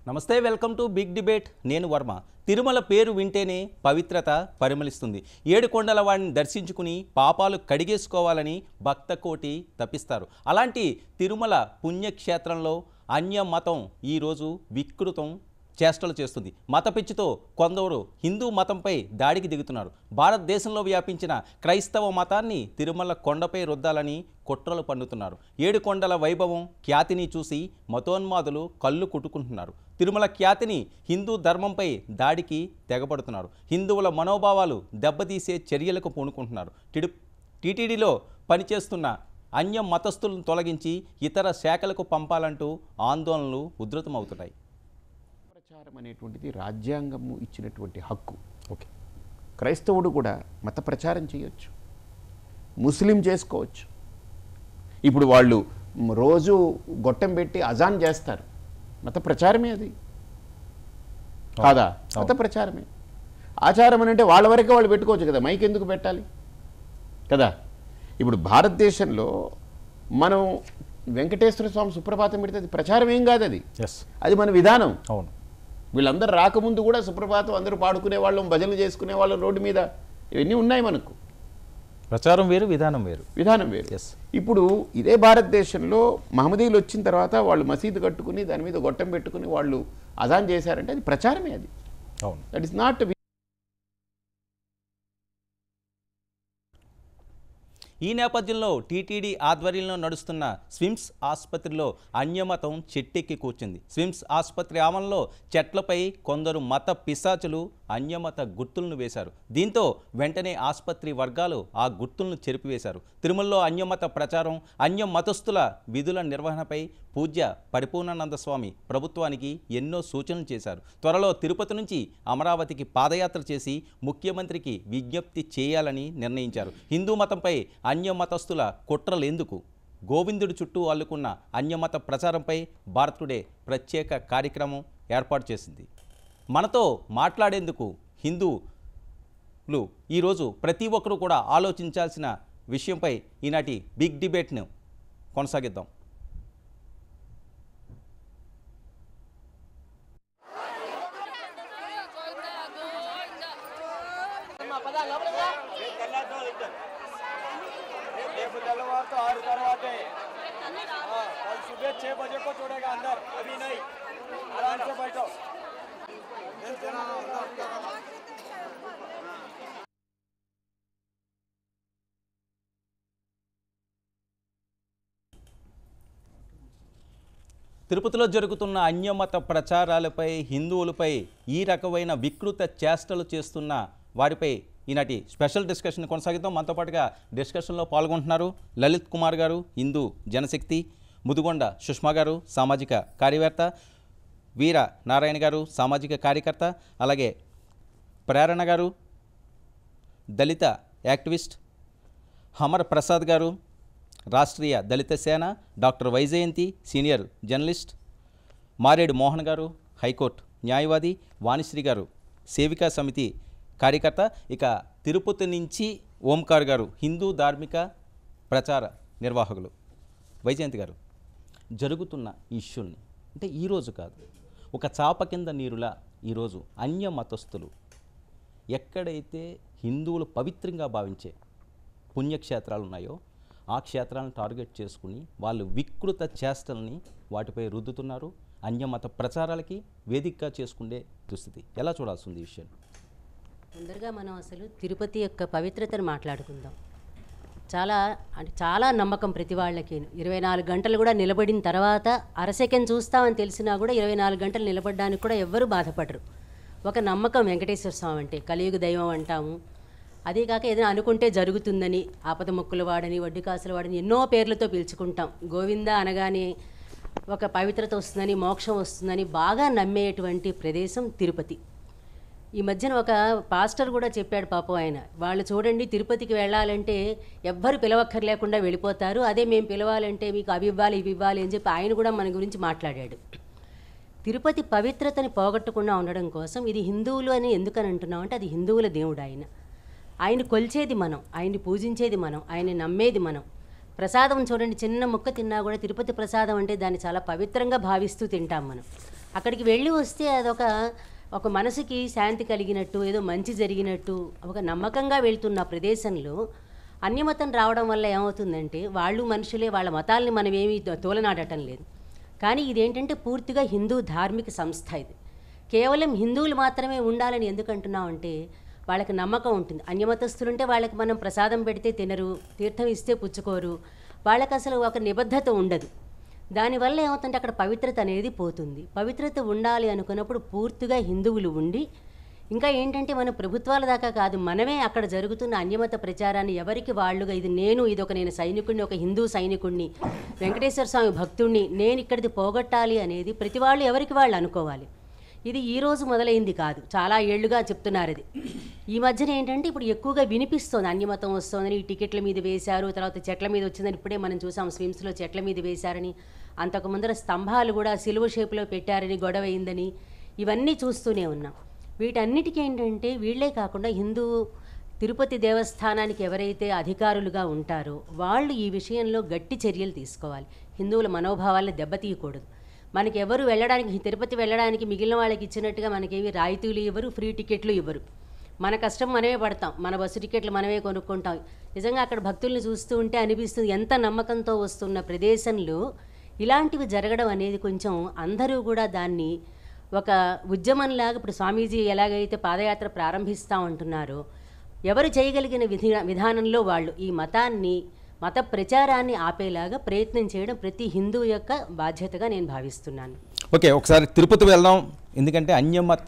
నమస్తే welcome to big debate నేను వర్మ తిరుమల పేరు వింటేనే పవిత్రత పరిమళిస్తుంది ఏడు కొండల వాడిని దర్శించుకుని పాపాలు కడిగేసుకోవాలని భక్త కోటి తప్పిస్తారు అలాంటి తిరుమల పుణ్యక్షేత్రంలో అన్య మతం ఈరోజు వికృతం చేష్టలు చేస్తుంది మత పిచ్చితో కొందరు హిందూ మతంపై దాడికి దిగుతున్నారు భారతదేశంలో వ్యాపించిన క్రైస్తవ మతాన్ని తిరుమల కొండపై రుద్దాలని కుట్రలు పన్నుతున్నారు ఏడు కొండల వైభవం ఖ్యాతిని చూసి మతోన్మాదులు కళ్ళు కుట్టుకుంటున్నారు తిరుమల ఖ్యాతిని హిందూ ధర్మంపై దాడికి తెగబడుతున్నారు హిందువుల మనోభావాలు దెబ్బతీసే చర్యలకు పూనుకుంటున్నారు టిడు టీటీడీలో పనిచేస్తున్న అన్య మతస్థులను తొలగించి ఇతర శాఖలకు పంపాలంటూ ఆందోళనలు ఉధృతమవుతున్నాయి ప్రచారం అనేటువంటిది రాజ్యాంగము ఇచ్చినటువంటి హక్కు ఓకే క్రైస్తవుడు కూడా మత ప్రచారం చేయొచ్చు ముస్లిం చేసుకోవచ్చు ఇప్పుడు వాళ్ళు మ్, రోజు గొట్టం పెట్టి అజాన్ చేస్తారు మత ప్రచారమే అది కాదా మత ప్రచారమే ఆచారం అని అంటే వాళ్ళ వరకే వాళ్ళు పెట్టుకోవచ్చు కదా మైక్ ఎందుకు పెట్టాలి కదా ఇప్పుడు భారతదేశంలో మనం వెంకటేశ్వర స్వామి సుప్రభాతం పెడితే అది ప్రచారం ఏం కాదు అది ఎస్ అది మన విధానం అవును వీళ్ళందరూ రాకముందు కూడా సుప్రభాతం అందరూ పాడుకునే వాళ్ళం భజనలు చేసుకునే వాళ్ళం రోడ్డు మీద ఇవన్నీ ఉన్నాయి మనకు ప్రచారం వేరు విధానం వేరు విధానం వేరు Yes. ఇప్పుడు ఇదే భారతదేశంలో మహమ్మదీయులు వచ్చిన తర్వాత వాళ్ళు మసీదు కట్టుకుని దాని మీద గొట్టం పెట్టుకుని వాళ్ళు అజాన్ చేశారంటే అది ప్రచారమే అది అవును దట్ ఇస్ నాట్ ఈ నేపథ్యంలో టీటీడీ ఆధ్వర్యంలో నడుస్తున్న స్విమ్స్ ఆసుపత్రిలో అన్యమతం చెట్టెక్కి కూర్చుంది స్విమ్స్ ఆసుపత్రి ఆవరణలో చెట్లపై కొందరు మత పిశాచులు అన్యమత గుర్తులను వేశారు దీంతో వెంటనే ఆసుపత్రి వర్గాలు ఆ గుర్తులను చెరిపివేశారు తిరుమలలో అన్యమత ప్రచారం అన్య మతస్థుల విధుల నిర్వహణపై పూజ్య పరిపూర్ణానంద స్వామి ప్రభుత్వానికి ఎన్నో సూచనలు చేశారు త్వరలో తిరుపతి నుంచి అమరావతికి పాదయాత్ర చేసి ముఖ్యమంత్రికి విజ్ఞప్తి చేయాలని నిర్ణయించారు హిందూ మతంపై అన్య మతస్థుల కుట్రలెందుకు గోవిందుడి చుట్టూ అల్లుకున్న అన్యమత ప్రచారంపై భారత్ టుడే ప్రత్యేక కార్యక్రమం ఏర్పాటు చేసింది మనతో మాట్లాడేందుకు హిందూలు ఈరోజు ప్రతి ఒక్కరూ కూడా ఆలోచించాల్సిన విషయంపై ఈనాటి బిగ్ డిబేట్ను కొనసాగిద్దాం రేపు తెల్లవారుతో ఆరు తర్వాతే हाँ, कल सुबह छह बजे को छोड़ेगा अंदर अभी नहीं आराम से बैठो తిరుపతిలో జరుగుతున్న అన్యమత ప్రచారాలపై హిందువులపై ఈ రకమైన వికృత చేష్టలు చేస్తున్న వారిపై ఈనాటి స్పెషల్ డిస్కషన్ కొనసాగిద్దాం మనతో పాటుగా డిస్కషన్లో పాల్గొంటున్నారు లలిత్ కుమార్ గారు హిందూ జనశక్తి ముదుగొండ సుష్మా గారు సామాజిక కార్యవేత్త వీర నారాయణ గారు సామాజిక కార్యకర్త అలాగే ప్రేరణ గారు దళిత యాక్టివిస్ట్ హమర్ ప్రసాద్ గారు రాష్ట్రీయ దళిత సేన డాక్టర్ వైజయంతి సీనియర్ జర్నలిస్ట్ మారేడు మోహన్ గారు హైకోర్టు న్యాయవాది వాణిశ్రీ గారు సేవికా సమితి కార్యకర్త ఇక తిరుపతి నుంచి ఓంకార్ గారు హిందూ ధార్మిక ప్రచార నిర్వాహకులు వైజయంతి గారు జరుగుతున్న ఇష్యూల్ని అంటే ఈరోజు కాదు ఒక చాప కింద నీరులా ఈరోజు అన్య మతస్థులు ఎక్కడైతే హిందువులు పవిత్రంగా భావించే పుణ్యక్షేత్రాలు ఉన్నాయో ఆ క్షేత్రాలను టార్గెట్ చేసుకుని వాళ్ళు వికృత చేష్టల్ని వాటిపై రుద్దుతున్నారు అన్యమత ప్రచారాలకి వేదికగా చేసుకునే దుస్థితి ఎలా చూడాల్సి ఉంది ఈ విషయాన్ని ముందరగా మనం అసలు తిరుపతి యొక్క పవిత్రతను మాట్లాడుకుందాం చాలా అంటే చాలా నమ్మకం ప్రతి వాళ్ళకి ఇరవై నాలుగు గంటలు కూడా నిలబడిన తర్వాత అర సెకండ్ చూస్తామని తెలిసినా కూడా ఇరవై నాలుగు గంటలు నిలబడడానికి కూడా ఎవ్వరూ బాధపడరు ఒక నమ్మకం వెంకటేశ్వర స్వామి అంటే కలియుగ దైవం అంటాము అదే కాక ఏదైనా అనుకుంటే జరుగుతుందని ఆపద మొక్కుల వాడని వడ్డీ కాసుల వాడని ఎన్నో పేర్లతో పిలుచుకుంటాం గోవింద అనగానే ఒక పవిత్రత వస్తుందని మోక్షం వస్తుందని బాగా నమ్మేటువంటి ప్రదేశం తిరుపతి ఈ మధ్యన ఒక పాస్టర్ కూడా చెప్పాడు పాపం ఆయన వాళ్ళు చూడండి తిరుపతికి వెళ్ళాలంటే ఎవ్వరు పిలవక్కర్లేకుండా వెళ్ళిపోతారు అదే మేము పిలవాలంటే మీకు అవి ఇవ్వాలి ఇవి ఇవ్వాలి అని చెప్పి ఆయన కూడా మన గురించి మాట్లాడాడు తిరుపతి పవిత్రతని పోగొట్టకుండా ఉండడం కోసం ఇది హిందువులు అని ఎందుకని అంటున్నాం అంటే అది హిందువుల దేవుడు ఆయన ఆయన కొలిచేది మనం ఆయన్ని పూజించేది మనం ఆయన్ని నమ్మేది మనం ప్రసాదం చూడండి చిన్న ముక్క తిన్నా కూడా తిరుపతి ప్రసాదం అంటే దాన్ని చాలా పవిత్రంగా భావిస్తూ తింటాం మనం అక్కడికి వెళ్ళి వస్తే అదొక ఒక మనసుకి శాంతి కలిగినట్టు ఏదో మంచి జరిగినట్టు ఒక నమ్మకంగా వెళ్తున్న ప్రదేశంలో అన్యమతం రావడం వల్ల ఏమవుతుందంటే వాళ్ళు మనుషులే వాళ్ళ మతాల్ని మనం ఏమీ తోలనాడటం లేదు కానీ ఇదేంటంటే పూర్తిగా హిందూ ధార్మిక సంస్థ ఇది కేవలం హిందువులు మాత్రమే ఉండాలని ఎందుకు అంటున్నామంటే వాళ్ళకి నమ్మకం ఉంటుంది అన్యమతస్తులుంటే వాళ్ళకి మనం ప్రసాదం పెడితే తినరు తీర్థం ఇస్తే పుచ్చుకోరు వాళ్ళకి అసలు ఒక నిబద్ధత ఉండదు దానివల్ల ఏమవుతుందంటే అక్కడ పవిత్రత అనేది పోతుంది పవిత్రత ఉండాలి అనుకున్నప్పుడు పూర్తిగా హిందువులు ఉండి ఇంకా ఏంటంటే మన ప్రభుత్వాల దాకా కాదు మనమే అక్కడ జరుగుతున్న అన్యమత ప్రచారాన్ని ఎవరికి వాళ్ళుగా ఇది నేను ఇది ఒక నేను సైనికుడిని ఒక హిందూ సైనికుడిని వెంకటేశ్వర స్వామి భక్తుడిని నేను ఇక్కడిది పోగొట్టాలి అనేది ప్రతి వాళ్ళు ఎవరికి వాళ్ళు అనుకోవాలి ఇది ఈ రోజు మొదలైంది కాదు చాలా ఏళ్లుగా చెప్తున్నారు ఇది ఈ మధ్యన ఏంటంటే ఇప్పుడు ఎక్కువగా వినిపిస్తోంది అన్యమతం వస్తోందని ఈ టికెట్ల మీద వేశారు తర్వాత చెట్ల మీద వచ్చిందని ఇప్పుడే మనం చూసాం స్విమ్స్లో చెట్ల మీద వేశారని అంతకు ముందర స్తంభాలు కూడా సిలువ షేపులో పెట్టారని గొడవ అయిందని ఇవన్నీ చూస్తూనే ఉన్నాం వీటన్నిటికీ ఏంటంటే వీళ్ళే కాకుండా హిందూ తిరుపతి దేవస్థానానికి ఎవరైతే అధికారులుగా ఉంటారో వాళ్ళు ఈ విషయంలో గట్టి చర్యలు తీసుకోవాలి హిందువుల మనోభావాలను దెబ్బతీయకూడదు మనకి ఎవరు వెళ్ళడానికి తిరుపతి వెళ్ళడానికి మిగిలిన వాళ్ళకి ఇచ్చినట్టుగా మనకేమి రాయితీలు ఇవ్వరు ఫ్రీ టికెట్లు ఇవ్వరు మన కష్టం మనమే పడతాం మన బస్సు టికెట్లు మనమే కొనుక్కుంటాం నిజంగా అక్కడ భక్తుల్ని చూస్తూ ఉంటే అనిపిస్తుంది ఎంత నమ్మకంతో వస్తున్న ప్రదేశంలో ఇలాంటివి జరగడం అనేది కొంచెం అందరూ కూడా దాన్ని ఒక ఉద్యమంలాగా ఇప్పుడు స్వామీజీ ఎలాగైతే పాదయాత్ర ప్రారంభిస్తూ ఉంటున్నారో ఎవరు చేయగలిగిన విధి విధానంలో వాళ్ళు ఈ మతాన్ని మత ప్రచారాన్ని ఆపేలాగా ప్రయత్నం చేయడం ప్రతి హిందూ యొక్క బాధ్యతగా నేను భావిస్తున్నాను ఓకే ఒకసారి తిరుపతి వెళ్దాం ఎందుకంటే అన్యమత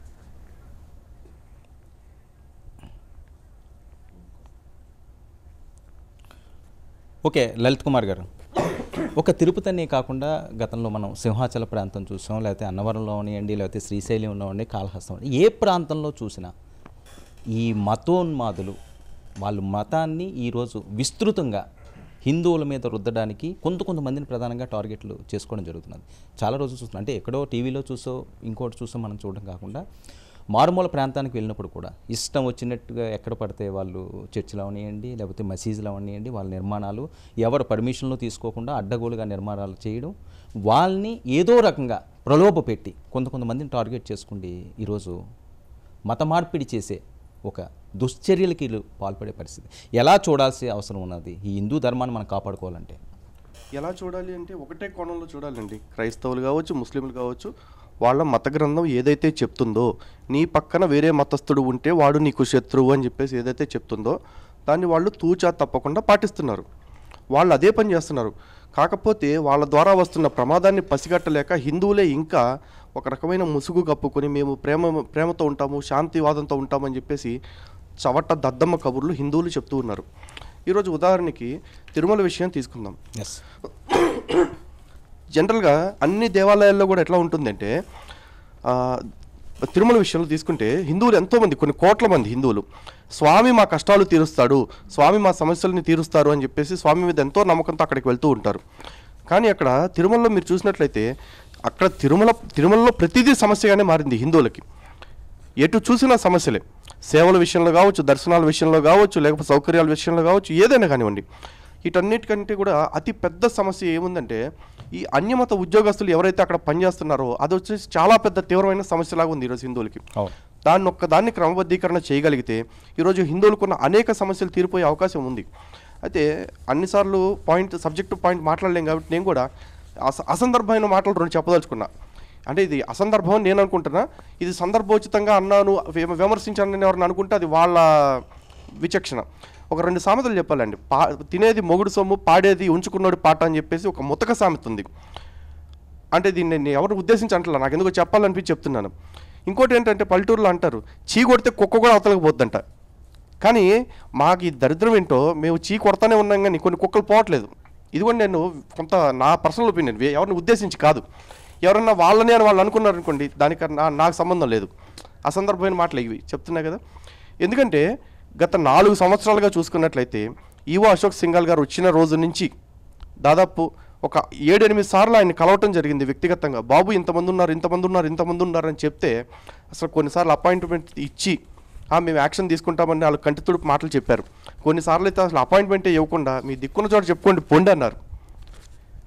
ఓకే లలిత్ కుమార్ గారు ఒక తిరుపతినే కాకుండా గతంలో మనం సింహాచల ప్రాంతం చూసాం లేకపోతే అన్నవరంలో ఉన్నాయండి లేకపోతే శ్రీశైలంలో ఉండి కాళహస్తం ఉండి ఏ ప్రాంతంలో చూసినా ఈ మతోన్మాదులు వాళ్ళు మతాన్ని ఈరోజు విస్తృతంగా హిందువుల మీద రుద్దడానికి కొంత కొంతమందిని ప్రధానంగా టార్గెట్లు చేసుకోవడం జరుగుతున్నది చాలా రోజులు చూస్తున్నాం అంటే ఎక్కడో టీవీలో చూసో ఇంకోటి చూసో మనం చూడడం కాకుండా మారుమూల ప్రాంతానికి వెళ్ళినప్పుడు కూడా ఇష్టం వచ్చినట్టుగా ఎక్కడ పడితే వాళ్ళు చర్చిలు అవనియండి లేకపోతే మసీజులు అవనియండి వాళ్ళ నిర్మాణాలు ఎవరు పర్మిషన్లు తీసుకోకుండా అడ్డగోలుగా నిర్మాణాలు చేయడం వాళ్ళని ఏదో రకంగా ప్రలోభ పెట్టి కొంత కొంతమందిని టార్గెట్ చేసుకుండి ఈరోజు మత మార్పిడి చేసే ఒక దుశ్చర్యలకి వీళ్ళు పాల్పడే పరిస్థితి ఎలా చూడాల్సిన అవసరం ఉన్నది ఈ హిందూ ధర్మాన్ని మనం కాపాడుకోవాలంటే ఎలా చూడాలి అంటే ఒకటే కోణంలో చూడాలండి క్రైస్తవులు కావచ్చు ముస్లింలు కావచ్చు వాళ్ళ మత గ్రంథం ఏదైతే చెప్తుందో నీ పక్కన వేరే మతస్థుడు ఉంటే వాడు నీకు శత్రువు అని చెప్పేసి ఏదైతే చెప్తుందో దాన్ని వాళ్ళు తూచా తప్పకుండా పాటిస్తున్నారు వాళ్ళు అదే పని చేస్తున్నారు కాకపోతే వాళ్ళ ద్వారా వస్తున్న ప్రమాదాన్ని పసిగట్టలేక హిందువులే ఇంకా ఒక రకమైన ముసుగు కప్పుకొని మేము ప్రేమ ప్రేమతో ఉంటాము శాంతివాదంతో ఉంటామని చెప్పేసి చవట దద్దమ్మ కబుర్లు హిందువులు చెప్తూ ఉన్నారు ఈరోజు ఉదాహరణకి తిరుమల విషయం తీసుకుందాం ఎస్ జనరల్గా అన్ని దేవాలయాల్లో కూడా ఎట్లా ఉంటుందంటే ఆ, తిరుమల విషయంలో తీసుకుంటే హిందువులు ఎంతోమంది కొన్ని కోట్ల మంది హిందువులు స్వామి మా కష్టాలు తీరుస్తాడు స్వామి మా సమస్యల్ని తీరుస్తారు అని చెప్పేసి స్వామి మీద ఎంతో నమ్మకంతో అక్కడికి వెళ్తూ ఉంటారు కానీ అక్కడ తిరుమలలో మీరు చూసినట్లయితే అక్కడ తిరుమల తిరుమలలో ప్రతిదీ సమస్యగానే మారింది హిందువులకి ఎటు చూసినా సమస్యలే సేవల విషయంలో కావచ్చు దర్శనాల విషయంలో కావచ్చు లేకపోతే సౌకర్యాల విషయంలో కావచ్చు ఏదైనా కానివ్వండి వీటన్నిటికంటే కూడా అతి పెద్ద సమస్య ఏముందంటే ఈ అన్యమత ఉద్యోగస్తులు ఎవరైతే అక్కడ పనిచేస్తున్నారో అది వచ్చేసి చాలా పెద్ద తీవ్రమైన సమస్యలాగా ఉంది ఈరోజు హిందువులకి అవును దాన్ని ఒక్క దాన్ని క్రమబద్ధీకరణ చేయగలిగితే ఈరోజు హిందువులకున్న అనేక సమస్యలు తీరిపోయే అవకాశం ఉంది అయితే అన్నిసార్లు పాయింట్ సబ్జెక్టు పాయింట్ మాట్లాడలేం కాబట్టి నేను కూడా అస అసందర్భమైన మాటలు రెండు చెప్పదలుచుకున్నా అంటే ఇది అసందర్భం అని నేను అనుకుంటున్నా ఇది సందర్భోచితంగా అన్నాను విమ- విమర్శించానని ఎవరిని అనుకుంటే అది వాళ్ళ విచక్షణ ఒక రెండు సామెతలు చెప్పాలండి పా తినేది మొగుడు సొమ్ము పాడేది ఉంచుకున్నాడు పాట అని చెప్పేసి ఒక ముతక సామెత ఉంది అంటే దీన్ని నేను ఎవరు ఉద్దేశించి అంటలా నాకు ఎందుకో చెప్పాలనిపించి చెప్తున్నాను ఇంకోటి ఏంటంటే పల్లెటూరులో అంటారు చీ కొడితే కుక్క కూడా అవతలకి పోద్దంట కానీ మాకు ఈ దరిద్రం ఏంటో మేము చీ కొడతానే ఉన్నాం కానీ కొన్ని కుక్కలు పోవట్లేదు ఇది కూడా నేను కొంత నా పర్సనల్ ఒపీనియన్ ఎవరిని ఉద్దేశించి కాదు ఎవరన్నా వాళ్ళని అని వాళ్ళు అనుకున్నారు అనుకోండి దానికి నా- నాకు సంబంధం లేదు అసందర్భమైన మాటలు ఇవి చెప్తున్నా కదా ఎందుకంటే గత నాలుగు సంవత్సరాలుగా చూసుకున్నట్లయితే ఈవో అశోక్ సింఘాల్ గారు వచ్చిన రోజు నుంచి దాదాపు ఒక ఏడెనిమిది సార్లు ఆయన కలవటం జరిగింది వ్యక్తిగతంగా బాబు ఇంతమంది ఉన్నారు ఇంతమంది ఉన్నారు ఇంతమంది ఉన్నారు అని చెప్తే అసలు కొన్నిసార్లు అపాయింట్మెంట్ ఇచ్చి "ఆ, మేము యాక్షన్ తీసుకుంటామని వాళ్ళు కంటి తుడుపు మాటలు చెప్పారు కొన్నిసార్లు అయితే అసలు అపాయింట్మెంటే ఇవ్వకుండా మీ దిక్కున్న చోట చెప్పుకోండి పొండి అన్నారు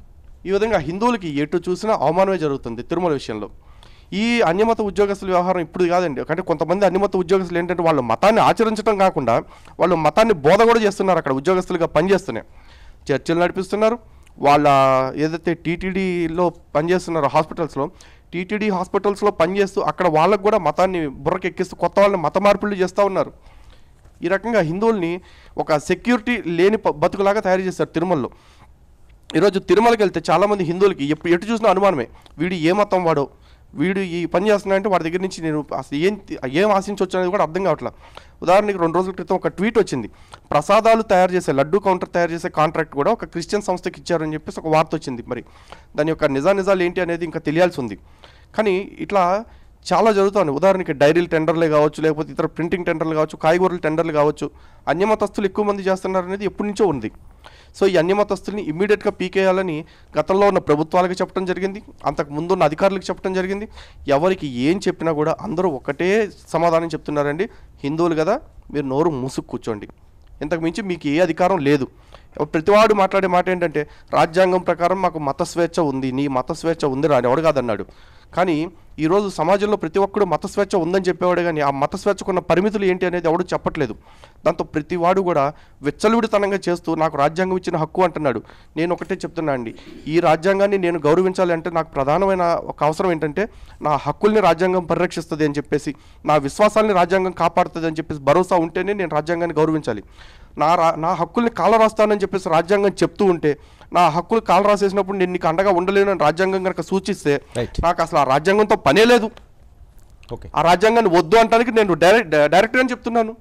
ఈ విధంగా హిందువులకి ఎటు చూసినా అవమానమే జరుగుతుంది తిరుమల విషయంలో ఈ అన్యమత ఉద్యోగస్తుల వ్యవహారం ఇప్పుడు కాదండి అంటే కొంతమంది అన్యమత ఉద్యోగస్తులు ఏంటంటే వాళ్ళు మతాన్ని ఆచరించడం కాకుండా వాళ్ళు మతాన్ని బోధ కూడా చేస్తున్నారు అక్కడ ఉద్యోగస్తులుగా పనిచేస్తున్నాయి చర్చలు నడిపిస్తున్నారు వాళ్ళ ఏదైతే టీటీడీలో పనిచేస్తున్నారో హాస్పిటల్స్లో టీటీడీ హాస్పిటల్స్లో పనిచేస్తూ అక్కడ వాళ్ళకు కూడా మతాన్ని బుర్రకెక్కిస్తూ కొత్త వాళ్ళని మత మార్పులు చేస్తూ ఉన్నారు ఈ రకంగా హిందువుల్ని ఒక సెక్యూరిటీ లేని ప- బతుకులాగా తయారు చేశారు తిరుమలలో ఈరోజు తిరుమలకి వెళ్తే చాలామంది హిందువులకి ఎప్పుడు ఎటు చూసినా అనుమానమే వీడు ఏ మతం వాడో వీడు ఈ పని చేస్తున్నాడంటే వాడి దగ్గర నుంచి నేను అసలు ఏం తి- ఏం ఆశించవచ్చు అనేది కూడా అర్థం కావట్లేదు ఉదాహరణకి రెండు రోజుల క్రితం ఒక ట్వీట్ వచ్చింది ప్రసాదాలు తయారు చేసే లడ్డు కౌంటర్ తయారు చేసే కాంట్రాక్ట్ కూడా ఒక క్రిస్టియన్ సంస్థకి ఇచ్చారని చెప్పేసి ఒక వార్త వచ్చింది మరి దాని యొక్క నిజా నిజాలు ఏంటి అనేది ఇంకా తెలియాల్సి ఉంది కానీ ఇట్లా చాలా జరుగుతుంది ఉదాహరణకి డైరీలు టెండర్లే కావచ్చు లేకపోతే ఇతర ప్రింటింగ్ టెండర్లు కావచ్చు కాయగూరల టెండర్లు కావచ్చు అన్యమతస్తులు ఎక్కువ మంది చేస్తున్నారు అనేది ఎప్పటి నుంచో ఉంది సో ఈ అన్యమతస్తుల్ని ఇమ్మీడియట్గా పీకేయాలని గతంలో ఉన్న ప్రభుత్వాలకు చెప్పడం జరిగింది అంతకు ముందు ఉన్న అధికారులకు చెప్పడం జరిగింది ఎవరికి ఏం చెప్పినా కూడా అందరూ ఒకటే సమాధానం చెప్తున్నారండి హిందువులు కదా మీరు నోరు మూసుకు కూర్చోండి ఇంతకు మించి మీకు ఏ అధికారం లేదు ప్రతివాడు మాట్లాడే మాట ఏంటంటే రాజ్యాంగం ప్రకారం మాకు మత స్వేచ్ఛ ఉంది నీ మత స్వేచ్ఛ ఉంది రా అని ఎవడు కాదన్నాడు కానీ ఈరోజు సమాజంలో ప్రతి ఒక్కడు మత స్వేచ్ఛ ఉందని చెప్పేవాడు కానీ ఆ మత స్వేచ్ఛకున్న పరిమితులు ఏంటి అనేది ఎవడు చెప్పట్లేదు దాంతో ప్రతివాడు కూడా విచ్చలవిడితనంగా చేస్తూ నాకు రాజ్యాంగం ఇచ్చిన హక్కు అంటున్నాడు నేను ఒకటే చెప్తున్నా అండి ఈ రాజ్యాంగాన్ని నేను గౌరవించాలి అంటే నాకు ప్రధానమైన ఒక అవసరం ఏంటంటే నా హక్కుల్ని రాజ్యాంగం పరిరక్షిస్తుంది అని చెప్పేసి నా విశ్వాసాల్ని రాజ్యాంగం కాపాడుతుంది అని చెప్పేసి భరోసా ఉంటేనే నేను రాజ్యాంగాన్ని గౌరవించాలి నా రా నా హక్కుల్ని కాల రాస్తానని చెప్పేసి రాజ్యాంగం చెప్తూ ఉంటే నా హక్కులు కాల రాసేసినప్పుడు నేను నీకు అండగా ఉండలేను అని రాజ్యాంగం కనుక సూచిస్తే Right. నాకు అసలు ఆ రాజ్యాంగంతో పనే లేదు ఓకే ఆ రాజ్యాంగాన్ని వద్దు అంటానికి నేను డైరెక్ట్ డైరెక్ట్గా చెప్తున్నాను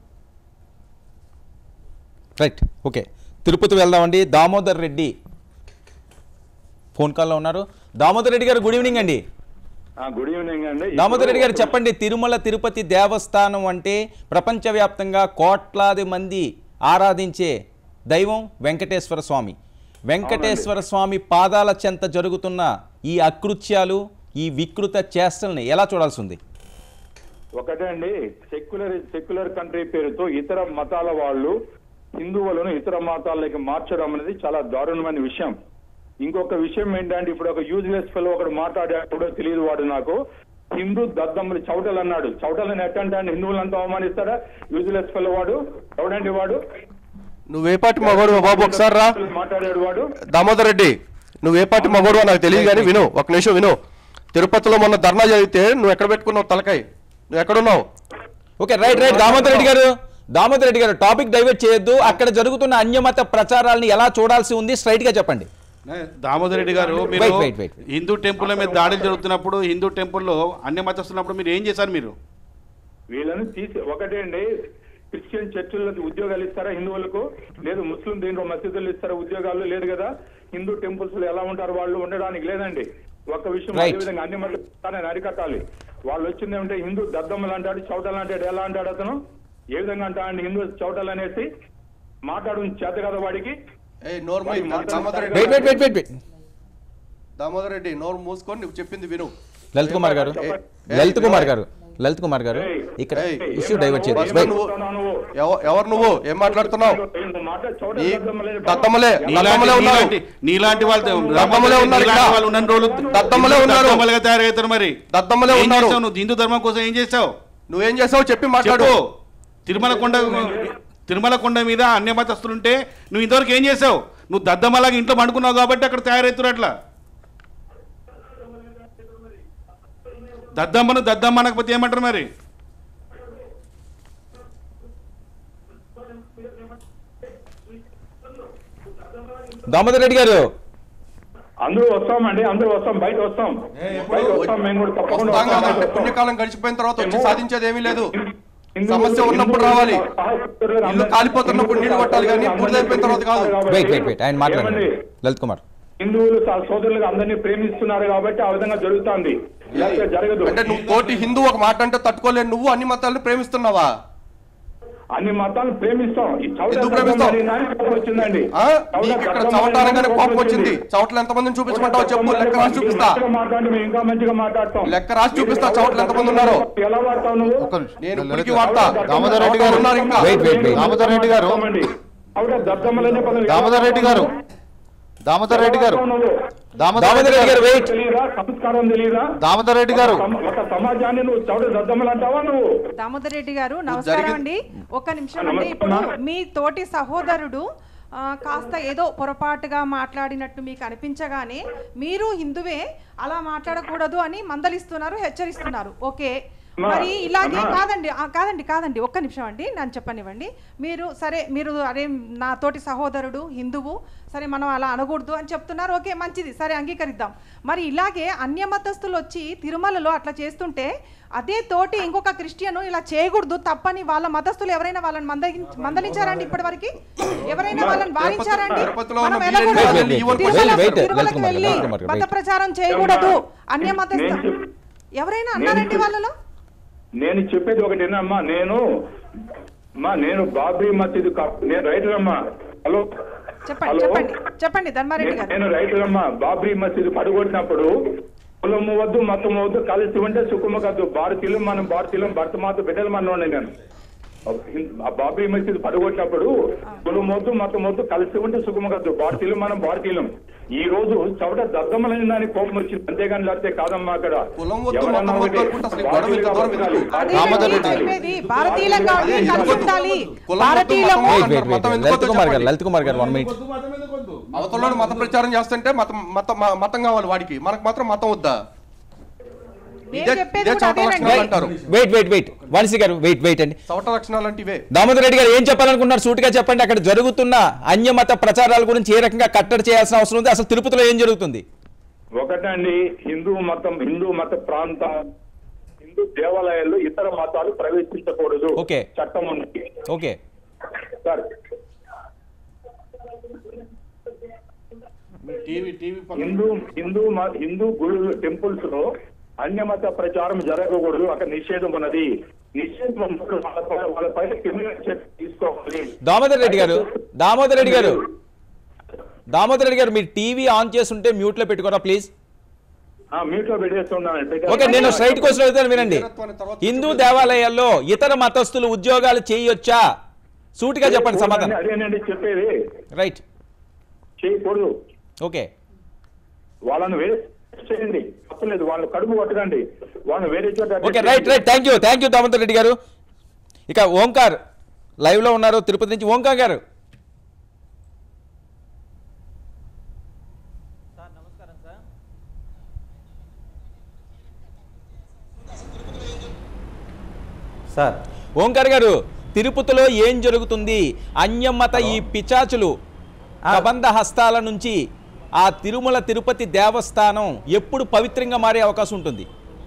రైట్ ఓకే తిరుపతి వెళ్దామండి దామోదర్ రెడ్డి ఫోన్ కాల్లో ఉన్నారు దామోదర్ రెడ్డి గారు గుడ్ ఈవినింగ్ అండి గుడ్ ఈవినింగ్ అండి దామోదర్ రెడ్డి గారు చెప్పండి తిరుమల తిరుపతి దేవస్థానం అంటే ప్రపంచవ్యాప్తంగా కోట్లాది మంది ఆరాధించే దైవం వెంకటేశ్వర స్వామి వెంకటేశ్వర స్వామి పాదాల చెంత జరుగుతున్న ఈ అకృత్యాలు ఈ వికృత చేష్టల్ని ఎలా చూడాల్సి ఉంది ఒకటే అండి సెక్యులర్ సెక్యులర్ కంట్రీ పేరుతో ఇతర మతాల వాళ్ళు హిందువులను ఇతర మతాలకి మార్చడం అనేది చాలా దారుణమైన విషయం ఇంకొక విషయం ఏంటంటే ఇప్పుడు ఒక యూజ్లెస్ ఫెలో ఒకడు మాట్లాడాడో తెలియదు వాడు నాకు హిందూ దద్దమ్మలు చౌటలు అన్నాడు చౌటలను ఎట్టంటే అండి హిందువులంతా అవమానిస్తాడా యూజ్లెస్ ఫెలో వాడు ఎవడండి వాడు నువ్వే పార్టీ మగోడు బాబు ఒకసారి రా మాట్లాడాడు వాడు దామోదర్ రెడ్డి నువ్వే పార్టీ మగోడు నాకు తెలియదు కానీ విను ఒక నిమిషం విను తిరుపతిలో మొన్న ధర్నా జరిగితే నువ్వు ఎక్కడ పెట్టుకున్నావు తలకాయ నువ్వు ఎక్కడున్నావు okay right right Damodar Reddy గారు దామోదర్ రెడ్డి గారు టాపిక్ డైవర్ట్ చేయొద్దు అక్కడ జరుగుతున్న అన్యమత ప్రచారాలని ఎలా చూడాల్సి ఉంది స్ట్రైట్ గా చెప్పండి దామోదర్ రెడ్డి గారు మీరు Wait, wait, wait. Hindu temple మీద దాడులు జరుగుతున్నప్పుడు హిందూ టెంపుల్లో అన్ని మతస్తున్నప్పుడు మీరు ఏం చేశారు మీరు వీళ్ళని తీసి ఒకటే అండి క్రిస్టియన్ చర్చిల్లో ఉద్యోగాలు ఇస్తారా హిందువులకు లేదు ముస్లిం దీంట్లో మసీదులు ఇస్తారా ఉద్యోగాలు లేదు కదా హిందూ టెంపుల్స్ లో ఎలా ఉంటారు వాళ్ళు ఉండడానికి లేదండి ఒక్క విషయం Right. అదే విధంగా అన్ని మతాలను అరికట్టాలి వాళ్ళు వచ్చింది ఏమంటే హిందూ దద్దమ్మలు అంటాడు చౌటలు అంటాడు ఎలా అంటాడు అతను ఏ విధంగా అంటాడు హిందూ చౌటలు అనేసి మాట్లాడు చేత కదా వాడికి Damodar Reddy wait wait wait wait wait Damodar Reddy నోరు మూసుకొని నువ్వు చెప్పింది విను లలిత్ కుమార్ గారు ఏ- లలిత్ కుమార్ గారు లలిత్ కుమార్ గారు ఇక్కడ ఏయ్, ఇష్యూ డైవర్ట్ చేయదు ఫస్ట్ నువ్వు ఎవ- ఎవరు నువ్వు ఏం మాట్లాడుతున్నావు నీ దద్దమ్మలే దద్దమ్మలే ఉన్నారు నీలాంటి నీలాంటి వాళ్ళు దద్దమ్మలే ఉన్నారు నీలాంటి ఇక్కడ. వాళ్ళు ఉన్న రోజులు దద్దమ్మలే ఉన్నారు. దద్దమ్మలుగా తయారవుతారు మరి దద్దమ్మలే ఏం ఉన్నారు. చేసావు నువ్వు హిందూ ధర్మం కోసం ఏం చేసావు నువ్వేం చేసావు చెప్పి మాట్లాడు చెప్పు తిరుమల కొండ తిరుమల కొండ మీద అన్య మతస్థులుంటే నువ్వు ఇంతవరకు ఏం చేసావు నువ్వు దద్దమ్మలాగా ఇంట్లో పండుకున్నావు కాబట్టి అక్కడ తయారవుతారు అట్లా దద్దమ్మను దద్దమ్మ అనకపోతే ఏమంటారు మరి దామోదర్ రెడ్డి గారు అందరూ వస్తామండి అందరూ వస్తాం బయట వస్తాం బయట వస్తాం మేము కూడా తప్పకుండా వస్తాం వస్తాం, కదా బయట వస్తాం. పుణ్యకాలం గడిచిపోయిన తర్వాత వచ్చి ఏమో. సాధించేది ఏమీ లేదు హిందూ- సమస్య ఉన్నప్పుడు రావాలి హిందూ- ఇల్లు కాలిపోతున్నప్పుడు నీళ్లు కొట్టాలి కానీ బూడిదైపోయిన తర్వాత కాదు వెయిట్ వెయిట్ వెయిట్ ఆయన మాట్లాడండి ఏమండి? లలిత్ కుమార్ హిందువులు స- సోదరులుగా అందరినీ ప్రేమిస్తున్నారు కాబట్టి ఆ విధంగా జరుగుతుంది లేకపోతే జరగదు అంటే నువ్వు తోటి హిందూ ఒక మాట అంటే తట్టుకోలేను నువ్వు అన్ని మతాలను ప్రేమిస్తున్నావా అన్ని మతాలను ప్రేమిస్తాం ఈ చౌట ఎందుకు ప్రేమిస్తావు? దద్దమ్మ అనేది కోపం వచ్చిందండి ఆ? చౌట నీకు ఇక్కడ దద్దమ్మ చవటానగానే అనేది కోపం వచ్చింది చవటలు ఎంతమందిని చూపించమంటావు చెప్పు లెక్క రాసి చూపిస్తా మంచిగా మాట్లాడి మేము ఇంకా మంచిగా మాట్లాడతాం లెక్క రాసి చూపిస్తా చవటలు ఎంతమంది ఉన్నారో ఎలా వాడతావు నువ్వు నేను ఇప్పటికీ వాడతా దామోదర్ రెడ్డి గారు ఉన్నారు ఇంకా wait wait wait Damodar Reddy గారు చౌట దద్దమ్మలనే పదం ఎలా దామోదర్ రెడ్డి గారు వాడతావు దామోదర్ రెడ్డి గారు నువ్వు? దామోదర్ రెడ్డి గారు వెయిట్ తెలియదా సంస్కారం తెలియదా దామోదర్ రెడ్డి గారు ఒక సమ- ఒక సమాజాన్ని నువ్వు చౌడ దద్దమ్మలు అంటావా నువ్వు దామోదర్ రెడ్డి గారు నమస్కారం అండి ఒక్క నిమిషం అండి ఇప్పుడు మీ తోటి సహోదరుడు ఆ, కాస్త ఏదో పొరపాటుగా మాట్లాడినట్టు మీకు అనిపించగానే మీరు హిందువే అలా మాట్లాడకూడదు అని మందలిస్తున్నారు హెచ్చరిస్తున్నారు ఓకే మరి ఇలాగే కాదండి ఆ, కాదండి కాదండి ఒక్క నిమిషం అండి నన్ను చెప్పనివ్వండి మీరు సరే మీరు అరే నా తోటి సహోదరుడు హిందువు సరే మనం అలా అనకూడదు అని చెప్తున్నారు ఓకే మంచిది సరే అంగీకరిద్దాం మరి ఇలాగే అన్య మతస్థులు వచ్చి తిరుమలలో అట్లా చేస్తుంటే అదే తోటి ఇంకొక క్రిస్టియన్ ఇలా చేయకూడదు తప్పని వాళ్ళ మతస్థులు ఎవరైనా వాళ్ళని మందలి మందలించారండి ఇప్పటి వరకు ఎవరైనా వాళ్ళని వారించారండి తిరుపతిలో మనం ఉన్న వెళ్ళకూడదు. వీళ్ళని ఈవో తిరుమల- వెయిట్, వెయిట్, తిరుమలకి వెయిట్, వెళ్ళి వెయిట్, వెయిట్, మత వెయిట్. ప్రచారం చేయకూడదు అన్య మతస్థ నేను చెప్- ఎవరైనా అన్నారండి వాళ్ళలో నేను చెప్పేది ఒకటేనమ్మా నేను అమ్మా నేను బాబ్రీ మసీద్ కా- నేను రైటర్ అమ్మా హలో చెప్పండి హలో చెప్పండి చెప్పండి ధర్మారెడ్డి నే- గారు నేను రైటర్ అమ్మా బాబ్రీ మసీద్ పడగొట్టినప్పుడు కులము వద్దు మతము వద్దు కలిసి ఉంటే సుఖము కాదు భారతీయులు మనం భారతీయులం భర్తమాత బిడ్డలు మన నేను ఆ బాబ్రీ మసీద్ పడగొట్టినప్పుడు కులం వద్దు మతం వద్దు కలిసి ఉంటే సుఖము కాదు భారతీయులు మనం భారతీయులం ఈ రోజు చవట దద్దమలని దానికి కోపం వచ్చింది అంతేగాని లేకపోతే కాదమ్మా అక్కడ కులం వద్దు, ఎవరన్నా మతం వద్దు ఒకటే. అనుకుంటే అసలు ఈ గొడవ ఇంత దూరం ఎందుకు? అదే దామోదర్ రెడ్డి గారు. చెప్పేది భారతీయులం కాబట్టి అదే కలిసి హిందూ ఉండాలి కులం వద్దు, భారతీయులము మతం వెయిట్ వెయిట్ వెయిట్ మతం ఎందుకు లలిత్ కుమార్ గారు చెప్పండి. లలిత్ కుమార్ గారు వన్ మినిట్ అవతల మత ప్రచారం చేస్తుంటే మతం మతం మ- మతం కావాలి వాడికి మనకు మాత్రం మతం వద్దా నేను ఇదే చెప్పేది ఇదే కూడా చవట అదేనండి. లక్షణాలు అంటారు వెయిట్ వెయిట్ వెయిట్ వాణిశ్రీ గారు వెయిట్ వెయిట్ అండి చవట లక్షణాలు అంటే ఇవే దామోదర్ రెడ్డి గారు ఏం చెప్పాలనుకుంటున్నారు సూటిగా చెప్పండి అక్కడ జరుగుతున్న అన్యమత ప్రచారాల గురించి ఏ రకంగా కట్టడి చేయాల్సిన అవసరం ఉంది అసలు తిరుపతిలో ఏం జరుగుతుంది ఒకటండి హిందూ మతం హిందూ మత ప్రాంత హిందూ దేవాలయాల్లో ఇతర మతాలు ప్రవేశించకూడదు ఓకే. చట్టం ఉంది okay sir TV TV Hindu Hindu మ- హిందూ గుళ్ళు టెంపుల్స్ లో అన్యమత ప్రచారం జరగకూడదు అక్కడ నిషేధం ఉన్నది నిషేధం ఉన్నప్పుడు వాళ్ళ వాళ్ళ పైన క్రిమినల్ చర్య తీసుకోవాలి దామోదర్ రెడ్డి గారు దామోదర్ రెడ్డి గారు దామోదర్ రెడ్డి గారు మీరు టీవీ ఆన్ చేస్తుంటే మ్యూట్ లో పెట్టుకోరా ప్లీజ్ మ్యూట్ లో పెట్టేస్తున్నాను ఓకే నేను స్ట్రైట్ క్వశ్చన్ అడుగుతాను వినండి హిందూ దేవాలయాల్లో ఇతర మతస్థులు ఉద్యోగాలు చేయొచ్చా సూటిగా చెప్పండి సమాధానం అదేనండి చెప్పేది రైట్ చేయకూడదు ఓకే వాళ్ళని వేరే చేయండి తప్పలేదు వాళ్ళ కడుపు కొట్టకండి వాళ్ళని వేరే చోట okay right right thank you thank you Damodar Reddy గారు ఇక ఓంకార్ లైవ్ లో ఉన్నారు తిరుపతి నుంచి ఓంకార్ గారు సార్ ఓంకార్ గారు తిరుపతిలో ఏం జరుగుతుంది అన్యమత ఈ పిచాచులు ప్రబంధ హస్తాల నుంచి ఆ తిరుమల తిరుపతి దేవస్థానం ఎప్పుడు పవిత్రంగా మారే అవకాశం ఉంటుంది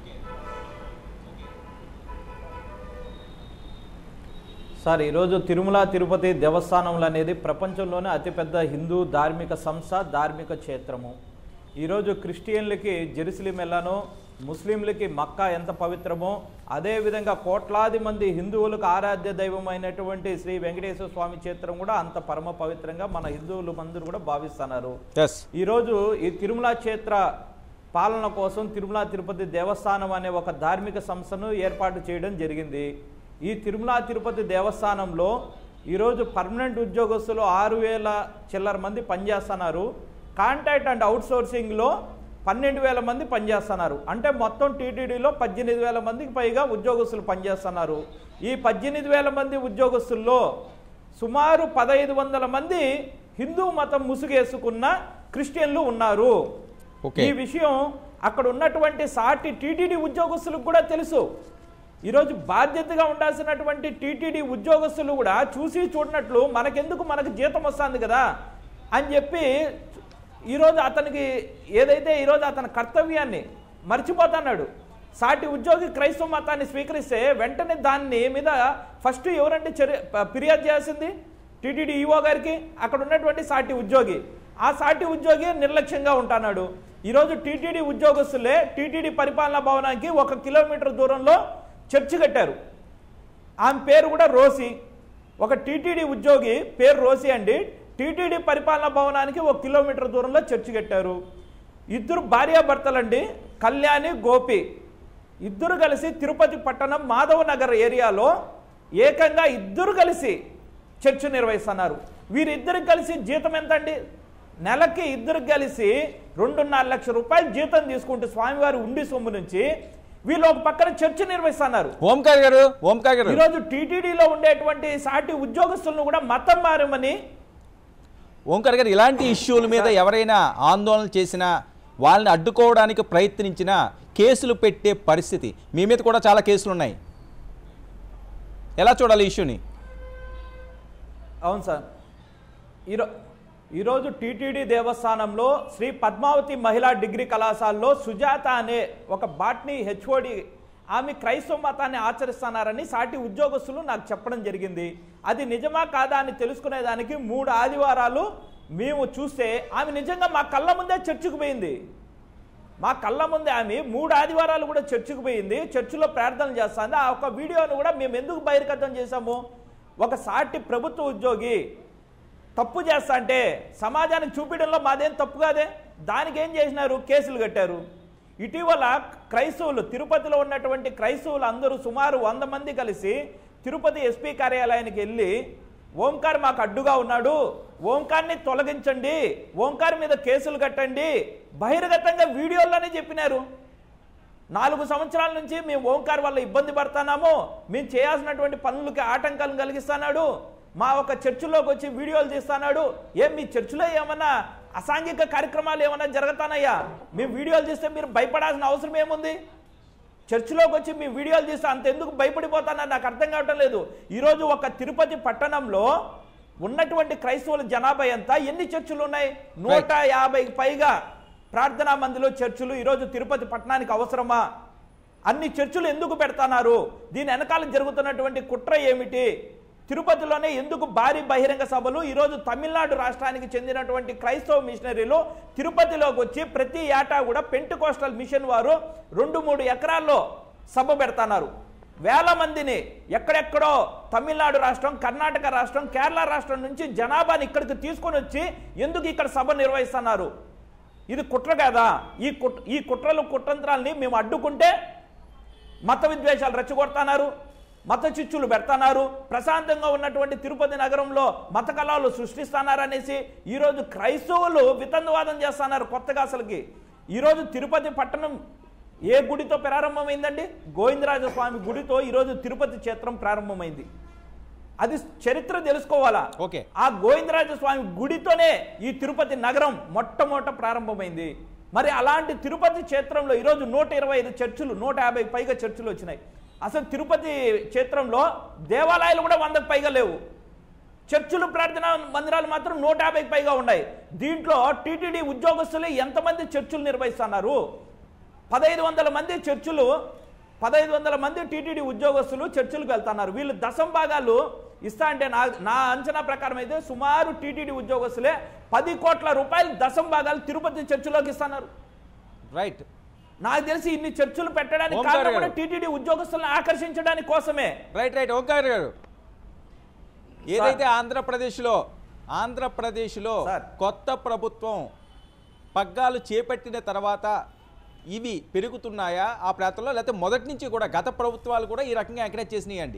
సార్ ఈరోజు తిరుమల తిరుపతి దేవస్థానములు అనేది ప్రపంచంలోనే అతిపెద్ద హిందూ ధార్మిక సంస్థ ధార్మిక క్షేత్రము ఈరోజు క్రిస్టియన్లకి జెరూసలేం ఎలానో ముస్లింలకి మక్కా ఎంత పవిత్రమో అదేవిధంగా కోట్లాది మంది హిందువులకు ఆరాధ్య దైవమైనటువంటి శ్రీ వెంకటేశ్వర స్వామి క్షేత్రం కూడా అంత పరమ పవిత్రంగా మన హిందువులు అందరూ కూడా భావిస్తున్నారు ఎస్ ఈరోజు ఈ తిరుమల క్షేత్ర పాలన కోసం తిరుమల తిరుపతి దేవస్థానం అనే ఒక ధార్మిక సంస్థను ఏర్పాటు చేయడం జరిగింది ఈ తిరుమల తిరుపతి దేవస్థానంలో ఈరోజు పర్మనెంట్ ఉద్యోగస్తులు ఆరు వేల చిల్లర మంది పనిచేస్తున్నారు కాంట్రాక్ట్ అండ్ అవుట్ సోర్సింగ్లో పన్నెండు వేల మంది పనిచేస్తున్నారు అంటే మొత్తం టీటీడీలో పద్దెనిమిది వేల మందికి పైగా ఉద్యోగస్తులు పనిచేస్తున్నారు ఈ పద్దెనిమిది వేల మంది ఉద్యోగస్తుల్లో సుమారు పదహైదు వందల మంది హిందూ మతం ముసుగేసుకున్న క్రిస్టియన్లు ఉన్నారు ఓకే. ఈ విషయం అక్కడ ఉన్నటువంటి సాటి టీటీడీ ఉద్యోగస్తులకు కూడా తెలుసు ఈరోజు బాధ్యతగా ఉండాల్సినటువంటి టీటీడీ ఉద్యోగస్తులు కూడా చూసి చూడనట్లు మనకెందుకు మనకు జీతం వస్తుంది కదా అని చెప్పి ఈరోజు అతనికి ఏదైతే ఈరోజు అతని కర్తవ్యాన్ని మర్చిపోతున్నాడు సాటి ఉద్యోగి క్రైస్తవ మతాన్ని స్వీకరిస్తే వెంటనే దాన్ని మీద ఫస్ట్ ఎవరంటే చర్య ప- ఫిర్యాదు చేయాల్సింది టీటీడీ ఈఓ గారికి అక్కడ ఉన్నటువంటి సాటి ఉద్యోగి ఆ సాటి ఉద్యోగి నిర్లక్ష్యంగా ఉంటున్నాడు ఈరోజు టీటీడీ ఉద్యోగస్తులే టీటీడీ పరిపాలనా భవనానికి ఒక కిలోమీటర్ దూరంలో చర్చి కట్టారు ఆమె పేరు కూడా రోసి ఒక టీటీడీ ఉద్యోగి పేరు రోసి అండి టీటీడీ పరిపాలనా భవనానికి ఒక కిలోమీటర్ దూరంలో చర్చి కట్టారు ఇద్దరు భార్యాభర్తలండి కళ్యాణి గోపి ఇద్దరు కలిసి తిరుపతి పట్టణం మాధవ నగర్ ఏరియాలో ఏకంగా ఇద్దరు కలిసి చర్చ్ నిర్వహిస్తున్నారు వీరిద్దరికి కలిసి జీతం ఎంత అండి నెలకి ఇద్దరు కలిసి రెండున్నర లక్ష రూపాయలు జీతం తీసుకుంటూ స్వామివారి ఉండి సొమ్ము నుంచి వీళ్ళు ఒక పక్కన చర్చ నిర్వహిస్తున్నారు ఓంకార్ గారు ఓంకార్ గారు ఈరోజు టీటీడీలో ఉండేటువంటి సాటి ఉద్యోగస్తులను కూడా మతం మారమని ఓంకార్ గారు ఇలాంటి ఇష్యూల మీద ఎవరైనా ఆందోళన చేసినా వాళ్ళని అడ్డుకోవడానికి ప్రయత్నించినా కేసులు పెట్టే పరిస్థితి మీ మీద కూడా చాలా కేసులు ఉన్నాయి ఎలా చూడాలి ఈ ఇష్యూని అవును సార్ ఈరో ఈరోజు టీటీడీ దేవస్థానంలో శ్రీ పద్మావతి మహిళా డిగ్రీ కళాశాలలో సుజాత అనే ఒక బాట్నీ హెచ్ఓడి ఆమె క్రైస్తవ మతాన్ని ఆచరిస్తున్నారని సాటి ఉద్యోగస్తులు నాకు చెప్పడం జరిగింది అది నిజమా కాదా అని తెలుసుకునేదానికి మూడు ఆదివారాలు మేము చూస్తే ఆమె నిజంగా మా కళ్ళ ముందే చర్చికి పోయింది మా కళ్ళ ముందే ఆమె మూడు ఆదివారాలు కూడా చర్చికి పోయింది చర్చిలో ప్రార్థనలు చేస్తుంది ఆ ఒక వీడియోను కూడా మేము ఎందుకు బహిర్గతం చేశాము ఒక సాటి ప్రభుత్వ ఉద్యోగి తప్పు చేస్తా అంటే సమాజానికి చూపించడంలో మాదేం తప్పు కాదే దానికి ఏం చేసినారు కేసులు కట్టారు ఇటీవల క్రైస్తవులు తిరుపతిలో ఉన్నటువంటి క్రైస్తవులు అందరూ సుమారు వంద మంది కలిసి తిరుపతి ఎస్పీ కార్యాలయానికి వెళ్ళి ఓంకార్ మాకు అడ్డుగా ఉన్నాడు ఓంకార్ని తొలగించండి ఓంకార్ మీద కేసులు కట్టండి బహిర్గతంగా వీడియోల్లోనే చెప్పినారు నాలుగు సంవత్సరాల నుంచి మేము ఓంకార్ వల్ల ఇబ్బంది పడుతున్నాము మేము చేయాల్సినటువంటి పనులకి ఆటంకాలు కలిగిస్తున్నాడు మా ఒక చర్చిలోకి వచ్చి వీడియోలు తీస్తున్నాడు ఏం మీ చర్చిలో ఏమన్నా అసాంఘిక కార్యక్రమాలు ఏమన్నా జరుగుతానయ్యా మేము వీడియోలు తీస్తే మీరు భయపడాల్సిన అవసరం ఏముంది చర్చిలోకి వచ్చి మీ వీడియోలు తీస్తే అంత ఎందుకు భయపడిపోతానని నాకు అర్థం కావటం లేదు ఈరోజు ఒక తిరుపతి పట్టణంలో ఉన్నటువంటి క్రైస్తవుల జనాభా ఎంత ఎన్ని చర్చిలు ఉన్నాయి నూట యాభైకి పైగా ప్రార్థనా మందిలో చర్చిలు ఈరోజు తిరుపతి పట్టణానికి అవసరమా అన్ని చర్చిలు ఎందుకు పెడతాన్నారు దీని వెనకాల జరుగుతున్నటువంటి కుట్ర ఏమిటి తిరుపతిలోనే ఎందుకు భారీ బహిరంగ సభలు ఈరోజు తమిళనాడు రాష్ట్రానికి చెందినటువంటి క్రైస్తవ మిషనరీలు తిరుపతిలోకి వచ్చి ప్రతి ఏటా కూడా పెంట్ కోస్టల్ మిషన్ వారు రెండు మూడు ఎకరాల్లో సభ పెడతాన్నారు వేల మందిని ఎక్కడెక్కడో తమిళనాడు రాష్ట్రం కర్ణాటక రాష్ట్రం కేరళ రాష్ట్రం నుంచి జనాభాని ఇక్కడికి తీసుకొని వచ్చి ఎందుకు ఇక్కడ సభ నిర్వహిస్తున్నారు ఇది కుట్ర కాదా ఈ కుట్ర ఈ కుట్రలు కుట్రంత్రాలని మేము అడ్డుకుంటే మత విద్వేషాలు రెచ్చగొడుతున్నారు మత చిచ్చులు పెడతాన్నారు ప్రశాంతంగా ఉన్నటువంటి తిరుపతి నగరంలో మత కళాలు సృష్టిస్తున్నారనేసి ఈరోజు క్రైస్తవులు వితండవాదం చేస్తున్నారు కొత్తగా అసలుకి ఈరోజు తిరుపతి పట్టణం ఏ గుడితో ప్రారంభమైందండి గోవిందరాజ స్వామి గుడితో ఈరోజు తిరుపతి క్షేత్రం ప్రారంభమైంది అది చరిత్ర తెలుసుకోవాలా ఓకే. ఆ గోవిందరాజ స్వామి గుడితోనే ఈ తిరుపతి నగరం మొట్టమొదట ప్రారంభమైంది మరి అలాంటి తిరుపతి క్షేత్రంలో ఈరోజు నూట ఇరవై ఐదు చర్చిలు నూట యాభై పైగా చర్చిలు వచ్చినాయి అసలు తిరుపతి క్షేత్రంలో దేవాలయాలు కూడా వందకు పైగా లేవు చర్చిలు ప్రార్థనా మందిరాలు మాత్రం నూట యాభైకి పైగా ఉన్నాయి దీంట్లో టీటీడీ ఉద్యోగస్తులు ఎంతమంది చర్చిలు నిర్వహిస్తున్నారు పదహైదు వందల మంది చర్చిలు పదహైదు వందల మంది టీటీడీ ఉద్యోగస్తులు చర్చిలకు వెళ్తున్నారు వీళ్ళు దశం భాగాలు ఇస్తా అంటే నా నా అంచనా ప్రకారం అయితే సుమారు టీటీడీ ఉద్యోగస్తులే పది కోట్ల రూపాయలు దశం భాగాలు తిరుపతి చర్చిలోకి ఇస్తున్నారు రైట్ నాకు తెలిసి ఇన్ని చర్చలు పెట్టడానికి ఓంకార్ కారణం కూడా గారు. టీటీడీ ఉద్యోగస్తులను ఆకర్షించడానికి కోసమే రైట్ రైట్ ఓంకార్ గారు ఏదైతే ఆంధ్రప్రదేశ్లో ఆంధ్రప్రదేశ్లో సార్. కొత్త ప్రభుత్వం పగ్గాలు చేపట్టిన తర్వాత ఇవి పెరుగుతున్నాయా ఆ ప్రాంతంలో లేకపోతే మొదటి నుంచి కూడా గత ప్రభుత్వాలు కూడా ఈ రకంగా ఎంకరేజ్ చేసినాయండి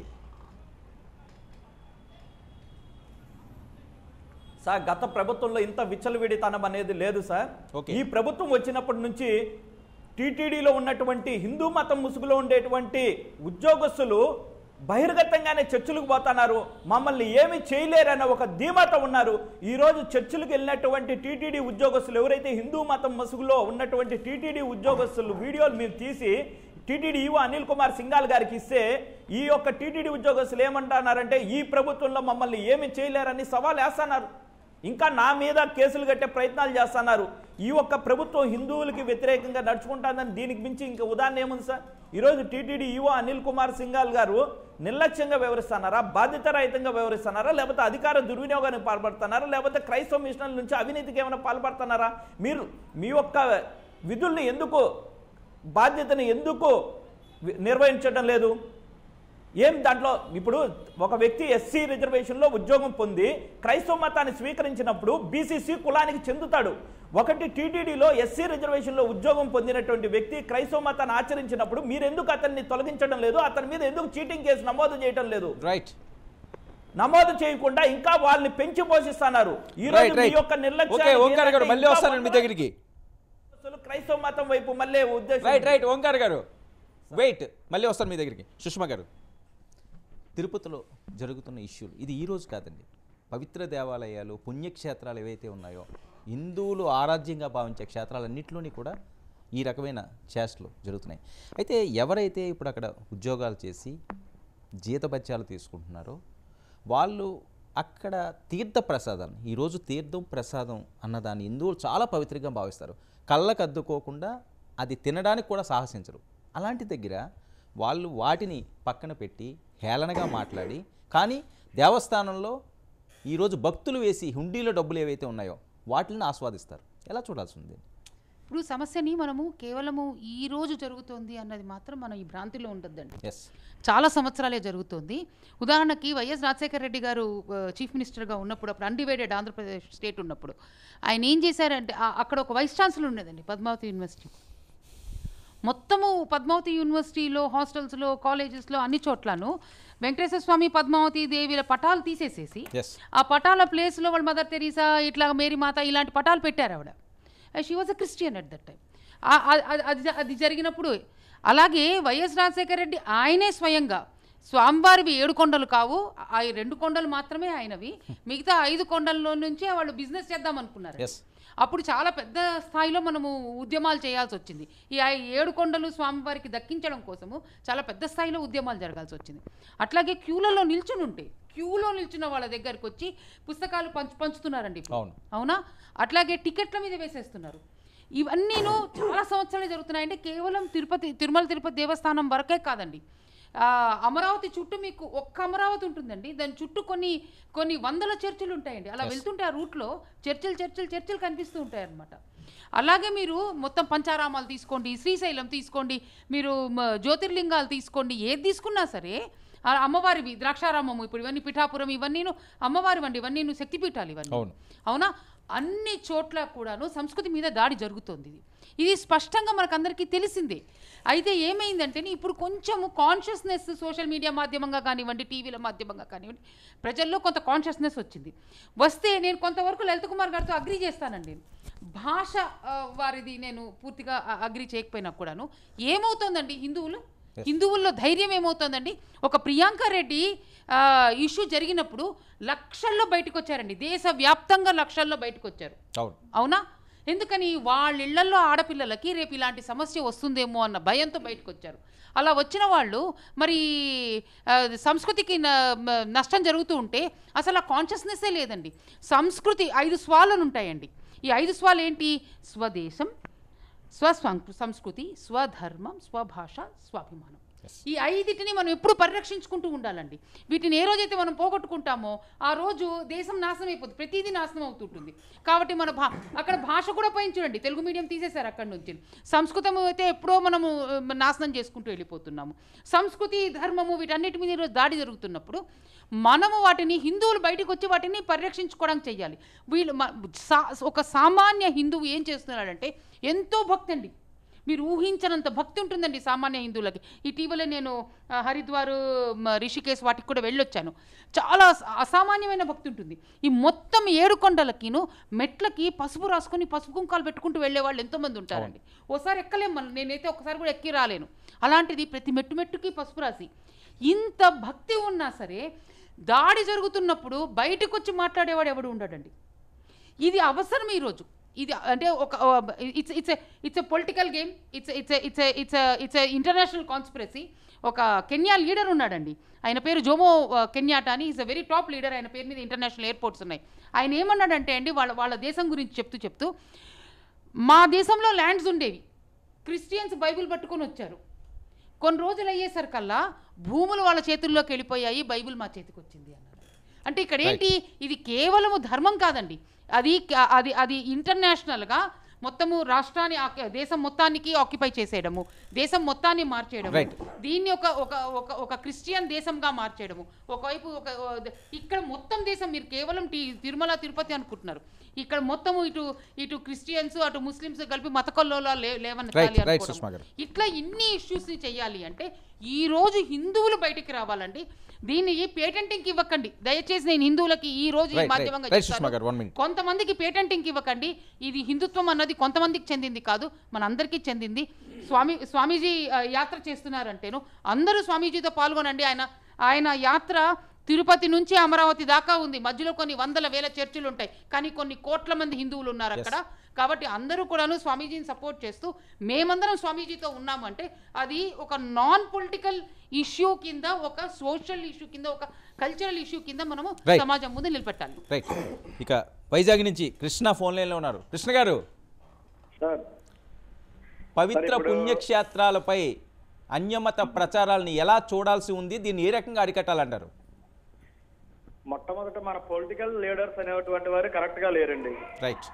సార్ గత ప్రభుత్వంలో ఇంత విచ్చలవిడితనం అనేది లేదు సార్ ఓకే. ఈ ప్రభుత్వం వచ్చినప్పటి నుంచి టీటీడీలో ఉన్నటువంటి హిందూ మతం ముసుగులో ఉండేటువంటి ఉద్యోగస్తులు బహిర్గతంగానే చర్చిలకు పోతున్నారు మమ్మల్ని ఏమి చేయలేరన్న ఒక ధీమాతో ఉన్నారు ఈరోజు చర్చిలకు వెళ్ళినటువంటి టీటీడీ ఉద్యోగస్తులు ఎవరైతే హిందూ మతం ముసుగులో ఉన్నటువంటి టీటీడీ ఉద్యోగస్తులు వీడియోలు మీరు తీసి టీటీడీ ఈవో అనిల్ కుమార్ సింగాల్ గారికి ఇస్తే ఈ యొక్క టీటీడీ ఉద్యోగస్తులు ఏమంటున్నారంటే ఈ ప్రభుత్వంలో మమ్మల్ని ఏమి చేయలేరని సవాల్ వేస్తున్నారు ఇంకా నా మీద కేసులు కట్టే ప్రయత్నాలు చేస్తున్నారు ఈ ఒక్క ప్రభుత్వం హిందువులకి వ్యతిరేకంగా నడుచుకుంటుందని దీనికి మించి ఇంకా ఉదాహరణ ఏముంది సార్ ఈరోజు టీటీడీ ఈవో అనిల్ కుమార్ సింగాల్ గారు నిర్లక్ష్యంగా వ్యవహరిస్తున్నారా బాధ్యతారహితంగా వ్యవహరిస్తున్నారా లేకపోతే అధికార దుర్వినియోగానికి పాల్పడుతున్నారా లేకపోతే క్రైస్తవ మిషనల్ నుంచి అవినీతికి ఏమైనా పాల్పడుతున్నారా మీరు మీ యొక్క విధుల్ని ఎందుకు బాధ్యతను ఎందుకు వి- నిర్వహించడం లేదు ఏం దాంట్లో ఇప్పుడు ఒక వ్యక్తి ఎస్సీ రిజర్వేషన్లో ఉద్యోగం పొంది క్రైస్తవ మతాన్ని స్వీకరించినప్పుడు బీసీసీ కులానికి చెందుతాడు ఒకటి టీటీడీలో ఎస్సీ రిజర్వేషన్లో ఉద్యోగం పొందినటువంటి వ్యక్తి క్రైస్తవ మతాన్ని ఆచరించినప్పుడు మీరు ఎందుకు అతన్ని తొలగించడం లేదు అతని మీద ఎందుకు చీటింగ్ కేసు నమోదు చేయడం లేదు రైట్ నమోదు చేయకుండా ఇంకా వాళ్ళని పెంచి పోషిస్తున్నారు ఈ రోజు రైట్ మీ రైట్ యొక్క ఓకే నిర్లక్ష్యం ఓంకార్ గారు మళ్ళీ వస్తానండి మీ దగ్గరికి ఉద్యోగస్తులు క్రైస్తవ మతం వైపు మళ్ళీ ఉద్దేశం రైట్ రైట్ ఓంకార్ గారు వెయిట్ మళ్ళీ వస్తాను మీ దగ్గరికి సుష్మా గారు తిరుపతిలో జరుగుతున్న ఇష్యూలు ఇది ఈ రోజు కాదండి పవిత్ర దేవాలయాలు పుణ్యక్షేత్రాలు ఏవైతే ఉన్నాయో హిందువులు ఆరాధ్యంగా భావించే క్షేత్రాలన్నింటిలోని కూడా ఈ రకమైన చేష్టలు జరుగుతున్నాయి అయితే ఎవరైతే ఇప్పుడు అక్కడ ఉద్యోగాలు చేసి జీతభత్యాలు తీసుకుంటున్నారో వాళ్ళు అక్కడ తీర్థ ప్రసాదాన్ని ఈరోజు తీర్థం ప్రసాదం అన్నదాన్ని హిందువులు చాలా పవిత్రంగా భావిస్తారు కళ్ళకు అద్దుకోకుండా అది తినడానికి కూడా సాహసించరు అలాంటి దగ్గర వాళ్ళు వాటిని పక్కన పెట్టి హేళనగా మాట్లాడి కానీ దేవస్థానంలో ఈరోజు భక్తులు వేసి హుండీలో డబ్బులు ఏవైతే ఉన్నాయో వాటిని ఆస్వాదిస్తారు ఎలా చూడాల్సి ఉంది ఇప్పుడు సమస్యని మనము కేవలము ఈ రోజు జరుగుతోంది అన్నది మాత్రం మనం ఈ భ్రాంతిలో ఉండొద్దండి ఎస్ చాలా సంవత్సరాలే జరుగుతోంది ఉదాహరణకి వైఎస్ రాజశేఖర రెడ్డి గారు ఆ, చీఫ్ మినిస్టర్గా ఉన్నప్పుడు అప్పుడు అన్డివైడెడ్ ఆంధ్రప్రదేశ్ స్టేట్ ఉన్నప్పుడు ఆయన ఏం చేశారంటే ఆ- అక్కడ ఒక వైస్ ఛాన్సలర్ ఉండేదండి పద్మావతి యూనివర్సిటీ మొత్తము పద్మావతి యూనివర్సిటీలో హాస్టల్స్లో కాలేజెస్లో అన్ని చోట్లను వెంకటేశ్వర స్వామి పద్మావతి దేవిల పటాలు తీసేసేసి ఎస్ ఆ పటాల ప్లేస్లో వాళ్ళ మదర్ తెరీసా ఇట్లా మేరీ మాత ఇలాంటి పటాలు పెట్టారు ఆవిడ she was a Christian at that time అది అది జరిగినప్పుడు అలాగే వైఎస్ రాజశేఖర రెడ్డి ఆయనే స్వయంగా స్వామివారివి ఏడు కొండలు కావు ఆ రెండు కొండలు మాత్రమే ఆయనవి మిగతా ఐదు కొండల్లో నుంచే వాళ్ళు బిజినెస్ చేద్దాం అనుకున్నారు ఎస్ అప్పుడు చాలా పెద్ద స్థాయిలో మనము ఉద్యమాలు చేయాల్సి వచ్చింది ఈ ఆ ఏడు కొండలు స్వామివారికి దక్కించడం కోసము చాలా పెద్ద స్థాయిలో ఉద్యమాలు జరగాల్సి వచ్చింది అట్లాగే క్యూలలో నిల్చుని ఉంటే క్యూలో నిల్చున్న వాళ్ళ దగ్గరికి వచ్చి పుస్తకాలు పంచు పంచుతున్నారండి ఇప్పుడు. అవును. అవునా అట్లాగే టికెట్ల మీద వేసేస్తున్నారు ఇవన్నీను చాలా సంవత్సరాలు జరుగుతున్నాయంటే కేవలం తిరుపతి తిరుమల తిరుపతి దేవస్థానం వరకే కాదండి ఆ, అమరావతి చుట్టూ మీకు ఒక్క అమరావతి ఉంటుందండి దాని చుట్టూ కొన్ని కొన్ని వందల చర్చిలు ఉంటాయండి అలా వెళ్తుంటే ఆ రూట్లో చర్చిలు చర్చిలు చర్చిలు కనిపిస్తూ ఉంటాయి అన్నమాట అలాగే మీరు మొత్తం పంచారామాలు తీసుకోండి శ్రీశైలం తీసుకోండి మీరు మ, జ్యోతిర్లింగాలు తీసుకోండి ఏది తీసుకున్నా సరే ఆ అమ్మవారివి ద్రాక్షారామము ఇప్పుడు ఇవన్నీ పిఠాపురం ఇవన్నీను అమ్మవారివండి ఇవన్నీ శక్తిపీఠాలు ఇవన్నీ అవును. అవునా అన్ని చోట్ల కూడాను సంస్కృతి మీద దాడి జరుగుతోంది ఇది ఇది స్పష్టంగా మనకందరికీ తెలిసిందే అయితే ఏమైందంటే ఇప్పుడు కొంచెము కాన్షియస్నెస్ సోషల్ మీడియా మాధ్యమంగా కానివ్వండి టీవీల మాధ్యమంగా కానివ్వండి ప్రజల్లో కొంత కాన్షియస్నెస్ వచ్చింది వస్తే నేను కొంతవరకు లలిత కుమార్ గారితో అగ్రి చేస్తానండి భాష ఆ, వారిది నేను పూర్తిగా అగ్రి చేయకపోయినా కూడాను ఏమవుతోందండి హిందువులు హిందువుల్లో ధైర్యం ఏమవుతోందండి ఒక ప్రియాంక రెడ్డి ఆ, ఇష్యూ జరిగినప్పుడు లక్షల్లో బయటకు వచ్చారండి దేశవ్యాప్తంగా లక్షల్లో బయటకు వచ్చారు అవును అవునా ఎందుకని వాళ్ళ ఇళ్లలో ఆడపిల్లలకి రేపు ఇలాంటి సమస్య వస్తుందేమో అన్న భయంతో బయటకు వచ్చారు అలా వచ్చిన వాళ్ళు మరి ఆ, సంస్కృతికి న- మ- నష్టం జరుగుతూ ఉంటే అసలు ఆ కాన్షియస్నెస్సే లేదండి సంస్కృతి ఐదు స్వాలను ఉంటాయండి ఈ ఐదు స్వాలు ఏంటి స్వదేశం స్వస్వం సంస్కృతి స్వధర్మం స్వభాష స్వాభిమానం ఈ ఐదిటిని మనం ఎప్పుడు పరిరక్షించుకుంటూ ఉండాలండి వీటిని ఏ రోజైతే మనం పోగొట్టుకుంటామో ఆ రోజు దేశం నాశనం అయిపోతుంది ప్రతిదీ నాశనం అవుతుంటుంది కాబట్టి మన భా అక్కడ భాష కూడా పోయింది చూడండి తెలుగు మీడియం తీసేశారు అక్కడి నుంచి సంస్కృతం అయితే ఎప్పుడో మనము ఆ, నాశనం చేసుకుంటూ వెళ్ళిపోతున్నాము సంస్కృతి ధర్మము వీటన్నిటి మీద ఈరోజు దాడి జరుగుతున్నప్పుడు మనము వాటిని హిందువులు బయటకు వచ్చి వాటిని పరిరక్షించుకోవడానికి చెయ్యాలి వీళ్ళు మ- సా- ఒక సామాన్య హిందువు ఏం చేస్తున్నాడంటే ఎంతో భక్తి అండి మీరు ఊహించనంత భక్తి ఉంటుందండి సామాన్య హిందువులకి ఇటీవల నేను ఆ, హరిద్వార్ మ, రిషికేశ్ వాటికి కూడా వెళ్ళొచ్చాను చాలా అస- అసామాన్యమైన భక్తి ఉంటుంది ఈ మొత్తం ఏడు కొండలకిను మెట్లకి పసుపు రాసుకొని పసుపు కుంకాలు పెట్టుకుంటూ వెళ్ళే వాళ్ళు ఎంతోమంది ఉంటారండి ఓసారి ఎక్కలేం మనం నేనైతే ఒకసారి కూడా ఎక్కి రాలేను అలాంటిది ప్రతి మెట్టు మెట్టుకి పసుపు రాసి ఇంత భక్తి ఉన్నా సరే దాడి జరుగుతున్నప్పుడు బయటకు వచ్చి మాట్లాడేవాడు ఎవడు ఉండడండి ఇది అవసరం ఈరోజు ఇది అంటే ఒక it's it's it's a political game it's it's it's it's it's international conspiracy ఒక కెన్యా లీడర్ ఉన్నాడండి ఆయన పేరు జోమో ఆ, కెన్యాటా అని is a very top leader ఆయన పేరు మీద ఇంటర్నేషనల్ ఎయిర్పోర్ట్స్ ఉన్నాయి ఆయన ఏమన్నాడంటే అండి వాళ్ళ వాళ్ళ దేశం గురించి చెప్తూ చెప్తూ మా దేశంలో ల్యాండ్స్ ఉండేవి క్రిస్టియన్స్ బైబిల్ పట్టుకొని వచ్చారు కొన్ని రోజులు అయ్యేసరికల్లా భూములు వాళ్ళ చేతుల్లోకి వెళ్ళిపోయాయి బైబిల్ మా చేతికి వచ్చింది అన్నారు అంటే ఇక్కడ ఏంటి ఇది కేవలము ధర్మం కాదండి అది క- అది అది ఇంటర్నేషనల్గా మొత్తము రాష్ట్రాన్ని ఆక్య- దేశం మొత్తానికి ఆక్యుపై చేసేయడము దేశం మొత్తాన్ని మార్చేయడము Right. దీన్ని ఒక ఒక ఒక ఒక క్రిస్టియన్ దేశంగా మార్చేయడము ఒకవైపు ఒక ఓ- ఇక్కడ మొత్తం దేశం మీరు కేవలం టి- తిరుమల తిరుపతి అనుకుంటున్నారు ఇక్కడ మొత్తము ఇటు ఇటు క్రిస్టియన్స్ అటు ముస్లిమ్స్ కలిపి మత కొల్లోలా లే లేవనెత్తాలి Right, right, అనుకోవడం. సుష్మా గారు. ఇట్లా ఇన్ని ఇష్యూస్ని చేయాలి అంటే ఈ రోజు హిందువులు బయటికి రావాలండి దీన్ని పేటెంటింగ్ ఇవ్వకండి దయచేసి నేను హిందువులకి ఈ రోజు ఈ Right, right. మాధ్యమంగా Right, చెప్తాను. సుష్మా గారు, one minute. కొంతమందికి పేటెంటింగ్ ఇవ్వకండి ఇది హిందుత్వం అన్నది అన్నది కొంతమందికి చెందింది కాదు మనందరికీ చెందింది స్వామి స్వామీజీ ఆ, యాత్ర చేస్తున్నారంటేను అందరూ స్వామీజీతో పాల్గొనండి ఆయన ఆయన యాత్ర తిరుపతి నుంచి అమరావతి దాకా ఉంది మధ్యలో కొన్ని వందల వేల చర్చిలు ఉంటాయి కానీ కొన్ని కోట్ల మంది హిందువులు ఉన్నారు అక్కడ కాబట్టి అందరూ కూడాను స్వామీజీని సపోర్ట్ చేస్తూ మేమందరం స్వామీజీతో ఉన్నామంటే అది ఒక నాన్ పొలిటికల్ ఇష్యూ కింద ఒక సోషల్ ఇష్యూ కింద ఒక కల్చరల్ ఇష్యూ కింద మనము Right. సమాజం ముందు నిలబెట్టాలి రైట్ ఇక వైజాగ్ నుంచి కృష్ణ ఫోన్ లైన్లో ఉన్నారు కృష్ణ గారు సార్ పవిత్ర ఇప్పుడు- పుణ్యక్షేత్రాలపై అన్యమత ప్రచారాలను ఎలా చూడాల్సి ఉంది దీన్ని ఏ రకంగా అరికట్టాలంటారు మొట్టమొదట మన పొలిటికల్ లీడర్స్ అనేటువంటి వారు కరెక్ట్ గా లేరండి రైట్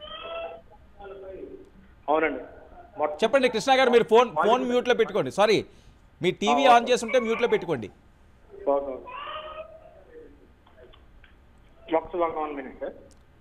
అవునండి మొట్ట- చెప్పండి కృష్ణ గారు మీరు ఫోన్ ఫోన్ మ్యూట్లో పెట్టుకోండి సారీ మీ టీవీ ఆన్ చేస్తుంటే మ్యూట్లో పెట్టుకోండి ఓకే, ఓకే. ఒక్క one one minute sir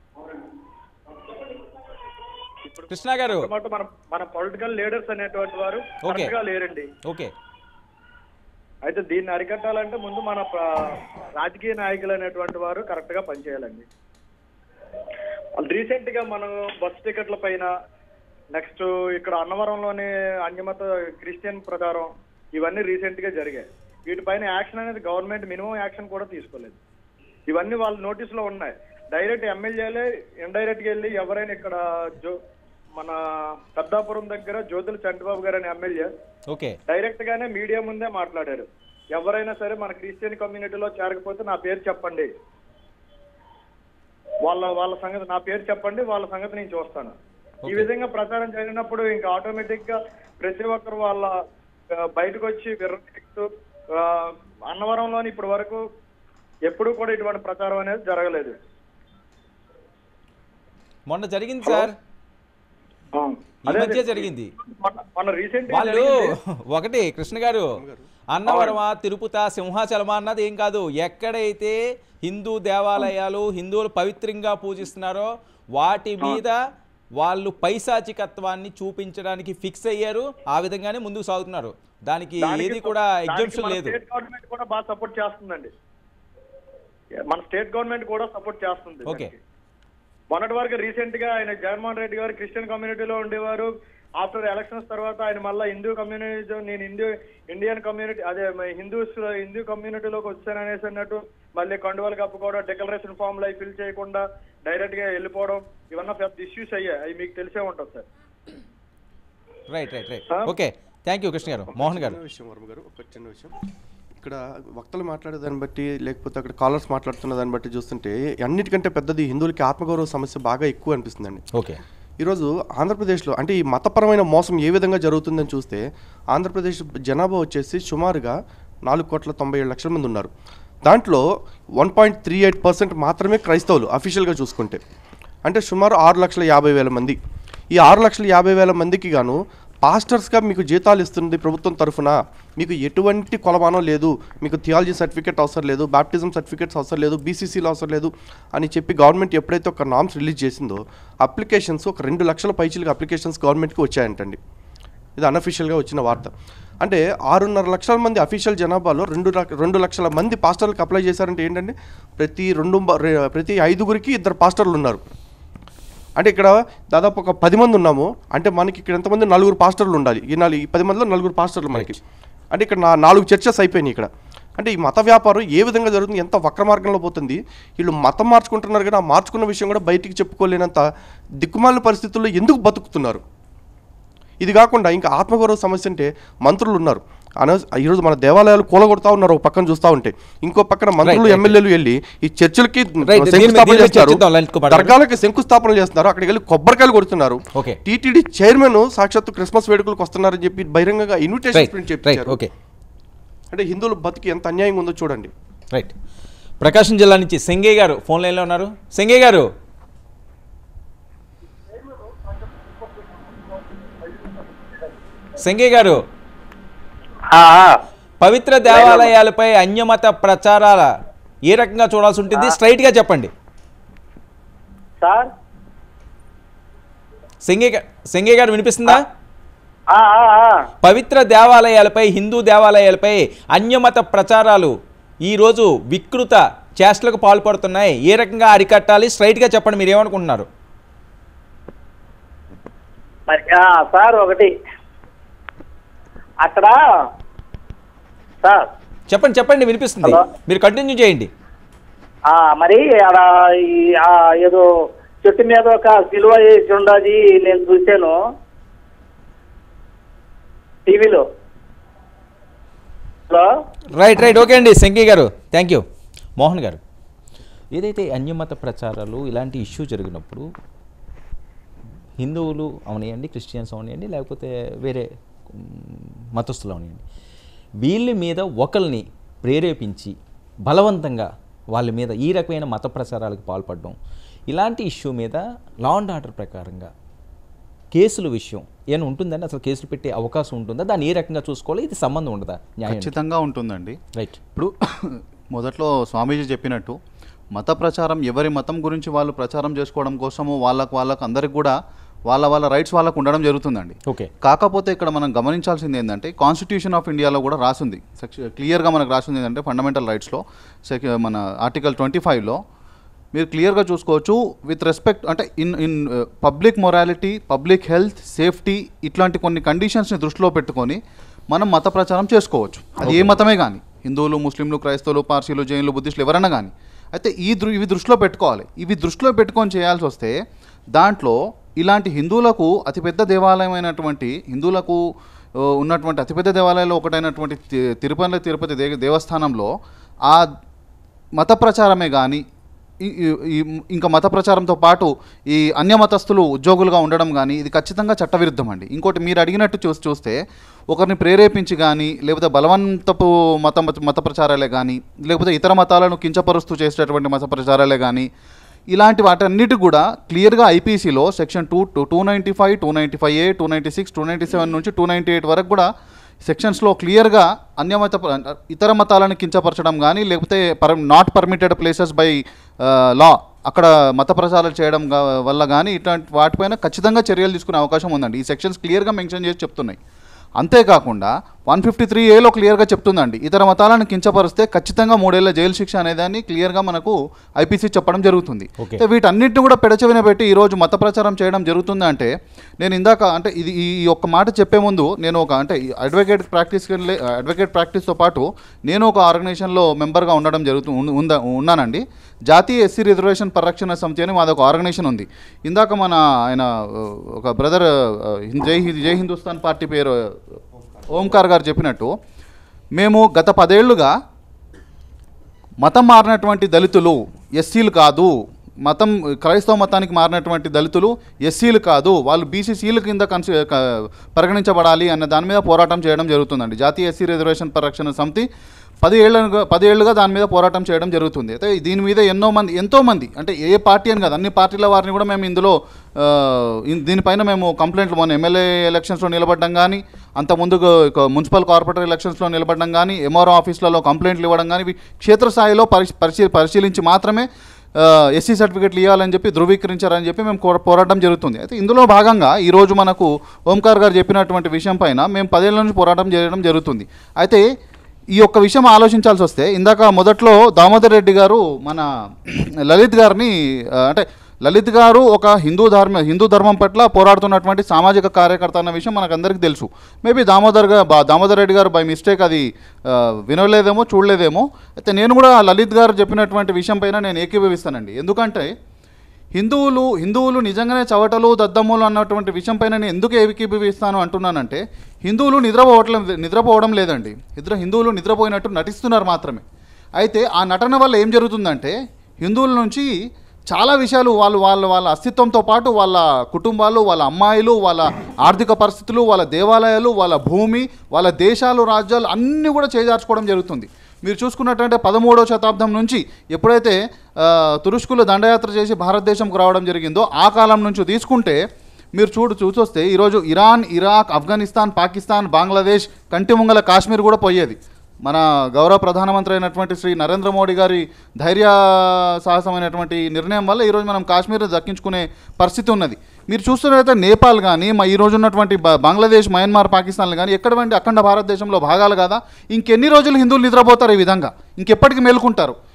Krishna గారు మొట్టమొదట మన మన పొలిటికల్ లీడర్స్ అనేటువంటి వారు ఓకే. కరెక్ట్ గా లేరండి ఓకే అయితే దీన్ని అరికట్టాలంటే ముందు మన ప్ర- రాజకీయ నాయకులు అనేటువంటి వారు కరెక్ట్ గా పనిచేయాలండి రీసెంట్ గా మనం బస్ టికెట్ల పైన నెక్స్ట్ ఇక్కడ అన్నవరంలోని అన్యమత క్రిస్టియన్ ప్రకారం ఇవన్నీ రీసెంట్ గా జరిగాయి వీటిపైన యాక్షన్ అనేది గవర్నమెంట్ మినిమం యాక్షన్ కూడా తీసుకోలేదు ఇవన్నీ వాళ్ళ నోటీస్ లో ఉన్నాయి డైరెక్ట్ ఎమ్మెల్యేలే ఇండైరెక్ట్ గా వెళ్ళి ఎవరైనా ఇక్కడ జో మన పెద్దాపురం దగ్గర జ్యోతుల చంటిబాబు గారు అనే ఎమ్మెల్యే ఓకే డైరెక్ట్ గానే మీడియా ముందే మాట్లాడారు ఎవరైనా సరే మన క్రిస్టియన్ కమ్యూనిటీలో చేరకపోతే నా పేరు చెప్పండి వాళ్ళ వాళ్ళ సంగతి నా పేరు చెప్పండి వాళ్ళ సంగతి నేను చూస్తాను ఈ విధంగా ప్రచారం జరిగినప్పుడు ఇంకా ఆటోమేటిక్ గా ప్రతి ఒక్కరు వాళ్ళ ఆ, బయటకు వచ్చి విర్రూ అన్నవరంలోని ఇప్పటి వరకు ఎప్పుడూ కూడా ఇటువంటి ప్రచారం అనేది జరగలేదు మొన్న జరిగింది సార్ ఆ, ఈ అదే మధ్య జరిగింది మొన్న- మొన్న రీసెంట్ వాళ్ళు ఒకటి కృష్ణ గారు అన్నవరమా తిరుపత సింహాచలమా అన్నది ఏం కాదు ఎక్కడైతే హిందూ దేవాలయాలు హిందువులు పవిత్రంగా పూజిస్తున్నారో వాటి మీద వాళ్ళు పైశాచికత్వాన్ని చూపించడానికి ఫిక్స్ అయ్యారు ఆ విధంగానే ముందుకు సాగుతున్నారు దానికి ఏది కూడా ఎగ్జామ్షన్ లేదు స్టేట్ గవర్నమెంట్ కూడా బాగా సపోర్ట్ చేస్తుందండి మన స్టేట్ గవర్నమెంట్ కూడా సపోర్ట్ చేస్తుంది ఓకే. దానికి. మొన్నటి వరకు రీసెంట్ గా ఆయన జగన్మోహన్ రెడ్డి గారు క్రిస్టియన్ కమ్యూనిటీలో ఉండేవారు ఆఫ్టర్ ఎలక్షన్స్ తర్వాత ఆయన మళ్ళీ హిందూ కమ్యూనిటీ నేను హిందూ ఇండియన్ కమ్యూనిటీ అదే హిందూస్ హిందూ కమ్యూనిటీలోకి వచ్చాననేసి అన్నట్టు మళ్ళీ కండువాలు కప్పుకోవడం డిక్లరేషన్ ఫామ్ లో ఫిల్ చేయకుండా డైరెక్ట్ గా వెళ్ళిపోవడం ఇవన్నీ పెద్ద ఇష్యూస్ అయ్యాయి అవి మీకు తెలిసే ఉంటుంది సార్ రైట్ రైట్ రైట్ ఆ? ఓకే థ్యాంక్ యూ కృష్ణ గారు మోహన్ గారు చిన్న విషయం వర్మ గారు ఒక చిన్న విషయం ఇక్కడ వక్తలు మాట్లాడే దాన్ని బట్టి లేకపోతే అక్కడ కాలర్స్ మాట్లాడుతున్న దాన్ని బట్టి చూస్తుంటే అన్నిటికంటే పెద్దది హిందువులకి ఆత్మగౌరవ సమస్య బాగా ఎక్కువ అనిపిస్తుందండి ఓకే ఈరోజు ఆంధ్రప్రదేశ్లో అంటే ఈ మతపరమైన మోసం ఏ విధంగా జరుగుతుందని చూస్తే ఆంధ్రప్రదేశ్ జనాభా వచ్చేసి సుమారుగా నాలుగు కోట్ల తొంభై ఏడు లక్షల మంది ఉన్నారు దాంట్లో one point three eight percent మాత్రమే క్రైస్తవులు అఫీషియల్గా చూసుకుంటే అంటే సుమారు ఆరు లక్షల యాభై వేల మంది ఈ ఆరు లక్షల యాభై వేల మందికి గాను పాస్టర్స్గా మీకు జీతాలు ఇస్తుంది ప్రభుత్వం తరఫున మీకు ఎటువంటి కొలమానం లేదు మీకు థియాలజీ సర్టిఫికేట్ అవసరం లేదు బాప్టిజం సర్టిఫికేట్స్ అవసరం లేదు బీసీసీలు అవసరం లేదు అని చెప్పి గవర్నమెంట్ ఎప్పుడైతే ఒక నామ్స్ రిలీజ్ చేసిందో అప్లికేషన్స్ ఒక రెండు లక్షల పైచీలకు అప్లికేషన్స్ గవర్నమెంట్కి వచ్చాయంటండి ఇది అన్అఫీషియల్గా వచ్చిన వార్త అంటే ఆరున్నర లక్షల మంది అఫీషియల్ జనాభాలో రెండు లక్ష- రెండు లక్షల మంది పాస్టర్లకు అప్లై చేశారంటే ఏంటంటే ప్రతి రెండు బ- రె- ప్రతి ఐదుగురికి ఇద్దరు పాస్టర్లు ఉన్నారు అంటే ఇక్కడ దాదాపు ఒక పది మంది ఉన్నాము అంటే మనకి ఇక్కడ ఎంతమంది నలుగురు పాస్టర్లు ఉండాలి ఈ నాలుగు ఈ పది మందిలో నలుగురు పాస్టర్లు మనకి అంటే ఇక్కడ నా నాలుగు చర్చస్ అయిపోయినాయి ఇక్కడ అంటే ఈ మత వ్యాపారం ఏ విధంగా జరుగుతుంది ఎంత వక్ర మార్గంలో పోతుంది వీళ్ళు మతం మార్చుకుంటున్నారు కానీ ఆ మార్చుకున్న విషయం కూడా బయటికి చెప్పుకోలేనంత దిక్కుమాలిన పరిస్థితుల్లో ఎందుకు బతుకుతున్నారు ఇది కాకుండా ఇంకా ఆత్మగౌరవ సమస్య అంటే మంత్రులు ఉన్నారు అన ఈరోజు మన దేవాలయాలు కూలగొడతా ఉన్నారు ఒక పక్కన చూస్తూ ఉంటే ఇంకో పక్కన మంత్రులు right. ఎమ్మెల్యేలు వెళ్ళి ఈ చర్చిలకి Right, దీని మీద- శంకుస్థాపన దీని మీద చేస్తారు చర్చిద్దాం, లైన్ కు పడండి. దర్గాలకి శంకుస్థాపన చేస్తున్నారు అక్కడికి వెళ్ళి కొబ్బరికాయలు కొడుతున్నారు Okay. టీటీడీ చైర్మన్ సాక్షాత్తు క్రిస్మస్ వేడుకలకు వస్తున్నారని చెప్పి బహిరంగంగా ఇన్విటేషన్ రైట్ ప్రింట్ రైట్ చేయించారు ఓకే అంటే హిందువుల బతికి ఎంత అన్యాయంగా ఉందో చూడండి రైట్ ప్రకాశం జిల్లా నుంచి సెంగే గారు ఫోన్ లైన్లో ఉన్నారు సెంగే గారు సెంగే గారు పవిత్ర దేవాలయాలపై అన్యమత ప్రచారాల ఏ రకంగా చూడాల్సి ఉంటుంది స్ట్రైట్గా చెప్పండి సార్ సెంగే గా- సెంగే గారు వినిపిస్తుందా ఆ, ఆ, ఆ. పవిత్ర దేవాలయాలపై హిందూ దేవాలయాలపై అన్యమత ప్రచారాలు ఈరోజు వికృత చేష్టలకు పాల్పడుతున్నాయి ఏ రకంగా అరికట్టాలి స్ట్రైట్గా చెప్పండి మీరు ఏమనుకుంటున్నారు మరి ఆ, సార్ ఒకటి అక్కడ సార్ చెప్పండి చెప్పండి వినిపిస్తుంది హలో. మీరు కంటిన్యూ చేయండి ఆ మరి ఆడ ఈ ఆ ఏదో చెట్టు మీద ఒక సిలువ వేసి ఉండదు నేను చూశాను టీవీలో హలో రైట్ రైట్ ఓకే అండి శంకీ గారు థ్యాంక్ యూ మోహన్ గారు ఏదైతే అన్యమత ప్రచారాలు ఇలాంటి ఇష్యూ జరిగినప్పుడు హిందువులు అవనియండి క్రిస్టియన్స్ అవనియండి లేకపోతే వేరే మ్, మతస్థులు అవనియండి వీళ్ళ మీద ఒకరిని ప్రేరేపించి బలవంతంగా వాళ్ళ మీద ఈ రకమైన మత ప్రచారాలకు పాల్పడడం ఇలాంటి ఇష్యూ మీద లా అండ్ ఆర్డర్ ప్రకారంగా కేసుల విషయం ఏమైనా ఉంటుందండి అసలు కేసులు పెట్టే అవకాశం ఉంటుందా దాన్ని ఏ రకంగా చూసుకోవాలి ఇది సంబంధం ఉండదా న్యాయం ఖచ్చితంగా ఉంటుందండి రైట్ ఇప్పుడు మొదట్లో స్వామీజీ చెప్పినట్టు మత ప్రచారం ఎవరి మతం గురించి వాళ్ళు ప్రచారం చేసుకోవడం కోసము వాళ్ళకు వాళ్ళకు అందరికి కూడా వాళ్ళ వాళ్ళ రైట్స్ వాళ్ళకు ఉండడం జరుగుతుందండి ఓకే కాకపోతే ఇక్కడ మనం గమనించాల్సింది ఏంటంటే కాన్స్టిట్యూషన్ ఆఫ్ ఇండియాలో కూడా రాసింది సెక్షన్ క్లియర్గా మనకు రాసింది ఏంటంటే ఫండమెంటల్ రైట్స్లో సెక్ మన ఆర్టికల్ ట్వంటీ ఫైవ్లో మీరు క్లియర్గా చూసుకోవచ్చు విత్ రెస్పెక్ట్ అంటే in in public morality public health safety ఇట్లాంటి కొన్ని కండిషన్స్ని దృష్టిలో పెట్టుకొని మనం మత ప్రచారం చేసుకోవచ్చు అది ఏ మతమే కానీ హిందువులు ముస్లింలు క్రైస్తవులు పార్సీలు జైన్లు బుద్ధిస్టులు ఎవరైనా కానీ అయితే ఈ దృ ఇవి దృష్టిలో పెట్టుకోవాలి ఇవి దృష్టిలో పెట్టుకొని చేయాల్సి వస్తే దాంట్లో ఇలాంటి హిందువులకు అతిపెద్ద దేవాలయమైనటువంటి హిందువులకు ఆ, ఉన్నటువంటి అతిపెద్ద దేవాలయాల్లో ఒకటైనటువంటి తి- తిరుపతి తిరుపతి దే దేవస్థానంలో ఆ మత ప్రచారమే కానీ ఈ- ఈ- ఈ ఇంకా మత ప్రచారంతో పాటు ఈ అన్య మతస్థులు ఉద్యోగులుగా ఉండడం కానీ ఇది ఖచ్చితంగా చట్టవిరుద్ధం అండి ఇంకోటి మీరు అడిగినట్టు చూసి చూస్తే ఒకరిని ప్రేరేపించి కానీ లేకపోతే బలవంతపు మత మత ప్రచారాలే కానీ లేకపోతే ఇతర మతాలను కించపరుస్తూ చేసేటటువంటి మత ప్రచారాలే కానీ ఇలాంటి వాటన్నిటి కూడా క్లియర్గా ఐపీసీలో section two two two ninety five two ninety five A two ninety six two ninety seven నుంచి టూ నైంటీ ఎయిట్ వరకు కూడా సెక్షన్స్లో క్లియర్గా అన్యమత ఇతర మతాలను కించపరచడం కానీ లేకపోతే per not permitted places by law అక్కడ మత ప్రచారాలు చేయడం గా- వల్ల కానీ ఇట్లాంటి వాటిపైన ఖచ్చితంగా చర్యలు తీసుకునే అవకాశం ఉందండి ఈ సెక్షన్స్ క్లియర్గా మెన్షన్ చేసి చెప్తున్నాయి అంతేకాకుండా వన్ ఫిఫ్టీ త్రీ ఏలో క్లియర్గా చెప్తుందండి ఇతర మతాలను కించపరిస్తే ఖచ్చితంగా మూడేళ్ల జైలు శిక్ష అనేదాన్ని క్లియర్గా మనకు ఐపీసీ చెప్పడం జరుగుతుంది Okay. అయితే వీటన్నిటిని కూడా పెడచెవిన పెట్టి ఈరోజు మత ప్రచారం చేయడం జరుగుతుంది అంటే నేను ఇందాక అంటే ఇది ఈ ఈ ఒక్క మాట చెప్పే ముందు నేను ఒక అంటే అడ్వకేట్ ప్రాక్టీస్ అడ్వకేట్ ప్రాక్టీస్తో పాటు నేను ఒక ఆర్గనైజేషన్లో మెంబర్గా ఉండడం జరుగుతూ ఉన్- ఉందా ఉన్నానండి జాతీయ ఎస్సీ రిజర్వేషన్ పరిరక్షణ సమితి అని మాది ఒక ఆర్గనైజేషన్ ఉంది ఇందాక మన ఆయన ఆ, ఒక బ్రదర్ జై హింద్ జై హిందుస్థాన్ పార్టీ పేరు ఓంకార్ గారు చెప్పినట్టు మేము గత పదేళ్లుగా మతం మారినటువంటి దళితులు ఎస్సీలు కాదు మతం క్రైస్తవ మతానికి మారినటువంటి దళితులు ఎస్సీలు కాదు వాళ్ళు బీసీసీల కింద కన్సి క- పరిగణించబడాలి అన్న దాని మీద పోరాటం చేయడం జరుగుతుందండి జాతీయ ఎస్సీ రిజర్వేషన్ పరిరక్షణ సమితి పది ఏళ్ళ పది ఏళ్ళుగా దాని మీద పోరాటం చేయడం జరుగుతుంది అయితే దీని మీద ఎన్నో మంది ఎంతో మంది అంటే ఏ పార్టీ అని కాదు అన్ని పార్టీల వారిని కూడా మేము ఇందులో ఆ, ఇన్- దీనిపైన మేము కంప్లైంట్లు మొన్న ఎమ్మెల్యే ఎలక్షన్స్లో నిలబడడం కానీ అంత ముందు మున్సిపల్ కార్పొరేటర్ ఎలక్షన్స్లో నిలబడడం కానీ ఎంఆర్ఓ ఆఫీసులలో కంప్లైంట్లు ఇవ్వడం కానీ ఇవి క్షేత్రస్థాయిలో పరిశీ పరిశీ పరిశీలించి మాత్రమే ఎస్సీ సర్టిఫికెట్లు ఇవ్వాలని చెప్పి ధృవీకరించారని చెప్పి మేము కోర- పోరాటం జరుగుతుంది అయితే ఇందులో భాగంగా ఈరోజు మనకు ఓంకార్ గారు చెప్పినటువంటి విషయం పైన మేము పదేళ్ళ నుంచి పోరాటం చేయడం జరుగుతుంది అయితే ఈ ఒక్క విషయం ఆలోచించాల్సి వస్తే ఇందాక మొదట్లో దామోదర్ రెడ్డి గారు మన లలిత్ గారిని ఆ, అంటే లలిత్ గారు ఒక హిందూ ధర్మ హిందూ ధర్మం పట్ల పోరాడుతున్నటువంటి సామాజిక కార్యకర్త అన్న విషయం మనకు అందరికీ తెలుసు మేబీ దామోదర్ గా బా- దామోదర్ రెడ్డి గారు బై మిస్టేక్ అది ఆ, వినలేదేమో చూడలేదేమో అయితే నేను కూడా లలిత్ గారు చెప్పినటువంటి విషయం పైన నేను ఏకీభవిస్తానండి ఎందుకంటే హిందువులు హిందువులు నిజంగానే చవటలు దద్దమ్ములు అన్నటువంటి విషయం పైన నేను ఎందుకు ఏకీభవిస్తాను అంటున్నానంటే హిందువులు నిద్రపోవట్లేదు నిద్రపోవడం లేదండి ఇద్దరు హిందువులు నిద్రపోయినట్టు నటిస్తున్నారు మాత్రమే అయితే ఆ నటన వల్ల ఏం జరుగుతుందంటే హిందువుల నుంచి చాలా విషయాలు వాళ్ళు వాళ్ళ వాళ్ళ అస్తిత్వంతో పాటు వాళ్ళ కుటుంబాలు వాళ్ళ అమ్మాయిలు వాళ్ళ ఆర్థిక పరిస్థితులు వాళ్ళ దేవాలయాలు వాళ్ళ భూమి వాళ్ళ దేశాలు రాజ్యాలు అన్నీ కూడా చేజార్చుకోవడం జరుగుతుంది మీరు చూసుకున్నట్టంటే పదమూడవ శతాబ్దం నుంచి ఎప్పుడైతే ఆ, తురుష్కులు దండయాత్ర చేసి భారతదేశంకు రావడం జరిగిందో ఆ కాలం నుంచి తీసుకుంటే మీరు చూడు చూసొస్తే ఈరోజు ఇరాన్ ఇరాక్ ఆఫ్ఘనిస్తాన్ పాకిస్తాన్ బంగ్లాదేశ్ కంటి ముంగల కాశ్మీర్ కూడా పోయేది మన గౌరవ ప్రధానమంత్రి అయినటువంటి శ్రీ నరేంద్ర మోడీ గారి ధైర్య సాహసమైనటువంటి నిర్ణయం వల్ల ఈరోజు మనం కాశ్మీర్ దక్కించుకునే పరిస్థితి ఉన్నది మీరు చూస్తున్నట్లయితే నేపాల్ కానీ మా ఈ రోజు ఉన్నటువంటి బ- బంగ్లాదేశ్ మయన్మార్ పాకిస్తాన్లు కానీ ఎక్కడ వంటి అఖండ భారతదేశంలో భాగాలు కదా ఇంకెన్ని రోజులు హిందువులు నిద్రపోతారు ఈ విధంగా ఇంకెప్పటికి మేలుకుంటారు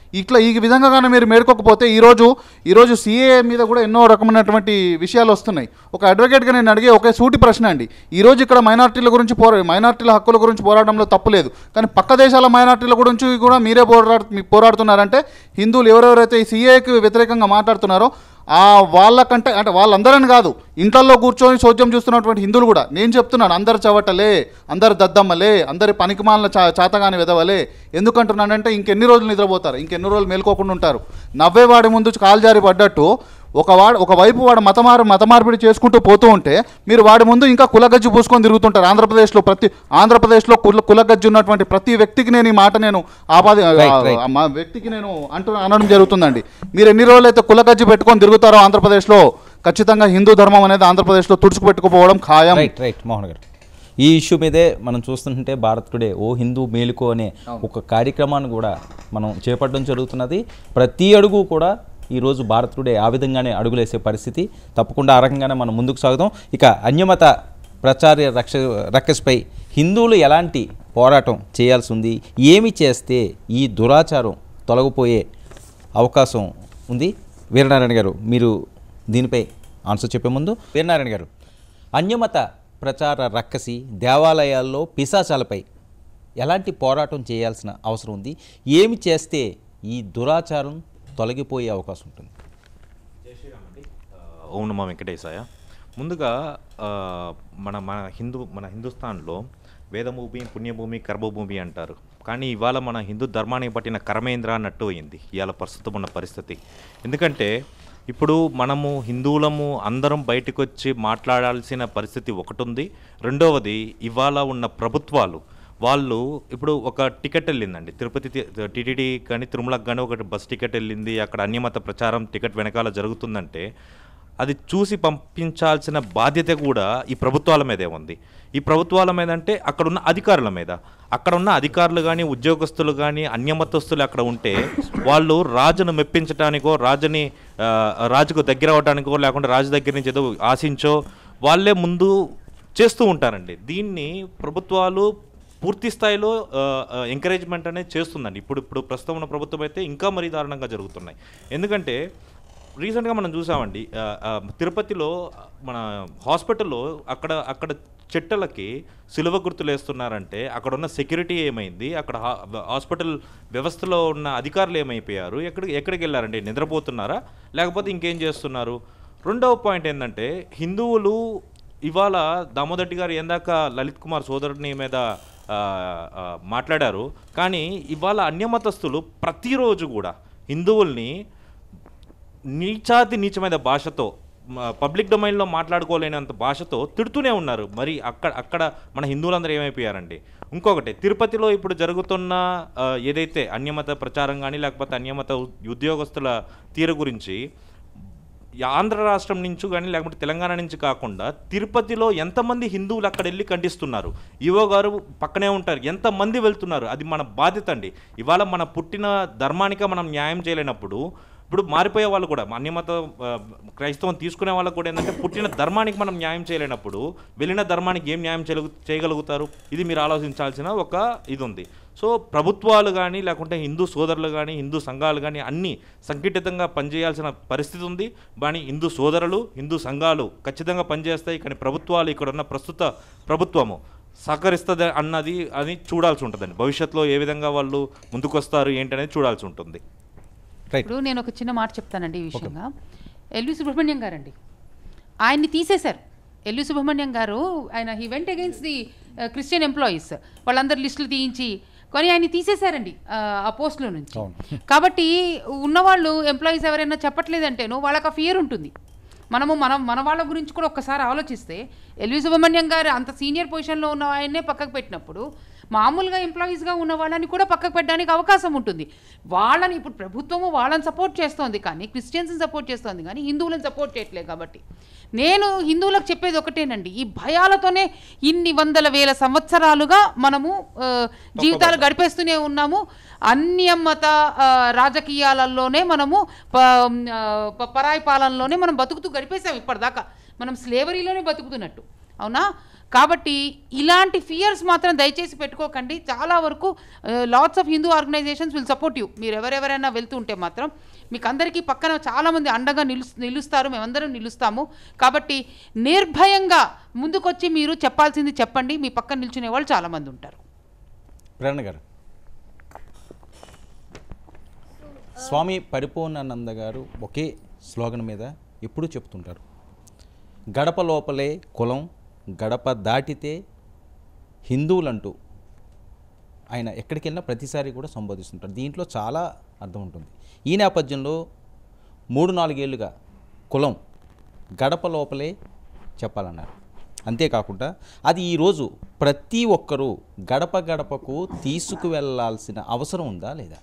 ఇట్లా ఈ విధంగా కానీ మీరు మేడుకోకపోతే ఈరోజు ఈరోజు సీఏ మీద కూడా ఎన్నో రకమైనటువంటి విషయాలు వస్తున్నాయి ఒక అడ్వకేట్గా నేను అడిగే ఒకే సూటి ప్రశ్న అండి ఈరోజు ఇక్కడ మైనార్టీల గురించి పోరా మైనార్టీల హక్కుల గురించి పోరాటంలో తప్పు లేదు కానీ పక్క దేశాల మైనార్టీల గురించి కూడా మీరే పోరాడు మీ పోరాడుతున్నారంటే హిందువులు ఎవరెవరైతే ఈ సీఏకి వ్యతిరేకంగా మాట్లాడుతున్నారో ఆ వాళ్ళకంటే అంటే వాళ్ళందరని కాదు ఇంట్లో కూర్చొని చోద్యం చూస్తున్నటువంటి హిందువులు కూడా నేను చెప్తున్నాను అందరు చవటలే అందరు దద్దమ్మలే అందరి పనికిమాలిన చా చాతగాని విధవలే ఎందుకంటున్నానంటే ఇంకెన్ని రోజులు నిద్రపోతారు ఇంకెన్ని రోజులు మేల్కోకుండా ఉంటారు నవ్వేవాడి ముందు కాలు జారి పడ్డట్టు ఒక వాడు ఒకవైపు వాడు మతమారు మతమార్పిడి చేసుకుంటూ పోతూ ఉంటే మీరు వాడి ముందు ఇంకా కులగజ్జి పూసుకొని తిరుగుతుంటారు ఆంధ్రప్రదేశ్లో ప్రతి ఆంధ్రప్రదేశ్లో కుల కులగజ్జి ఉన్నటువంటి ప్రతి వ్యక్తికి నేను ఈ మాట నేను ఆపాది Right, right. ఆ మా వ్యక్తికి నేను అంటూ అనడం జరుగుతుందండి మీరు ఎన్ని రోజులు అయితే కులగజ్జి పెట్టుకొని తిరుగుతారో ఆంధ్రప్రదేశ్లో ఖచ్చితంగా హిందూ ధర్మం అనేది ఆంధ్రప్రదేశ్లో తుడుచుకుపెట్టుకుపోవడం ఖాయం రైట్ రైట్ మోహన్ గారు ఈ ఇష్యూ మీదే మనం చూస్తుంటే భారత్ టుడే ఓ హిందూ మేలుకో అనే ఒక కార్యక్రమాన్ని కూడా మనం చేపట్టడం జరుగుతున్నది ప్రతి అడుగు కూడా ఈరోజు భారత్ టుడే ఆ విధంగానే అడుగులేసే పరిస్థితి తప్పకుండా ఆ రకంగానే మనం ముందుకు సాగుదాం ఇక అన్యమత ప్రచార రక్ష రక్కస్పై హిందువులు ఎలాంటి పోరాటం చేయాల్సి ఉంది ఏమి చేస్తే ఈ దురాచారం తొలగిపోయే అవకాశం ఉంది వీరనారాయణ గారు మీరు దీనిపై ఆన్సర్ చెప్పే ముందు వీరనారాయణ గారు అన్యమత ప్రచార రక్కసి దేవాలయాల్లో పిశాచాలపై ఎలాంటి పోరాటం చేయాల్సిన అవసరం ఉంది ఏమి చేస్తే ఈ దురాచారం తొలగిపోయే అవకాశం ఉంటుంది ఓం నమో వెంకటేశాయ ముందుగా ఆ, మన మన హిందూ మన హిందుస్థాన్లో వేదభూమి పుణ్యభూమి కర్మభూమి అంటారు కానీ ఇవాళ మన హిందూ ధర్మానికి పట్టిన కర్మేంద్ర అన్నట్టు అయింది ఇవాళ ప్రస్తుతం ఉన్న పరిస్థితి ఎందుకంటే ఇప్పుడు మనము హిందువులము అందరం బయటకు వచ్చి మాట్లాడాల్సిన పరిస్థితి ఒకటి ఉంది రెండవది ఇవాళ ఉన్న ప్రభుత్వాలు వాళ్ళు ఇప్పుడు ఒక టికెట్ వెళ్ళిందండి తిరుపతి టీటీడీ కానీ తిరుమలకు కానీ ఒక బస్ టికెట్ వెళ్ళింది అక్కడ అన్యమత ప్రచారం టికెట్ వెనకాల జరుగుతుందంటే అది చూసి పంపించాల్సిన బాధ్యత కూడా ఈ ప్రభుత్వాల మీదే ఉంది ఈ ప్రభుత్వాల మీద అంటే అక్కడ ఉన్న అధికారుల మీద అక్కడ ఉన్న అధికారులు కానీ ఉద్యోగస్తులు కానీ అన్యమతస్తులు అక్కడ ఉంటే వాళ్ళు రాజును మెప్పించడానికో రాజుని ఆ, రాజుకు దగ్గర అవడానికో లేకుంటే రాజు దగ్గర నుంచి ఏదో ఆశించో వాళ్ళే ముందు చేస్తూ ఉంటారండి దీన్ని ప్రభుత్వాలు పూర్తి స్థాయిలో ఎంకరేజ్మెంట్ అనేది చేస్తుందండి ఇప్పుడు ఇప్పుడు ప్రస్తుతం ఉన్న ప్రభుత్వం అయితే ఇంకా మరీ దారుణంగా జరుగుతున్నాయి ఎందుకంటే రీసెంట్గా మనం చూసామండి ఆ, ఆ, తిరుపతిలో మన హాస్పిటల్లో అక్కడ అక్కడ చెట్టలకి సిలువ గుర్తులు వేస్తున్నారంటే అక్కడ ఉన్న సెక్యూరిటీ ఏమైంది అక్కడ హా- హాస్పిటల్ వ్యవస్థలో ఉన్న అధికారులు ఏమైపోయారు ఎక్కడికి ఎక్కడికి వెళ్ళారండి నిద్రపోతున్నారా లేకపోతే ఇంకేం చేస్తున్నారు రెండవ పాయింట్ ఏంటంటే హిందువులు ఇవాళ దామోదర్టి గారు ఎందాక లలిత్ కుమార్ సోదరుని మీద ఆ, ఆ, మాట్లాడారు కానీ ఇవాళ అన్యమతస్తులు ప్రతిరోజు కూడా హిందువుల్ని నీచాతి నీచమైన భాషతో మ- పబ్లిక్ డొమైన్లో మాట్లాడుకోలేనంత భాషతో తిడుతూనే ఉన్నారు మరి అక్కడ అక్కడ మన హిందువులందరూ ఏమైపోయారండి ఇంకొకటి తిరుపతిలో ఇప్పుడు జరుగుతున్న ఆ, ఏదైతే అన్యమత ప్రచారం కానీ లేకపోతే అన్యమత ఉ- ఉద్యోగస్తుల తీరు గురించి ఈ ఆంధ్ర రాష్ట్రం నుంచి కానీ లేకపోతే తెలంగాణ నుంచి కాకుండా తిరుపతిలో ఎంతమంది హిందువులు అక్కడ వెళ్ళి ఖండిస్తున్నారు ఈవో గారు పక్కనే ఉంటారు ఎంతమంది వెళ్తున్నారు అది మన బాధ్యత అండి ఇవాళ మన పుట్టిన ధర్మానిక మనం న్యాయం చేయలేనప్పుడు ఇప్పుడు మారిపోయే వాళ్ళు కూడా అన్యమత ఆ, క్రైస్తవం తీసుకునే వాళ్ళకు కూడా ఏంటంటే పుట్టిన ధర్మానికి మనం న్యాయం చేయలేనప్పుడు వెళ్ళిన ధర్మానికి ఏం న్యాయం చేయగలుగు చేయగలుగుతారు ఇది మీరు ఆలోచించాల్సిన ఒక ఇది ఉంది సో ప్రభుత్వాలు కానీ లేకుంటే హిందూ సోదరులు కానీ హిందూ సంఘాలు కానీ అన్నీ సంఘటితంగా పనిచేయాల్సిన పరిస్థితి ఉంది కానీ హిందూ సోదరులు హిందూ సంఘాలు ఖచ్చితంగా పనిచేస్తాయి కానీ ప్రభుత్వాలు ఇక్కడ ఉన్న ప్రస్తుత ప్రభుత్వము సహకరిస్తుంది అన్నది అని చూడాల్సి ఉంటుందండి భవిష్యత్తులో ఏ విధంగా వాళ్ళు ముందుకొస్తారు ఏంటనేది చూడాల్సి ఉంటుంది ఇప్పుడు నేను ఒక చిన్న మాట చెప్తానండి ఈ విషయంగా ఎల్వి సుబ్రహ్మణ్యం గారండి ఆయన్ని తీసేశారు ఎల్వి సుబ్రహ్మణ్యం గారు ఆయన he went against the Christian employees వాళ్ళందరు లిస్టులు తీయించి కానీ ఆయన తీసేశారండి ఆ, ఆ పోస్టులో నుంచి కాబట్టి ఉన్నవాళ్ళు ఎంప్లాయీస్ ఎవరైనా చెప్పట్లేదంటేను వాళ్ళకి ఆ ఫియర్ ఉంటుంది మనము మనం మన వాళ్ళ గురించి కూడా ఒక్కసారి ఆలోచిస్తే ఎల్వి సుబ్రహ్మణ్యం గారు అంత సీనియర్ పొజిషన్లో ఉన్న ఆయన్నే పక్కకు పెట్టినప్పుడు మామూలుగా ఎంప్లాయీస్గా ఉన్న వాళ్ళని కూడా పక్కకు పెట్టడానికి అవకాశం ఉంటుంది వాళ్ళని ఇప్పుడు ప్రభుత్వము వాళ్ళని సపోర్ట్ చేస్తోంది కానీ క్రిస్టియన్స్ని సపోర్ట్ చేస్తోంది కానీ హిందువులను సపోర్ట్ చేయట్లేదు కాబట్టి నేను హిందువులకు చెప్పేది ఒకటేనండి ఈ భయాలతోనే ఇన్ని వందల వేల సంవత్సరాలుగా మనము ఆ, జీవితాలు గడిపేస్తూనే ఉన్నాము అన్యమత ఆ, రాజకీయాలలోనే మనము ప- ఆ, ప- పరాయి పాలనలోనే మనం బతుకుతూ గడిపేసాం ఇప్పటిదాకా మనం స్లేవరీలోనే బతుకుతున్నట్టు అవునా కాబట్టి ఇలాంటి ఫియర్స్ మాత్రం దయచేసి పెట్టుకోకండి చాలా వరకు lots of Hindu organisations will support you మీరు ఎవరెవరైనా వెళ్తూ ఉంటే మాత్రం మీకు అందరికీ పక్కన చాలామంది అండగా నిలు నిలుస్తారు మేమందరం నిలుస్తాము కాబట్టి నిర్భయంగా ముందుకొచ్చి మీరు చెప్పాల్సింది చెప్పండి మీ పక్కన నిల్చునే వాళ్ళు చాలామంది ఉంటారు ప్రేరణ గారు స్వామి పరిపూర్ణానంద గారు ఒకే స్లోగన్ మీద ఎప్పుడూ చెప్తుంటారు గడప లోపలే కులం గడప దాటితే హిందువులంటూ ఆయన ఎక్కడికి వెళ్ళినా ప్రతిసారి కూడా సంబోధిస్తుంటారు దీంట్లో చాలా అర్థం ఉంటుంది ఈ నేపథ్యంలో మూడు నాలుగేళ్లుగా కులం గడప లోపలే చెప్పాలన్నారు అంతేకాకుండా అది ఈరోజు ప్రతి ఒక్కరూ గడప గడపకు తీసుకువెళ్లాల్సిన అవసరం ఉందా లేదా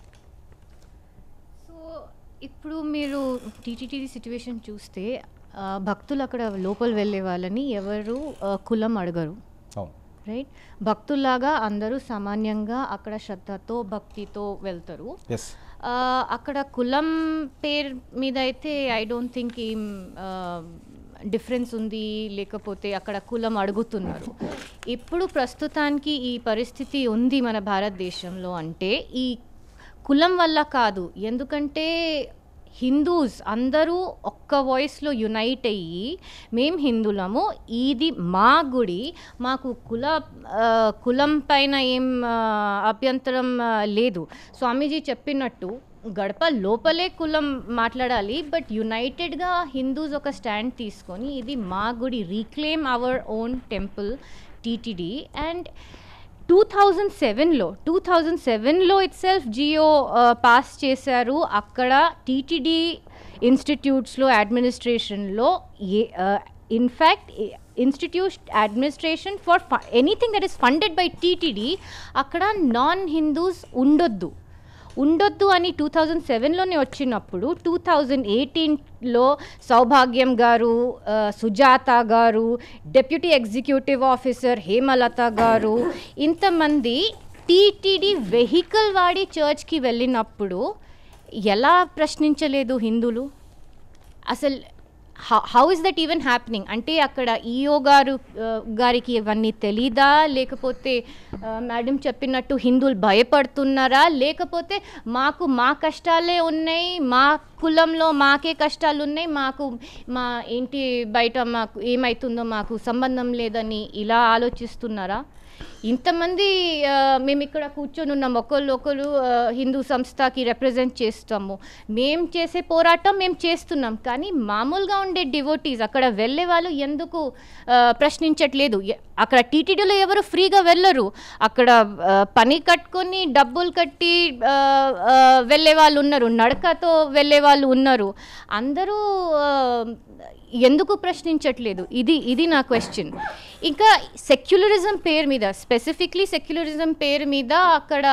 సో ఇప్పుడు మీరు టీటీడీ సిచ్యువేషన్ చూస్తే ఆ, భక్తులు అక్కడ లోపల వెళ్ళే వాళ్ళని ఎవరు ఆ, కులం అడగరు అవును రైట్ భక్తుల్లాగా అందరూ సామాన్యంగా అక్కడ శ్రద్ధతో భక్తితో వెళ్తారు ఎస్ ఆ, అక్కడ కులం పేరు మీద అయితే ఐ డోంట్ థింక్ ఏం డిఫరెన్స్ ఉంది లేకపోతే అక్కడ కులం అడుగుతున్నారు ఇప్పుడు ప్రస్తుతానికి ఈ పరిస్థితి ఉంది మన భారతదేశంలో అంటే ఈ కులం వల్ల కాదు ఎందుకంటే హిందూస్ అందరూ ఒక్క వాయిస్లో యునైట్ అయ్యి మేం హిందువులము ఇది మా గుడి మాకు కుల ఆ, కులం పైన ఏం ఆ, అభ్యంతరం ఆ, లేదు స్వామీజీ చెప్పినట్టు గడప లోపలే కులం మాట్లాడాలి బట్ యునైటెడ్గా హిందూస్ ఒక స్టాండ్ తీసుకొని ఇది మా గుడి reclaim our own temple TTD and two thousand సెవెన్లో టూ థౌజండ్ సెవెన్లో ఇట్ సెల్ఫ్ జియో పాస్ చేశారు అక్కడ టీటీడీ ఇన్స్టిట్యూట్స్లో అడ్మినిస్ట్రేషన్లో a in fact institute administration for anything that is funded by TTD అక్కడ నాన్ హిందూస్ ఉండొద్దు ఉండొద్దు అని టూ థౌజండ్ సెవెన్లోనే వచ్చినప్పుడు టూ థౌజండ్ ఎయిటీన్లో సౌభాగ్యం గారు ఆ, సుజాత గారు డెప్యూటీ ఎగ్జిక్యూటివ్ ఆఫీసర్ హేమలత గారు ఇంతమంది టీటీడీ వెహికల్ వాడి చర్చ్కి వెళ్ళినప్పుడు ఎలా ప్రశ్నించలేదు హిందువులు అసలు how is that even happening అంటే అక్కడ ఈఓ గారు ఆ, గారికి ఇవన్నీ తెలీదా లేకపోతే మేడం చెప్పినట్టు హిందువులు భయపడుతున్నారా లేకపోతే మాకు మా కష్టాలే ఉన్నాయి మా కులంలో మాకే కష్టాలు ఉన్నాయి మాకు మా ఏంటి బయట మాకు ఏమవుతుందో మాకు సంబంధం లేదని ఇలా ఆలోచిస్తున్నారా ఇంతమంది ఆ, మేము ఇక్కడ కూర్చొని ఉన్నాం ఒకళ్ళు ఒకరు ఆ, హిందూ సంస్థకి రిప్రజెంట్ చేస్తాము మేము చేసే పోరాటం మేము చేస్తున్నాం కానీ మామూలుగా ఉండే డివోటీస్ అక్కడ వెళ్ళే వాళ్ళు ఎందుకు ఆ, ప్రశ్నించట్లేదు ఎ- అక్కడ టీటీడీలో ఎవరు ఫ్రీగా వెళ్ళరు అక్కడ ఆ, పని కట్టుకొని డబ్బులు కట్టి ఆ, ఆ, వెళ్ళే వాళ్ళు ఉన్నారు నడకతో వెళ్ళే వాళ్ళు ఉన్నారు అందరూ ఆ, ఎందుకు ప్రశ్నించట్లేదు ఇది ఇది నా క్వశ్చన్ ఇంకా సెక్యులరిజం పేరు మీద స్పెసిఫిక్లీ సెక్యులరిజం పేరు మీద అక్కడ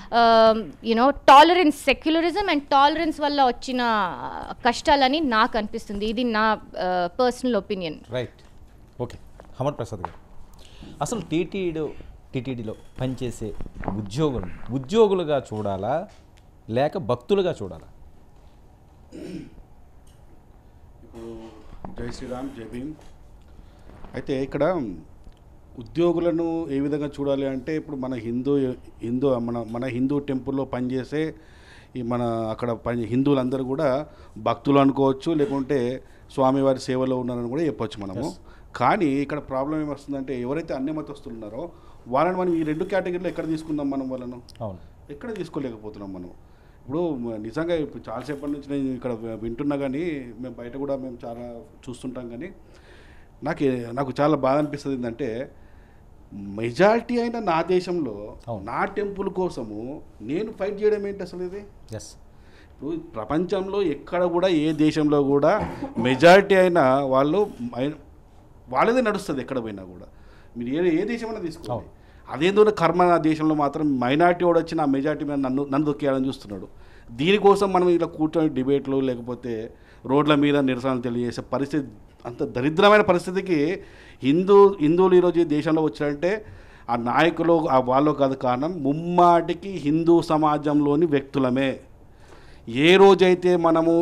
you know tolerance secularism and tolerance వల్ల వచ్చిన కష్టాలని నాకు అనిపిస్తుంది ఇది నా పర్సనల్ ఒపీనియన్ రైట్ ఓకే హమర్ ప్రసాద్ గారు అసలు టీటీడీ టీటీడీలో పనిచేసే ఉద్యోగులు ఉద్యోగులుగా చూడాలా లేక భక్తులుగా చూడాలా ఇప్పుడు జై శ్రీరామ్ జై భీమ్ అయితే ఇక్కడ ఉద్యోగులను ఏ విధంగా చూడాలి అంటే ఇప్పుడు మన హిందూ హిందూ మన మన హిందూ టెంపుల్లో పనిచేసే ఈ మన అక్కడ పని హిందువులందరూ కూడా భక్తులు అనుకోవచ్చు లేకుంటే స్వామివారి సేవలో ఉన్నారని కూడా చెప్పొచ్చు మనము కానీ ఇక్కడ ప్రాబ్లం ఏమొస్తుందంటే ఎవరైతే అన్ని మతస్థులు ఉన్నారో వాళ్ళని మనం ఈ రెండు కేటగిరీలో ఎక్కడ తీసుకుందాం మనం వాళ్ళను అవును ఎక్కడ తీసుకోలేకపోతున్నాం మనం ఇప్పుడు మ- నిజంగా ఇప్పుడు చాలాసేపటి నుంచి నేను ఇక్కడ వి- వింటున్నా కానీ మేము బయట కూడా మేము చాలా చూస్తుంటాం కానీ నాకు ఏ- నాకు చాలా బాధ అనిపిస్తుంది ఏంటంటే మెజారిటీ అయిన నా దేశంలో నా టెంపుల్ కోసము నేను ఫైట్ చేయడం ఏంటి అసలు ఇది ఎస్ ఇప్పుడు ప్రపంచంలో ఎక్కడ కూడా ఏ దేశంలో కూడా మెజారిటీ అయిన వాళ్ళు మై- వాళ్ళదే నడుస్తుంది ఎక్కడ పోయినా కూడా మీరు ఏ ఏ దేశమైనా తీసుకోండి అదేందో కర్మ నా దేశంలో మాత్రం మైనార్టీ వాడు వచ్చి నా మెజారిటీ మీద నన్ను నన్ను దొక్కేయాలని చూస్తున్నాడు దీనికోసం మనం ఇలా కూర్చొని డిబేట్లు లేకపోతే రోడ్ల మీద నిరసనలు తెలియజేసే పరిస్థితి అంత దరిద్రమైన పరిస్థితికి హిందూ హిందువులు ఈరోజు ఈ దేశంలో వచ్చారంటే ఆ నాయకులు ఆ వాళ్ళు కాదు కారణం ముమ్మాటికి హిందూ సమాజంలోని వ్యక్తులమే ఏ రోజైతే మనము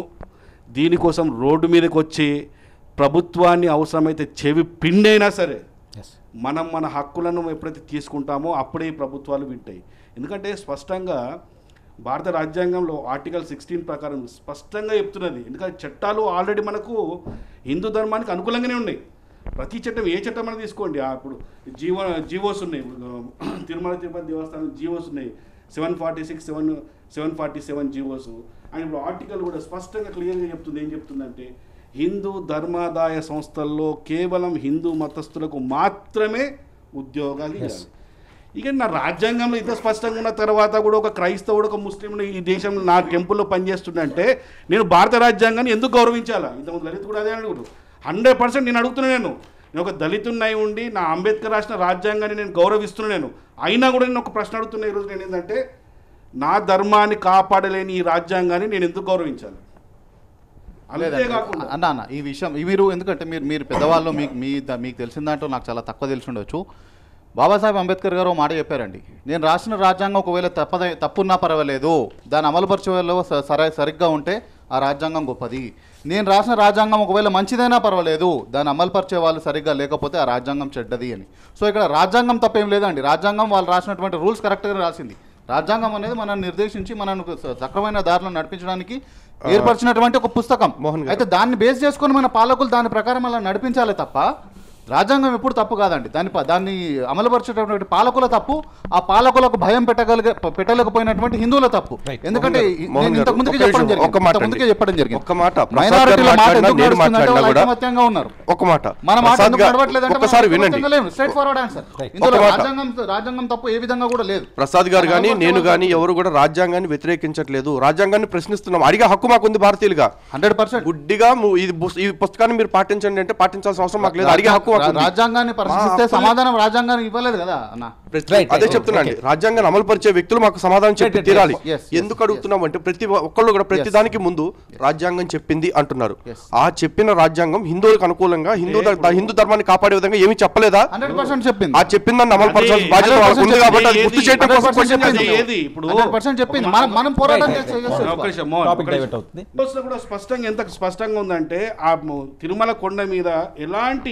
దీనికోసం రోడ్డు మీదకి వచ్చి ప్రభుత్వాన్ని అవసరమైతే చెవి పిండైనా సరే మనం మన హక్కులను ఎప్పుడైతే తీసుకుంటామో అప్పుడే ఈ ప్రభుత్వాలు వింటాయి ఎందుకంటే స్పష్టంగా భారత రాజ్యాంగంలో ఆర్టికల్ సిక్స్టీన్ ప్రకారం స్పష్టంగా చెప్తున్నది ఎందుకంటే చట్టాలు ఆల్రెడీ మనకు హిందూ ధర్మానికి అనుకూలంగానే ఉన్నాయి ప్రతి చట్టం ఏ చట్టం మనం తీసుకోండి ఆ ఇప్పుడు జీవో జీవోస్ ఉన్నాయి ఇప్పుడు, తిరుమల తిరుపతి దేవస్థానం జీవోస్ ఉన్నాయి seven forty six seven seven forty seven GOs and ఇప్పుడు ఆర్టికల్ కూడా స్పష్టంగా క్లియర్గా చెప్తుంది ఏం చెప్తుందంటే హిందూ ధర్మాదాయ సంస్థల్లో కేవలం హిందూ మతస్థులకు మాత్రమే ఉద్యోగాలు ఇవ్వాలి ఇక నా రాజ్యాంగంలో ఇంత స్పష్టంగా ఉన్న తర్వాత కూడా ఒక క్రైస్తవుడు ఒక ముస్లింలు ఈ దేశంలో నా టెంపుల్లో పనిచేస్తుందంటే నేను భారత రాజ్యాంగాన్ని ఎందుకు గౌరవించాలా ఇంతకుముందు దళిత్ కూడా అదే అడుగుడు హండ్రెడ్ పర్సెంట్ నేను అడుగుతున్నా నేను నేను ఒక దళితున్నై ఉండి నా అంబేద్కర్ రాసిన రాజ్యాంగాన్ని నేను గౌరవిస్తున్నా నేను అయినా కూడా నేను ఒక ప్రశ్న అడుగుతున్నా ఈరోజు నేను ఏంటంటే నా ధర్మాన్ని కాపాడలేని ఈ రాజ్యాంగాన్ని నేను ఎందుకు గౌరవించాలి అంతేకాకుండా అన్న అన్న ఈ విషయం ఈ మీరు ఎందుకంటే మీరు మీరు పెద్దవాళ్ళు మీకు మీ ద- మీకు తెలిసిన దాంట్లో నాకు చాలా తక్కువ తెలిసి ఉండొచ్చు బాబాసాహెబ్ అంబేద్కర్ గారు ఓ మాట చెప్పారండి నేను రాసిన రాజ్యాంగం ఒకవేళ తప్పద తప్పున్నా పర్వాలేదు దాన్ని అమలుపరిచేలో స- సర సరిగ్గా ఉంటే ఆ రాజ్యాంగం గొప్పది నేను రాసిన రాజ్యాంగం ఒకవేళ మంచిదైనా పర్వాలేదు దాన్ని అమలుపరిచే వాళ్ళు సరిగ్గా లేకపోతే ఆ రాజ్యాంగం చెడ్డది అని సో ఇక్కడ రాజ్యాంగం తప్పేం లేదండి రాజ్యాంగం వాళ్ళు రాసినటువంటి రూల్స్ కరెక్ట్గా రాసింది రాజ్యాంగం అనేది మనల్ని నిర్దేశించి మనను స- సక్రమైన దారిలో నడిపించడానికి ఏర్పరిచినటువంటి ఒక పుస్తకం అయితే దాన్ని బేస్ చేసుకొని మన పాలకులు దాని ప్రకారం అలా నడిపించాలి తప్ప రాజ్యాంగం ఎప్పుడు తప్పు కాదండి దాని ప- దాన్ని అమలుపరిచేటటువంటి పాలకుల తప్పు ఆ పాలకులకు భయం పెట్టగలిగే ప- పెట్టలేకపోయినటువంటి హిందువుల తప్పు ఎందుకంటే మోహన్ గారు, నేను మోహన్ ఇంతకు గారు, ముందుకే ఒక్క చెప్పడం నిమిషం, జరిగింది ఒక్క మాట ఇంతకు ముందుకే అండి. చెప్పడం జరిగింది ఒక్క మాట ప్రసాద్ గారు మైనారిటీల మాట మాట్లాడినా, ఎందుకు నేను నడుస్తుందంటే మాట్లాడినా వాళ్ళు కూడా ఐకమత్యంగా ఉన్నారు ఒక మాట మన మాట ప్రసాద్ ఎందుకు గారు, నడవట్లేదంటే మనం ఒక్కసారి వినండి ఐకమత్యంగా లేము స్ట్రైట్ ఫార్వర్డ్ ఆన్సర్ ఇందులో ఒక మాట. రాజ్యాంగం రాజ్యాంగం తప్పు ఏ విధంగా కూడా లేదు ప్రసాద్ గారు కానీ దాన్ని నేను కానీ ఎవరు కూడా రాజ్యాంగాన్ని వ్యతిరేకించట్లేదు రాజ్యాంగాన్ని ప్రశ్నిస్తున్నాం అడిగే హక్కు మాకుంది భారతీయులుగా హండ్రెడ్ పర్సెంట్ గుడ్డిగా ము- ఇది బుస్- ఈ పుస్తకాన్ని మీరు పాటించండి అంటే పాటించాల్సిన అవసరం మాకు లేదు అడిగే హక్కు మాకు ఉంది. రాజ్యాంగాన్ని మా పరిశీలిస్తే హక్కుల్ని- సమాధానం రాజ్యాంగాన్ని ఇవ్వలేదు కదా అన్న ప్రతి- అదే చెప్తున్నాండి రాజ్యాంగాన్ని అమలు పరిచే వ్యక్తులు మాకు సమాధానం చెప్పి Right, right, తీరాలి yes, yes, ఎందుకు అడుగుతున్నాం అంటే ప్రతి ఒక్కళ్ళు కూడా ప్రతి Yes. దానికి ముందు రాజ్యాంగం చెప్పింది అంటున్నారు ఆ చెప్పిన రాజ్యాంగం హిందువులకు అనుకూలంగా హిందూ ధ- హిందూ ధర్మాన్ని కాపాడే విధంగా ఏమీ చెప్పలేదా హండ్రెడ్ పర్సెంట్ చెప్పింది ఆ చెప్పిందని అమలు పరచాల్సిన బాధ్యత వాళ్ళకు ఉంది కాబట్టి అది గుర్తు చేయడం కోసం question చేస్తున్నాం. ఏది ఇప్పుడు హండ్రెడ్ పర్సెంట్ చెప్పింది మనం మనం పోరాటం చేస్తే ఒక నిమిషం, మోహన్, Topic ఒక నిమిషం. divert అవుతుంది. బస్సులో కూడా స్పష్టంగా ఎంత స్పష్టంగా ఉందంటే ఆ ము- తిరుమల కొండ మీద ఎలాంటి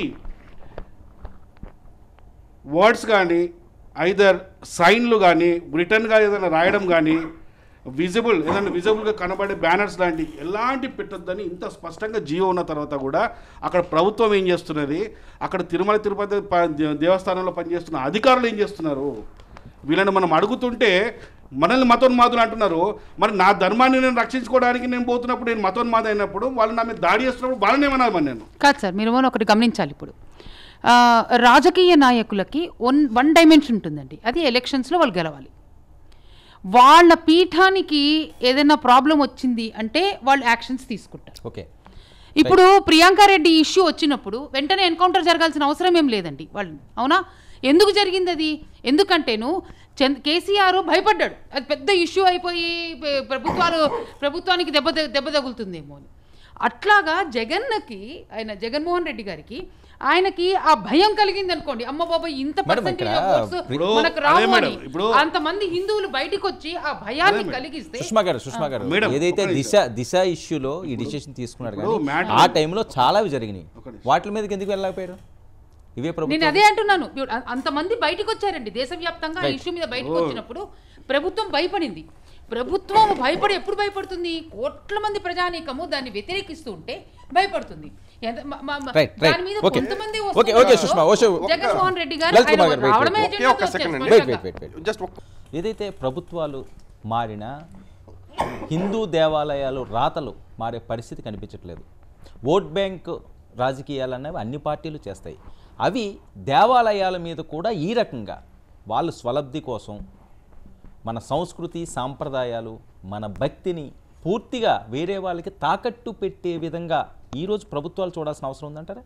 వర్డ్స్ కానీ ఐదర్ సైన్లు కానీ రిటర్న్గా ఏదైనా రాయడం కానీ విజిబుల్ ఏదైనా విజిబుల్గా కనబడే బ్యానర్స్ లాంటి ఎలాంటి పెట్టొద్దని ఇంత స్పష్టంగా జియో ఉన్న తర్వాత కూడా అక్కడ ప్రభుత్వం ఏం చేస్తున్నది అక్కడ తిరుమల తిరుపతి ప- దే- దేవస్థానంలో పనిచేస్తున్న అధికారులు ఏం చేస్తున్నారు వీళ్ళని మనం అడుగుతుంటే మనల్ని మతోన్మాదులు అంటున్నారు మరి నా ధర్మాన్ని నేను రక్షించుకోవడానికి నేను పోతున్నప్పుడు నేను మతోన్మాద అయినప్పుడు వాళ్ళు నా మీద దాడి చేస్తున్నప్పుడు వాళ్ళని ఏమన్నా మరి నేను కాదు సార్ మీరు ఏమో ఒకటి గమనించాలి ఇప్పుడు ఆ, రాజకీయ నాయకులకి వన్ వన్ డైమెన్షన్ ఉంటుందండి అది ఎలక్షన్స్లో వాళ్ళు గెలవాలి వాళ్ళ పీఠానికి ఏదైనా ప్రాబ్లం వచ్చింది అంటే వాళ్ళు యాక్షన్స్ తీసుకుంటారు ఓకే ఇప్పుడు ప్రియాంక రెడ్డి ఇష్యూ వచ్చినప్పుడు వెంటనే ఎన్కౌంటర్ జరగాల్సిన అవసరం ఏం లేదండి వాళ్ళు అవునా ఎందుకు జరిగింది అది ఎందుకంటేను చంద్ కేసీఆర్ భయపడ్డాడు అది పెద్ద ఇష్యూ అయిపోయి ప్ర- ప్రభుత్వాలు ప్రభుత్వానికి దెబ్బ త- దెబ్బ తగులుతుందేమో అని అట్లాగా జగన్కి ఆయన జగన్మోహన్ రెడ్డి గారికి ఆయనకి ఆ భయం కలిగింది అనుకోండి అమ్మ బాబా ఇంత మేడం, percentage ఇక్కడ of votes ఇప్పుడు మనకు అదే రావు మేడం, అని ఇప్పుడు- అంతమంది హిందువులు బయటికి వచ్చి ఆ భయాన్ని కలిగిస్తే సుష్మా గారు సుష్మా గారు మేడం, ఏదైతే ఒక్క దిశ దిశ ఇష్యూలో ఈ డిసిషన్ తీసుకున్నారు ఇప్పుడు కానీ మ్యాటర్- ఆ టైంలో చాలా జరిగినాయి వాటి మీదకి ఎందుకు వెళ్ళకపోయారు ఇవే నేను ప్రభుత్వం అదే అంటున్నాను ఇప్పుడు అ- అంతమంది బయటకు వచ్చారండి దేశవ్యాప్తంగా ఆ Right. ఇష్యూ మీద బయటకు Oh. వచ్చినప్పుడు ప్రభుత్వం భయపడింది ప్రభుత్వం భయపడి ఎప్పుడు భయపడుతుంది కోట్ల మంది ప్రజానీకము దాన్ని వ్యతిరేకిస్తూ ఉంటే భయపడుతుంది ఎంత- మ- మ- మ- Right, right. దాని మీద Okay. కొంతమంది Okay, okay, వస్తున్నారు. సుష్మా, ఓషో- జగన్మోహన్ రెడ్డి గారు లలిత్ ఆయన కుమార్ గారు, wait, రావడమే wait, ఎజెండాతో ఒకే ఒక second వచ్చారు అండి. వెయిట్ స్పష్టంగా. వెయిట్ వెయిట్ జస్ట్ ఒక్క ఏదైతే ప్రభుత్వాలు మారినా హిందూ దేవాలయాలు రాతలు మారే పరిస్థితి కనిపించట్లేదు ఓట్ బ్యాంక్ రాజకీయాలు అనేవి అన్ని పార్టీలు చేస్తాయి అవి దేవాలయాల మీద కూడా ఈ రకంగా వాళ్ళు స్వలబ్ధి కోసం మన సంస్కృతి సాంప్రదాయాలు మన భక్తిని పూర్తిగా వేరే వాళ్ళకి తాకట్టు పెట్టే విధంగా ఈరోజు ప్రభుత్వాలు చూడాల్సిన అవసరం ఉందంటారా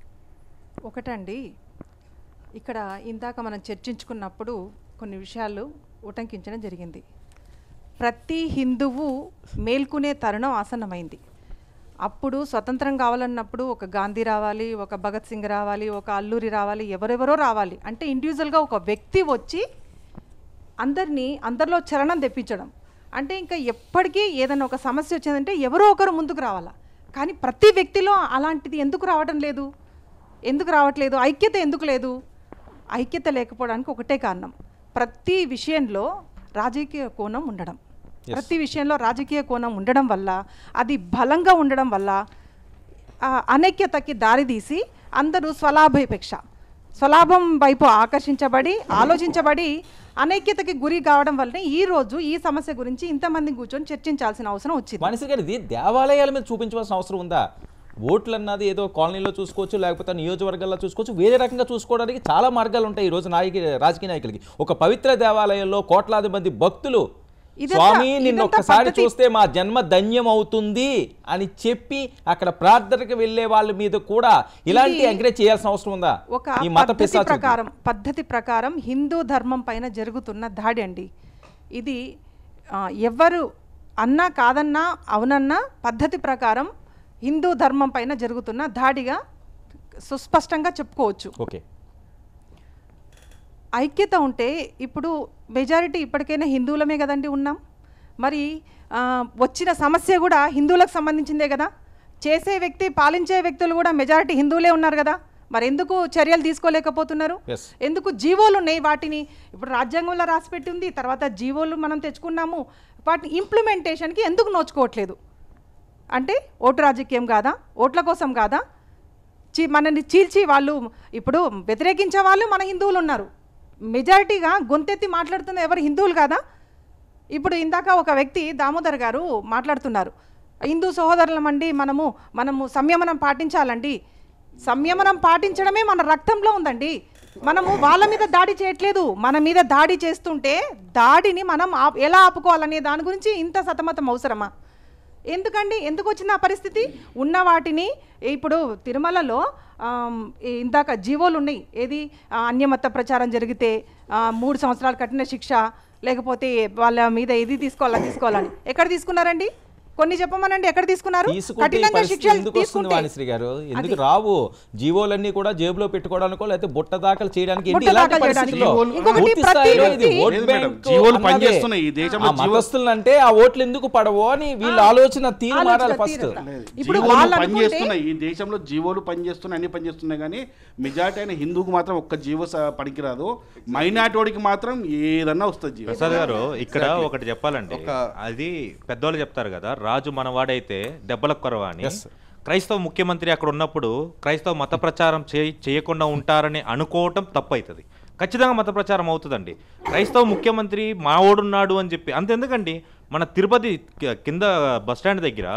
ఒకటండి ఇక్కడ ఇందాక మనం చర్చించుకున్నప్పుడు కొన్ని విషయాలు ఉటంకించడం జరిగింది ప్రతి హిందువు మేల్కొనే తరుణం ఆసన్నమైంది అప్పుడు స్వతంత్రం కావాలన్నప్పుడు ఒక గాంధీ రావాలి ఒక భగత్ సింగ్ రావాలి ఒక అల్లూరి రావాలి ఎవరెవరో రావాలి అంటే ఇండివిజువల్గా ఒక వ్యక్తి వచ్చి అందరినీ అందరిలో చలనం తెప్పించడం అంటే ఇంకా ఎప్పటికీ ఏదైనా ఒక సమస్య వచ్చిందంటే ఎవరో ఒకరు ముందుకు రావాలా కానీ ప్రతి వ్యక్తిలో అలాంటిది ఎందుకు రావడం లేదు ఎందుకు రావట్లేదు ఐక్యత ఎందుకు లేదు ఐక్యత లేకపోవడానికి ఒకటే కారణం ప్రతి విషయంలో రాజకీయ కోణం ఉండడం Yes. ప్రతి విషయంలో రాజకీయ కోణం ఉండడం వల్ల అది బలంగా ఉండడం వల్ల ఆ అనైక్యతకి దారితీసి అందరూ స్వలాభాపేక్ష స్వలాభం వైపు ఆకర్షించబడి ఆలోచించబడి అనైక్యతకి గురి కావడం వల్లనే ఈ రోజు ఈ సమస్య గురించి ఇంతమంది కూర్చొని చర్చించాల్సిన అవసరం వచ్చింది మనిషి గారు ఇది దేవాలయాల మీద చూపించవలసిన అవసరం ఉందా ఓట్లు అన్నది ఏదో కాలనీలో చూసుకోవచ్చు లేకపోతే నియోజకవర్గాల్లో చూసుకోవచ్చు వేరే రకంగా చూసుకోవడానికి చాలా మార్గాలు ఉంటాయి ఈ రోజు నాయకి రాజకీయ నాయకులకి ఒక పవిత్ర దేవాలయంలో కోట్లాది మంది భక్తులు ఇదంతా- స్వామి నిన్ను ఇదంతా ఒక్కసారి పద్ధతి. చూస్తే మా జన్మ ధన్యం అవుతుంది అని చెప్పి అక్కడ ప్రార్థనకు వెళ్ళే వాళ్ళ మీద కూడా ఇలాంటి ఇది ఎంకరేజ్ చేయాల్సిన అవసరం ఉందా ఒక ఈ మత పద్ధతి పిశాచులకి. ప్రకారం పద్ధతి ప్రకారం హిందూ ధర్మం పైన జరుగుతున్న దాడి అండి ఇది ఆ, ఎవరు అన్నా కాదన్నా అవునన్నా పద్ధతి ప్రకారం హిందూ ధర్మం పైన జరుగుతున్న దాడిగా సుస్పష్టంగా చెప్పుకోవచ్చు ఓకే ఐక్యత ఉంటే ఇప్పుడు మెజారిటీ ఇప్పటికైనా హిందువులమే కదండి ఉన్నాం మరి ఆ, వచ్చిన సమస్య కూడా హిందువులకు సంబంధించిందే కదా చేసే వ్యక్తి పాలించే వ్యక్తులు కూడా మెజారిటీ హిందువులే ఉన్నారు కదా మరి ఎందుకు చర్యలు తీసుకోలేకపోతున్నారు Yes. ఎందుకు జీవోలు ఉన్నాయి వాటిని ఇప్పుడు రాజ్యాంగంలో రాసిపెట్టి ఉంది తర్వాత జీవోలు మనం తెచ్చుకున్నాము వాటిని ఇంప్లిమెంటేషన్కి ఎందుకు నోచుకోవట్లేదు అంటే ఓటు రాజకీయం కాదా ఓట్ల కోసం కాదా చీ మనల్ని చీల్చి వాళ్ళు ఇప్పుడు వ్యతిరేకించే వాళ్ళు మన హిందువులు ఉన్నారు మెజారిటీగా గొంతెత్తి మాట్లాడుతున్న ఎవరు హిందువులు కాదా ఇప్పుడు ఇందాక ఒక వ్యక్తి దామోదర్ గారు మాట్లాడుతున్నారు హిందూ సహోదరులమండి మనము మనము సంయమనం పాటించాలండి సంయమనం పాటించడమే మన రక్తంలో ఉందండి మనము వాళ్ళ మీద దాడి చేయట్లేదు మన మీద దాడి చేస్తుంటే దాడిని మనం ఆప్- ఎలా ఆపుకోవాలనే దాని గురించి ఇంత సతమతం అవసరమా ఎందుకండి ఎందుకు వచ్చిన ఆ పరిస్థితి ఉన్న వాటిని ఇప్పుడు తిరుమలలో ఆమ్, ఈ ఇందాక జీవోలు ఉన్నాయి ఏది ఆ, అన్యమత ప్రచారం జరిగితే ఆ, మూడు సంవత్సరాలు కఠిన శిక్ష లేకపోతే వాళ్ళ మీద ఇది తీసుకోవాలా తీసుకోవాలని ఎక్కడ తీసుకున్నారండి కొన్ని చెప్పమనండి ఎక్కడ తీసుకున్నారు తీసుకుంటే ఈ కఠినంగా పరిస్థితి శిక్షలు ఎందుకు వస్తుంది తీసుకుంటే వాణిశ్రీ గారు ఎందుకు అది. రావు జీవోలన్నీ కూడా జేబులో పెట్టుకోవడానికో లేకపోతే బుట్ట దాఖలు చేయడానికి ఏంటి బుట్ట ఇలాంటి దాఖలు చేయడానికి. పరిస్థితుల్లో ఇంకొకటి పూర్తి ప్రతి స్థాయిలో ఇది వ్యక్తి- ఓట్ లేదు మేడం, బ్యాంకు జీవోలు అన్నదే. పనిచేస్తున్నాయి. ఈ దేశంలో ఆ జీవో- మతస్థులంటే ఆ ఓట్లు ఎందుకు పడవో అని వీళ్ళ ఆలోచన తీరు ఆలోచన మారాలి ఫస్ట్ తీరు. ఇప్పుడు జీవోలు వాళ్ళు అనుకుంటే- పనిచేస్తున్నాయి ఈ దేశంలో జీవోలు పనిచేస్తున్నాయి అన్ని పనిచేస్తున్నాయి కానీ మెజారిటీ అయిన హిందూకు మాత్రం ఒక్క జీవో స- పనికిరాదు మైనార్టీకి మాత్రం ఏదన్నా వస్తుంది జీవో ప్రసాద్ గారు ఇక్కడ Exactly. ఒకటి చెప్పాలండి ఒక- అది పెద్దవాళ్ళు చెప్తారు కదా రాజు మనవాడైతే దెబ్బలకు కొరవ అని Yes. క్రైస్తవ ముఖ్యమంత్రి అక్కడ ఉన్నప్పుడు క్రైస్తవ మత ప్రచారం చేయ చేయకుండా ఉంటారని అనుకోవటం తప్పు అవుతుంది ఖచ్చితంగా మత ప్రచారం అవుతుందండి క్రైస్తవ ముఖ్యమంత్రి మావోడున్నాడు అని చెప్పి అంతెందుకండి మన తిరుపతి కి- కింద బస్ స్టాండ్ దగ్గర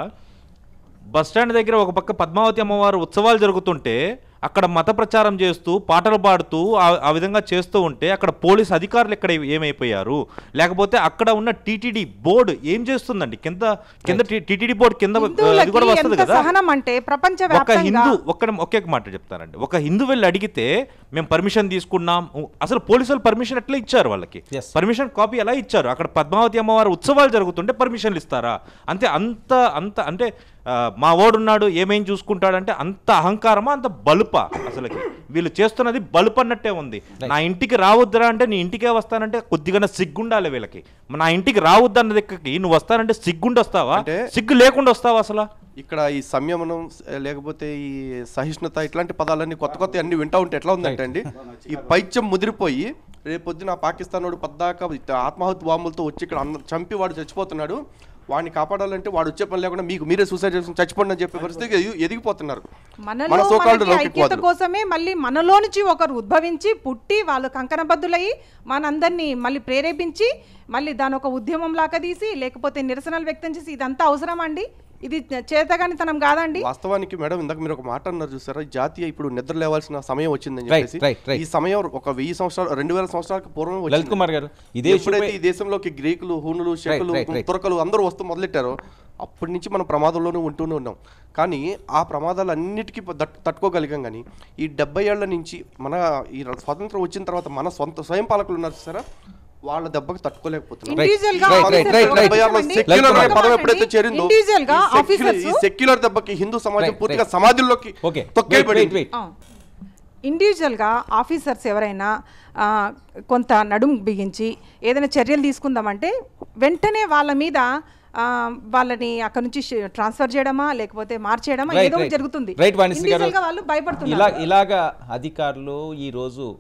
బస్ స్టాండ్ దగ్గర ఒక పక్క పద్మావతి అమ్మవారు ఉత్సవాలు జరుగుతుంటే అక్కడ మత ప్రచారం చేస్తూ పాటలు పాడుతూ ఆ- ఆ విధంగా చేస్తూ ఉంటే అక్కడ పోలీస్ అధికారులు ఇక్కడ ఏమైపోయారు లేకపోతే అక్కడ ఉన్న టీటీడీ బోర్డు ఏం చేస్తుందండి కింద కింద టీటీడీ బోర్డు కింద అది కూడా హిందువులకి వస్తుంది ఎంత కదా సహనం అంటే ప్రపంచ ఒక వ్యాప్తంగా హిందూ ఒక్క ఒకే ఒక మాట చెప్తానండి ఒక హిందూ వెళ్ళి అడిగితే మేము పర్మిషన్ తీసుకున్నాం అసలు పోలీసులు పర్మిషన్ ఎట్లా ఇచ్చారు వాళ్ళకి Yes. పర్మిషన్ కాపీ ఎలా ఇచ్చారు అక్కడ పద్మావతి అమ్మవారు ఉత్సవాలు జరుగుతుంటే పర్మిషన్లు ఇస్తారా అంతే అంత అంత అంటే ఆ, మా వాడున్నాడు ఏమేం చూసుకుంటాడంటే అంత అహంకారమా అంత బలుప అసలుకి వీళ్ళు చేస్తున్నది బలుపు అన్నట్టే ఉంది నా ఇంటికి రావద్దురా అంటే నీ ఇంటికే వస్తానంటే కొద్దిగా సిగ్గుండాలి వీళ్ళకి నా ఇంటికి రావద్దన్న దగ్గరికి నువ్వు వస్తానంటే సిగ్గుండి వస్తావా అంటే- సిగ్గు లేకుండా వస్తావా అసలు ఇక్కడ ఈ సంయమనం స- లేకపోతే ఈ సహిష్ణుత ఇట్లాంటి పదాలన్నీ కొత్త కొత్త అన్ని వింటా ఉంటే ఎట్లా ఉందంటే అండి ఈ పైత్యం ముదిరిపోయి రేపొద్దున పాకిస్తాన్ వాడు పద్దాక ఇట్లా ఆత్మాహుతి బాంబులతో వచ్చి ఇక్కడ అందరు చంపి వాడు చచ్చిపోతున్నాడు వాడిని కాపాడాలంటే వాడు వచ్చే పని లేకుండా మీకు మీరే సూసైడ్ చేసుకుని చచ్చిపోండి అని చెప్పే పరిస్థితికి ఎదిగి- ఎదిగిపోతున్నారు మనలో మన so-called మనకి లౌకిక ఐక్యత వాదులు. కోసమే మళ్ళీ మనలో నుంచి ఒకరు ఉద్భవించి పుట్టి వాళ్ళు కంకణబద్దులయ్యి మనందరినీ మళ్ళీ ప్రేరేపించి మళ్ళీ దాని ఒక ఉద్యమం లాగా తీసి లేకపోతే నిరసనలు వ్యక్తం చేసి ఇదంతా అవసరం అండి ఇది చేతగానితనం కాదండి వాస్తవానికి మేడం ఇందాక మీరు ఒక మాట అన్నారు చూసారా ఈ జాతీయ ఇప్పుడు నిద్ర లేవాల్సిన సమయం వచ్చిందని Right, చెప్పేసి right, right. ఈ సమయం ఒక వెయ్యి సంవత్సరాలు రెండు వేల సంవత్సరాలకు పూర్వం లలిత్ వచ్చింది. కుమార్ గారు ఇదే ఎప్పుడైతే issue ఈ దేశంలోకి గ్రీకులు హూనులు శకులు right, right. తురకలు అందరూ వస్తూ మొదలెట్టారో అప్పటి నుంచి మనం ప్రమాదంలోనే ఉంటూనే ఉన్నాం కానీ ఆ ప్రమాదాలు అన్నిటికీ దట్- తట్టుకోగలిగాం కానీ ఈ డెబ్బై ఏళ్ల నుంచి మన ఈ స్వాతంత్రం వచ్చిన తర్వాత మన సొంత స్వయం పాలకులు ఉన్నారు చూసారా వాళ్ళ దెబ్బకి తట్టుకోలేకపోతున్నారు Individual గా Right, right, officers right, right. కూడా డెబ్బై ఆరులో చూడండి. secular అనే లలిత్ పదం కుమార్ ఎప్పుడైతే రెడ్డి, చేరిందో individual గా ఈ secular- officers- ఈ సెక్యులర్ దెబ్బకి హిందూ సమాజం Right, పూర్తిగా right. సమాధుల్లోకి ఓకే తొక్కేయబడింది వెయిట్ ఆ. ఇండివిజువల్గా ఆఫీసర్స్ ఎవరైనా ఆ, కొంత నడుము బిగించి ఏదైనా చర్యలు తీసుకుందామంటే వెంటనే వాళ్ళ మీద ఆ, వాళ్ళని అక్కడ నుంచి షి- ట్రాన్స్ఫర్ చేయడమా లేకపోతే మార్చేయడమా రైట్ ఏదో ఒకటి రైట్ జరుగుతుంది రైట్ వాణిశ్రీ గారు Individual గా వాళ్ళు ఇలా భయపడుతున్నారు ఇలాగా అధికారులు ఈ రోజు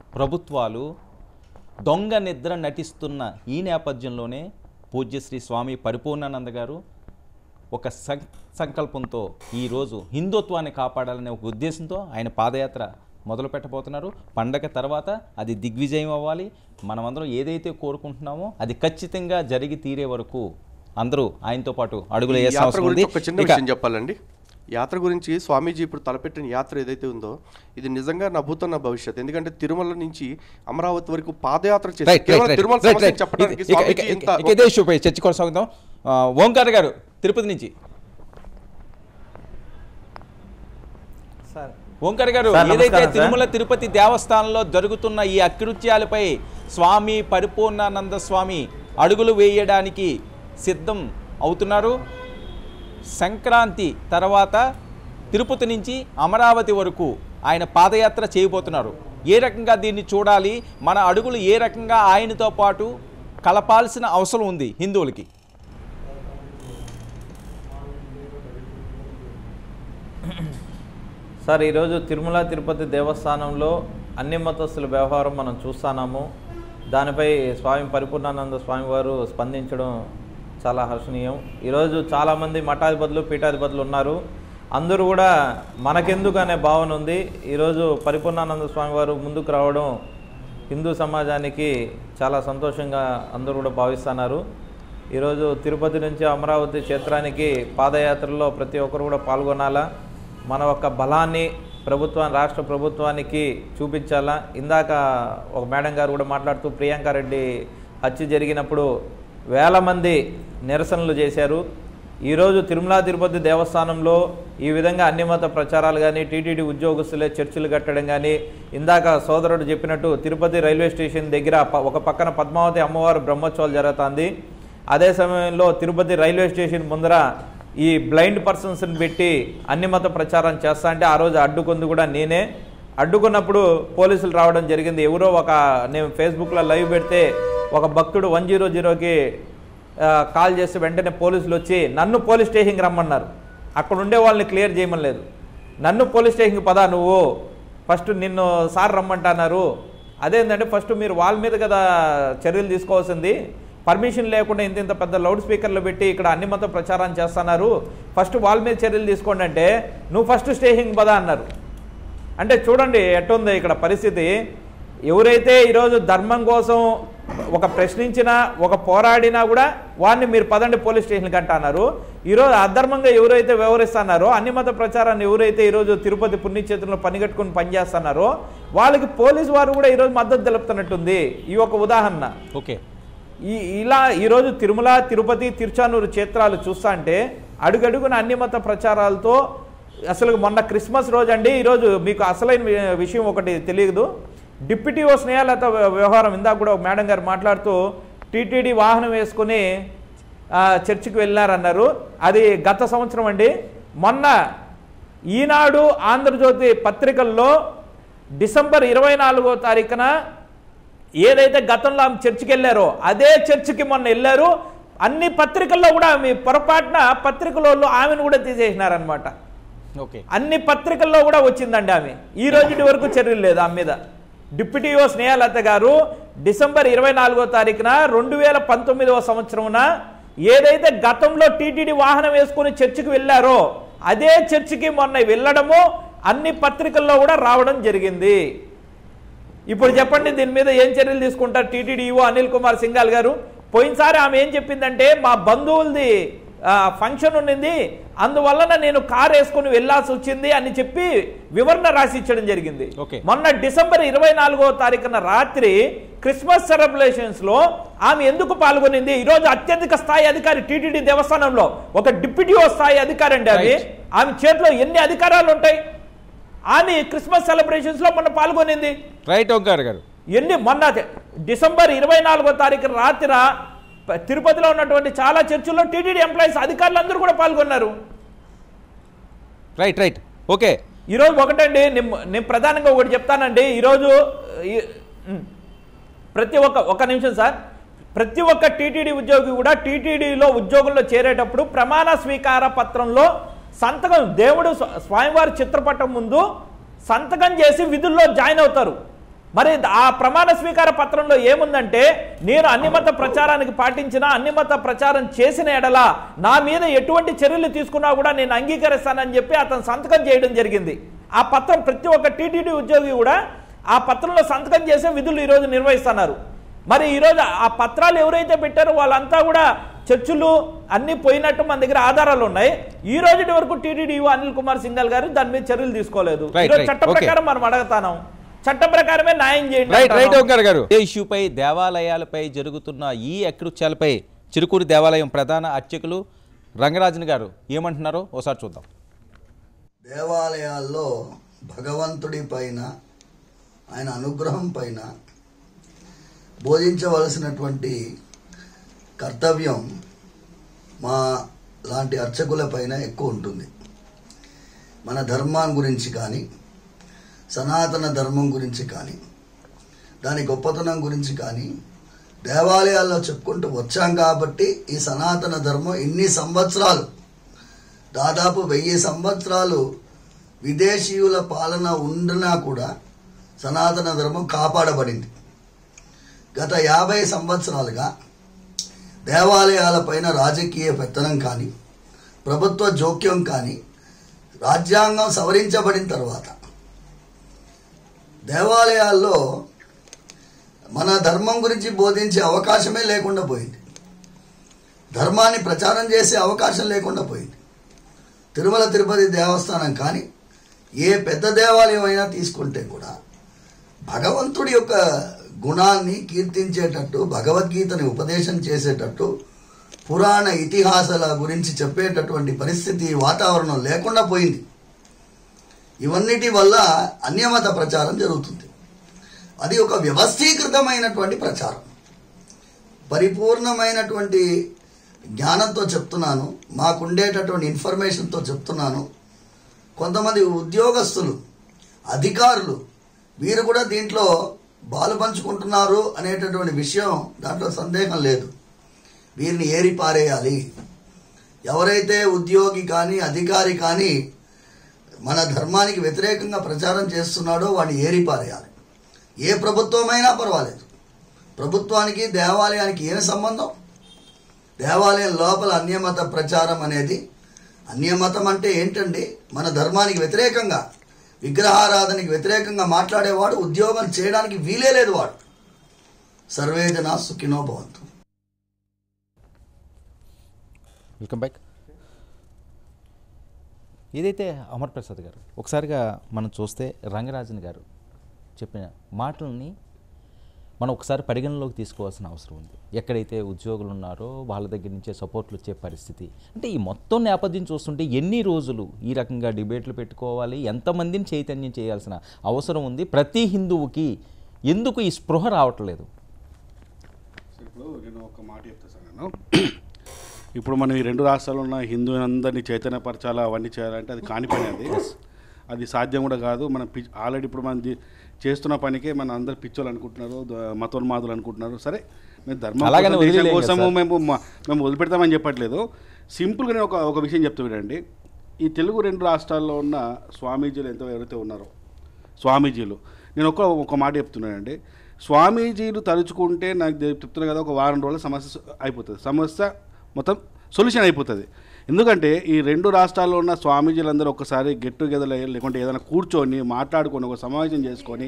ప్రభుత్వాలు దొంగ నిద్ర నటిస్తున్న ఈ నేపథ్యంలోనే పూజ్యశ్రీ స్వామి పరిపూర్ణానంద గారు ఒక సం సంకల్పంతో ఈరోజు హిందుత్వాన్ని కాపాడాలనే ఒక ఉద్దేశంతో ఆయన పాదయాత్ర మొదలు పెట్టబోతున్నారు పండగ తర్వాత అది దిగ్విజయం అవ్వాలి మనమందరం ఏదైతే కోరుకుంటున్నామో అది ఖచ్చితంగా జరిగి తీరే వరకు అందరూ ఆయనతో పాటు అడుగులు ఈ వేసే యాత్ర అవసరం గురించి ఉంది ఒక చిన్న ఇక- విషయం చెప్పాలండి యాత్ర గురించి స్వామీజీ ఇప్పుడు తలపెట్టిన యాత్ర ఏదైతే ఉందో ఇది నిజంగా నా భూతం నా భవిష్యత్ ఎందుకంటే తిరుమల నుంచి అమరావతి వరకు పాదయాత్ర చేసి రైట్ రైట్ కేవలం రైట్ తిరుమల రైట్ సమస్యను రైట్ చెప్పడానికి ఇక- ఇక- స్వామీజీ ఇక- ఇంత ఇక ఇదే ఇష్యూపై చర్చ కొనసాగుతాం ఆ, ఓంకార్ గారు తిరుపతి నుంచి సార్ ఓంకార్ గారు సార్, ఏదైతే నమస్కారం సార్. తిరుమల తిరుపతి దేవస్థానంలో జరుగుతున్న ఈ అకృత్యాలపై స్వామి పరిపూర్ణానంద స్వామి అడుగులు వేయడానికి సిద్ధం అవుతున్నారు సంక్రాంతి తర్వాత తిరుపతి నుంచి అమరావతి వరకు ఆయన పాదయాత్ర చేయబోతున్నారు ఏ రకంగా దీన్ని చూడాలి మన అడుగులు ఏ రకంగా ఆయనతో పాటు కలపాల్సిన అవసరం ఉంది హిందువులకి సార్ ఈరోజు తిరుమల తిరుపతి దేవస్థానంలో అన్ని మతస్థుల వ్యవహారం మనం చూస్తున్నాము దానిపై స్వామి పరిపూర్ణానంద స్వామి వారు స్పందించడం చాలా హర్షణీయం ఈరోజు చాలామంది మఠాధిపతులు పీఠాధిపతులు ఉన్నారు అందరూ కూడా మనకెందుకు అనే భావన ఉంది ఈరోజు పరిపూర్ణానంద స్వామి వారు ముందుకు రావడం హిందూ సమాజానికి చాలా సంతోషంగా అందరూ కూడా భావిస్తున్నారు ఈరోజు తిరుపతి నుంచి అమరావతి క్షేత్రానికి పాదయాత్రలో ప్రతి ఒక్కరు కూడా పాల్గొనాలా మన యొక్క బలాన్ని ప్రభుత్వం రాష్ట్ర ప్రభుత్వానికి చూపించాలా ఇందాక ఒక మేడం గారు కూడా మాట్లాడుతూ ప్రియాంక రెడ్డి హత్య జరిగినప్పుడు వేల మంది నిరసనలు చేశారు ఈరోజు తిరుమల తిరుపతి దేవస్థానంలో ఈ విధంగా అన్ని మత ప్రచారాలు కానీ టీటీడీ ఉద్యోగస్తులే చర్చిలు కట్టడం కానీ ఇందాక సోదరుడు చెప్పినట్టు తిరుపతి రైల్వే స్టేషన్ దగ్గర ప- ఒక పక్కన పద్మావతి అమ్మవారు బ్రహ్మోత్సవాలు జరుగుతుంది అదే సమయంలో తిరుపతి రైల్వే స్టేషన్ ముందర ఈ బ్లైండ్ పర్సన్స్ని పెట్టి అన్ని మత ప్రచారం చేస్తా అంటే ఆ రోజు అడ్డుకుంది కూడా నేనే అడ్డుకున్నప్పుడు పోలీసులు రావడం జరిగింది ఎవరో ఒక నేను ఫేస్బుక్లో లైవ్ పెడితే ఒక భక్తుడు వన్ జీరో జీరోకి కాల్ చేస్తే వెంటనే పోలీసులు వచ్చి నన్ను పోలీస్ స్టేషన్కి రమ్మన్నారు అక్కడ ఉండే వాళ్ళని క్లియర్ చేయమని లేదు నన్ను పోలీస్ స్టేషన్కి పదా నువ్వు ఫస్ట్ నిన్ను సార్ రమ్మంటున్నారు అదేంటంటే ఫస్ట్ మీరు వాళ్ళ మీద కదా చర్యలు తీసుకోవాల్సింది పర్మిషన్ లేకుండా ఇంత ఇంత పెద్ద లౌడ్ స్పీకర్లు పెట్టి ఇక్కడ అన్ని మత ప్రచారం చేస్తున్నారు ఫస్ట్ వాళ్ళ మీద చర్యలు తీసుకోండి అంటే నువ్వు ఫస్ట్ స్టేషన్కి పదా అన్నారు అంటే చూడండి ఎట్టుంది ఇక్కడ పరిస్థితి ఎవరైతే ఈరోజు ధర్మం కోసం ఒక ప్రశ్నించినా ఒక పోరాడినా కూడా వాడిని మీరు పదండి పోలీస్ స్టేషన్కి అంట అన్నారు ఈరోజు అధర్మంగా ఎవరైతే వ్యవహరిస్తున్నారో అన్ని మత ప్రచారాన్ని ఎవరైతే ఈరోజు తిరుపతి పుణ్యక్షేత్రంలో పనిగట్టుకుని పనిచేస్తున్నారో వాళ్ళకి పోలీసు వారు కూడా ఈరోజు మద్దతు తెలుపుతున్నట్టుంది ఈ ఒక ఉదాహరణ ఓకే ఈ ఇలా ఈరోజు తిరుమల తిరుపతి తిరుచానూరు క్షేత్రాలు చూస్తా అంటే అడుగడుగున అన్ని మత ప్రచారాలతో అసలు మొన్న క్రిస్మస్ రోజు అండి ఈరోజు మీకు అసలైన వి- విషయం ఒకటి తెలియదు డిప్యూటీ ఓ స్నేహలత వ్య- వ్యవహారం ఇందాక కూడా ఒక మేడం గారు మాట్లాడుతూ టీటీడీ వాహనం వేసుకుని ఆ, చర్చికి వెళ్ళారన్నారు అది గత సంవత్సరం అండి మొన్న ఈనాడు ఆంధ్రజ్యోతి పత్రికల్లో డిసెంబర్ ఇరవై నాలుగో తారీఖున ఏదైతే గతంలో ఆమె చర్చికి వెళ్ళారో అదే చర్చికి మొన్న వెళ్ళారు అన్ని పత్రికల్లో కూడా మీ పొరపాటున పత్రికలలో ఆమెను కూడా తీసేసినారనమాట ఓకే అన్ని పత్రికల్లో కూడా వచ్చిందండి ఆమె ఈ రోజు వరకు చర్యలు లేదు ఆమె మీద డిప్యూటీ ఓ స్నేహలత గారు డిసెంబర్ ఇరవై నాలుగో తారీఖున రెండు వేల పంతొమ్మిదవ సంవత్సరమున ఏదైతే గతంలో టీటీడీ వాహనం వేసుకుని చర్చికి వెళ్ళారో అదే చర్చికి మొన్న వెళ్ళడము అన్ని పత్రికల్లో కూడా రావడం జరిగింది ఇప్పుడు చెప్పండి దీని మీద ఏం చర్యలు తీసుకుంటారు టీటీడీ ఈవో అనిల్ కుమార్ సింఘాల్ గారు పోయినసారి ఆమె ఏం చెప్పిందంటే మా బంధువులది ఆ, ఫంక్షన్ ఉండింది అందువలన నేను కార్ వేసుకుని వెళ్ళాల్సి వచ్చింది అని చెప్పి వివరణ రాసి ఇచ్చడం జరిగింది ఓకే. మొన్న డిసెంబర్ ఇరవై నాలుగో తారీఖున రాత్రి క్రిస్మస్ సెలబ్రేషన్స్ లో ఆమె ఎందుకు పాల్గొనింది ఈ రోజు అత్యధిక స్థాయి అధికారి టీటీడీ దేవస్థానంలో ఒక డిప్యూటీ ఓ స్థాయి అధికారి అండి ఆమె Right. ఆమె చేతిలో ఎన్ని అధికారాలు ఉంటాయి ఆమె క్రిస్మస్ సెలబ్రేషన్స్ లో మొన్న పాల్గొనింది రైట్ ఓంకార్ గారు ఎన్ని మొన్న డిసెంబర్ ఇరవై నాలుగో తారీఖు రాత్రి ప- తిరుపతిలో ఉన్నటువంటి చాలా చర్చిల్లో టీటీడీ ఎంప్లాయీస్ అధికారులందరూ కూడా పాల్గొన్నారు రైట్ రైట్ ఓకే ఈరోజు ఒకటండి నేను నేను ప్రధానంగా ఒకటి చెప్తానండి ఈరోజు ఈ- ఉమ్, ప్రతి ఒక్క ఒక్క నిమిషం సార్ ప్రతి ఒక్క టీటీడీ ఉద్యోగి కూడా టీటీడీలో ఉద్యోగంలో చేరేటప్పుడు ప్రమాణ స్వీకార పత్రంలో సంతకం దేవుడు స్వ- స్వామివారి చిత్రపటం ముందు సంతకం చేసి విధుల్లో జాయిన్ అవుతారు మరి ఆ ప్రమాణ స్వీకార పత్రంలో ఏముందంటే నేను అన్ని మత ప్రచారానికి పాటించిన అన్ని మత ప్రచారం చేసిన ఎడల నా మీద ఎటువంటి చర్యలు తీసుకున్నా కూడా నేను అంగీకరిస్తానని చెప్పి అతను సంతకం చేయడం జరిగింది ఆ పత్రం ప్రతి ఒక్క టీటీడీ ఉద్యోగి కూడా ఆ పత్రంలో సంతకం చేసే విధులు ఈరోజు నిర్వహిస్తున్నారు మరి ఈరోజు ఆ పత్రాలు ఎవరైతే పెట్టారో వాళ్ళంతా కూడా చర్చలు అన్ని పోయినట్టు మన దగ్గర ఆధారాలు ఉన్నాయి ఈ రోజు వరకు టీటీడీ అనిల్ కుమార్ సింగల్ గారు దాని మీద చర్యలు తీసుకోలేదు Right, ఈరోజు right. చట్ట Okay. ప్రకారం మనం అడగతాను చట్ట ప్రకారమే న్యాయం చేయండి రైట్ రైట్ అంటాను. ఓంకార్ గారు ఏ ఇష్యూపై దేవాలయాలపై జరుగుతున్న ఈ అకృత్యాలపై చిరుకూరు దేవాలయం ప్రధాన అర్చకులు రంగరాజన్ గారు ఏమంటున్నారో ఒకసారి చూద్దాం దేవాలయాల్లో భగవంతుడి పైన ఆయన అనుగ్రహం పైన బోధించవలసినటువంటి కర్తవ్యం మా లాంటి అర్చకుల పైన ఎక్కువ ఉంటుంది మన ధర్మం గురించి కానీ సనాతన ధర్మం గురించి కానీ దాని గొప్పతనం గురించి కానీ దేవాలయాల్లో చెప్పుకుంటూ వచ్చాం కాబట్టి ఈ సనాతన ధర్మం ఇన్ని సంవత్సరాలు దాదాపు వెయ్యి సంవత్సరాలు విదేశీయుల పాలన ఉండినా కూడా సనాతన ధర్మం కాపాడబడింది గత యాభై సంవత్సరాలుగా దేవాలయాలపైన రాజకీయ పెత్తనం కానీ ప్రభుత్వ జోక్యం కానీ రాజ్యాంగం సవరించబడిన తర్వాత దేవాలయాల్లో మన ధర్మం గురించి బోధించే అవకాశమే లేకుండా పోయింది ధర్మాన్ని ప్రచారం చేసే అవకాశం లేకుండా పోయింది తిరుమల తిరుపతి దేవస్థానం కానీ ఏ పెద్ద దేవాలయం అయినా తీసుకుంటే కూడా భగవంతుడి యొక్క గుణాన్ని కీర్తించేటట్టు భగవద్గీతని ఉపదేశం చేసేటట్టు పురాణ ఇతిహాసాల గురించి చెప్పేటటువంటి పరిస్థితి వాతావరణం లేకుండా పోయింది ఇవన్నిటి వల్ల అన్యమత ప్రచారం జరుగుతుంది అది ఒక వ్యవస్థీకృతమైనటువంటి ప్రచారం పరిపూర్ణమైనటువంటి జ్ఞానంతో చెప్తున్నాను మాకుండేటటువంటి ఇన్ఫర్మేషన్తో చెప్తున్నాను కొంతమంది ఉద్యోగస్తులు అధికారులు వీరు కూడా దీంట్లో బాలు పంచుకుంటున్నారు అనేటటువంటి విషయం దాంట్లో సందేహం లేదు వీరిని ఏరి పారేయాలి ఎవరైతే ఉద్యోగి కానీ అధికారి కానీ మన ధర్మానికి వ్యతిరేకంగా ప్రచారం చేస్తున్నాడో వాడిని ఏరి పారేయాలి ఏ ప్రభుత్వమైనా పర్వాలేదు ప్రభుత్వానికి దేవాలయానికి ఏం సంబంధం దేవాలయం లోపల అన్యమత ప్రచారం అనేది అన్యమతం అంటే ఏంటండి మన ధర్మానికి వ్యతిరేకంగా విగ్రహారాధనకి వ్యతిరేకంగా మాట్లాడేవాడు ఉద్యోగం చేయడానికి వీలే లేదు వాడు సర్వే జనా సుఖినో భవంతు వెల్కమ్ బ్యాక్ ఏదైతే అమర్ ప్రసాద్ గారు ఒకసారిగా మనం చూస్తే రంగరాజన్ గారు చెప్పిన మాటల్ని మనం ఒకసారి పరిగణలోకి తీసుకోవాల్సిన అవసరం ఉంది ఎక్కడైతే ఉద్యోగులు ఉన్నారో వాళ్ళ దగ్గర నుంచే సపోర్ట్లు వచ్చే పరిస్థితి అంటే ఈ మొత్తం నేపథ్యం చూస్తుంటే ఎన్ని రోజులు ఈ రకంగా డిబేట్లు పెట్టుకోవాలి ఎంతమందిని చైతన్యం చేయాల్సిన అవసరం ఉంది ప్రతి హిందువుకి ఎందుకు ఈ స్పృహ రావట్లేదు ఇప్పుడు నేను ఒక మాట చెప్తా సార్ నేను ఇప్పుడు మనం ఈ రెండు రాష్ట్రాల్లో ఉన్న హిందువులందరినీ చైతన్యపరచాలా అవన్నీ చేయాలంటే అది కాని పని అది అది సాధ్యం కూడా కాదు మనం పి ఆల్రెడీ ఇప్పుడు మనం ది- చేస్తున్న పనికే మన అందరు పిచ్చోళ్ళు అనుకుంటున్నారు ద- మతోన్మాదులు అనుకుంటున్నారు సరే మేము ధర్మం అలాగని కోసం, దేశం వదిలేయలేం కదా కోసము సార్. మేము మ- మేము వదిలిపెడతామని చెప్పట్లేదు సింపుల్గా నేను ఒక ఒక విషయం చెప్తూ వినండి ఈ తెలుగు రెండు రాష్ట్రాల్లో ఉన్న స్వామీజీలు ఎంత ఎవరైతే ఉన్నారో స్వామీజీలు నేను ఒక ఒక మాట చెప్తున్నానండి స్వామీజీలు తలుచుకుంటే నాకు తె- చెప్తున్నా కదా ఒక వారం రోజుల సమస్య స- అయిపోతుంది సమస్య మొత్తం సొల్యూషన్ అయిపోతుంది ఎందుకంటే ఈ రెండు రాష్ట్రాల్లో ఉన్న స్వామీజీలందరూ ఒక్కసారి గెట్ టుగెదర్ అయ్యి లేకుంటే ఏదైనా కూర్చొని మాట్లాడుకొని ఒక సమావేశం చేసుకొని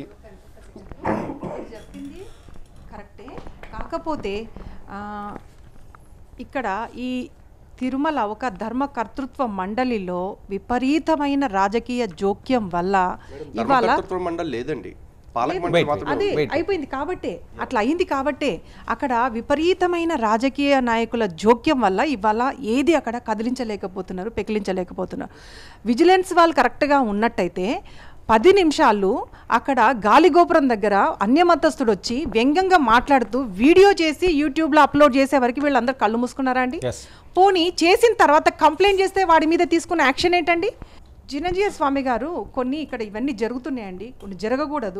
కరెక్టే కాకపోతే ఆ, ఇక్కడ ఈ తిరుమల ఒక ధర్మ కర్తృత్వ మండలిలో విపరీతమైన రాజకీయ జోక్యం వల్ల ఇవాళ ధర్మకర్తృత్వ మండలి లేదండి పాలక లేదు. మండలి మాత్రమే అదే ఉంది. అయిపోయింది కాబట్టే అట్లా అయింది కాబట్టే అక్కడ విపరీతమైన రాజకీయ నాయకుల జోక్యం వల్ల ఇవాళ ఏది అక్కడ కదిలించలేకపోతున్నారు పెకిలించలేకపోతున్నారు విజిలెన్స్ వాళ్ళు కరెక్ట్గా ఉన్నట్టయితే పది నిమిషాలు అక్కడ గాలిగోపురం దగ్గర అన్యమతస్తుడు వచ్చి వ్యంగ్యంగా మాట్లాడుతూ వీడియో చేసి యూట్యూబ్లో అప్లోడ్ చేసే వరకు వీళ్ళందరూ కళ్ళు మూసుకున్నారా అండి ఎస్ పోనీ చేసిన తర్వాత కంప్లైంట్ చేస్తే వాడి మీద తీసుకున్న యాక్షన్ ఏంటండి జినజీయ స్వామి గారు కొన్ని ఇక్కడ ఇవన్నీ జరుగుతున్నాయండి కొన్ని జరగకూడదు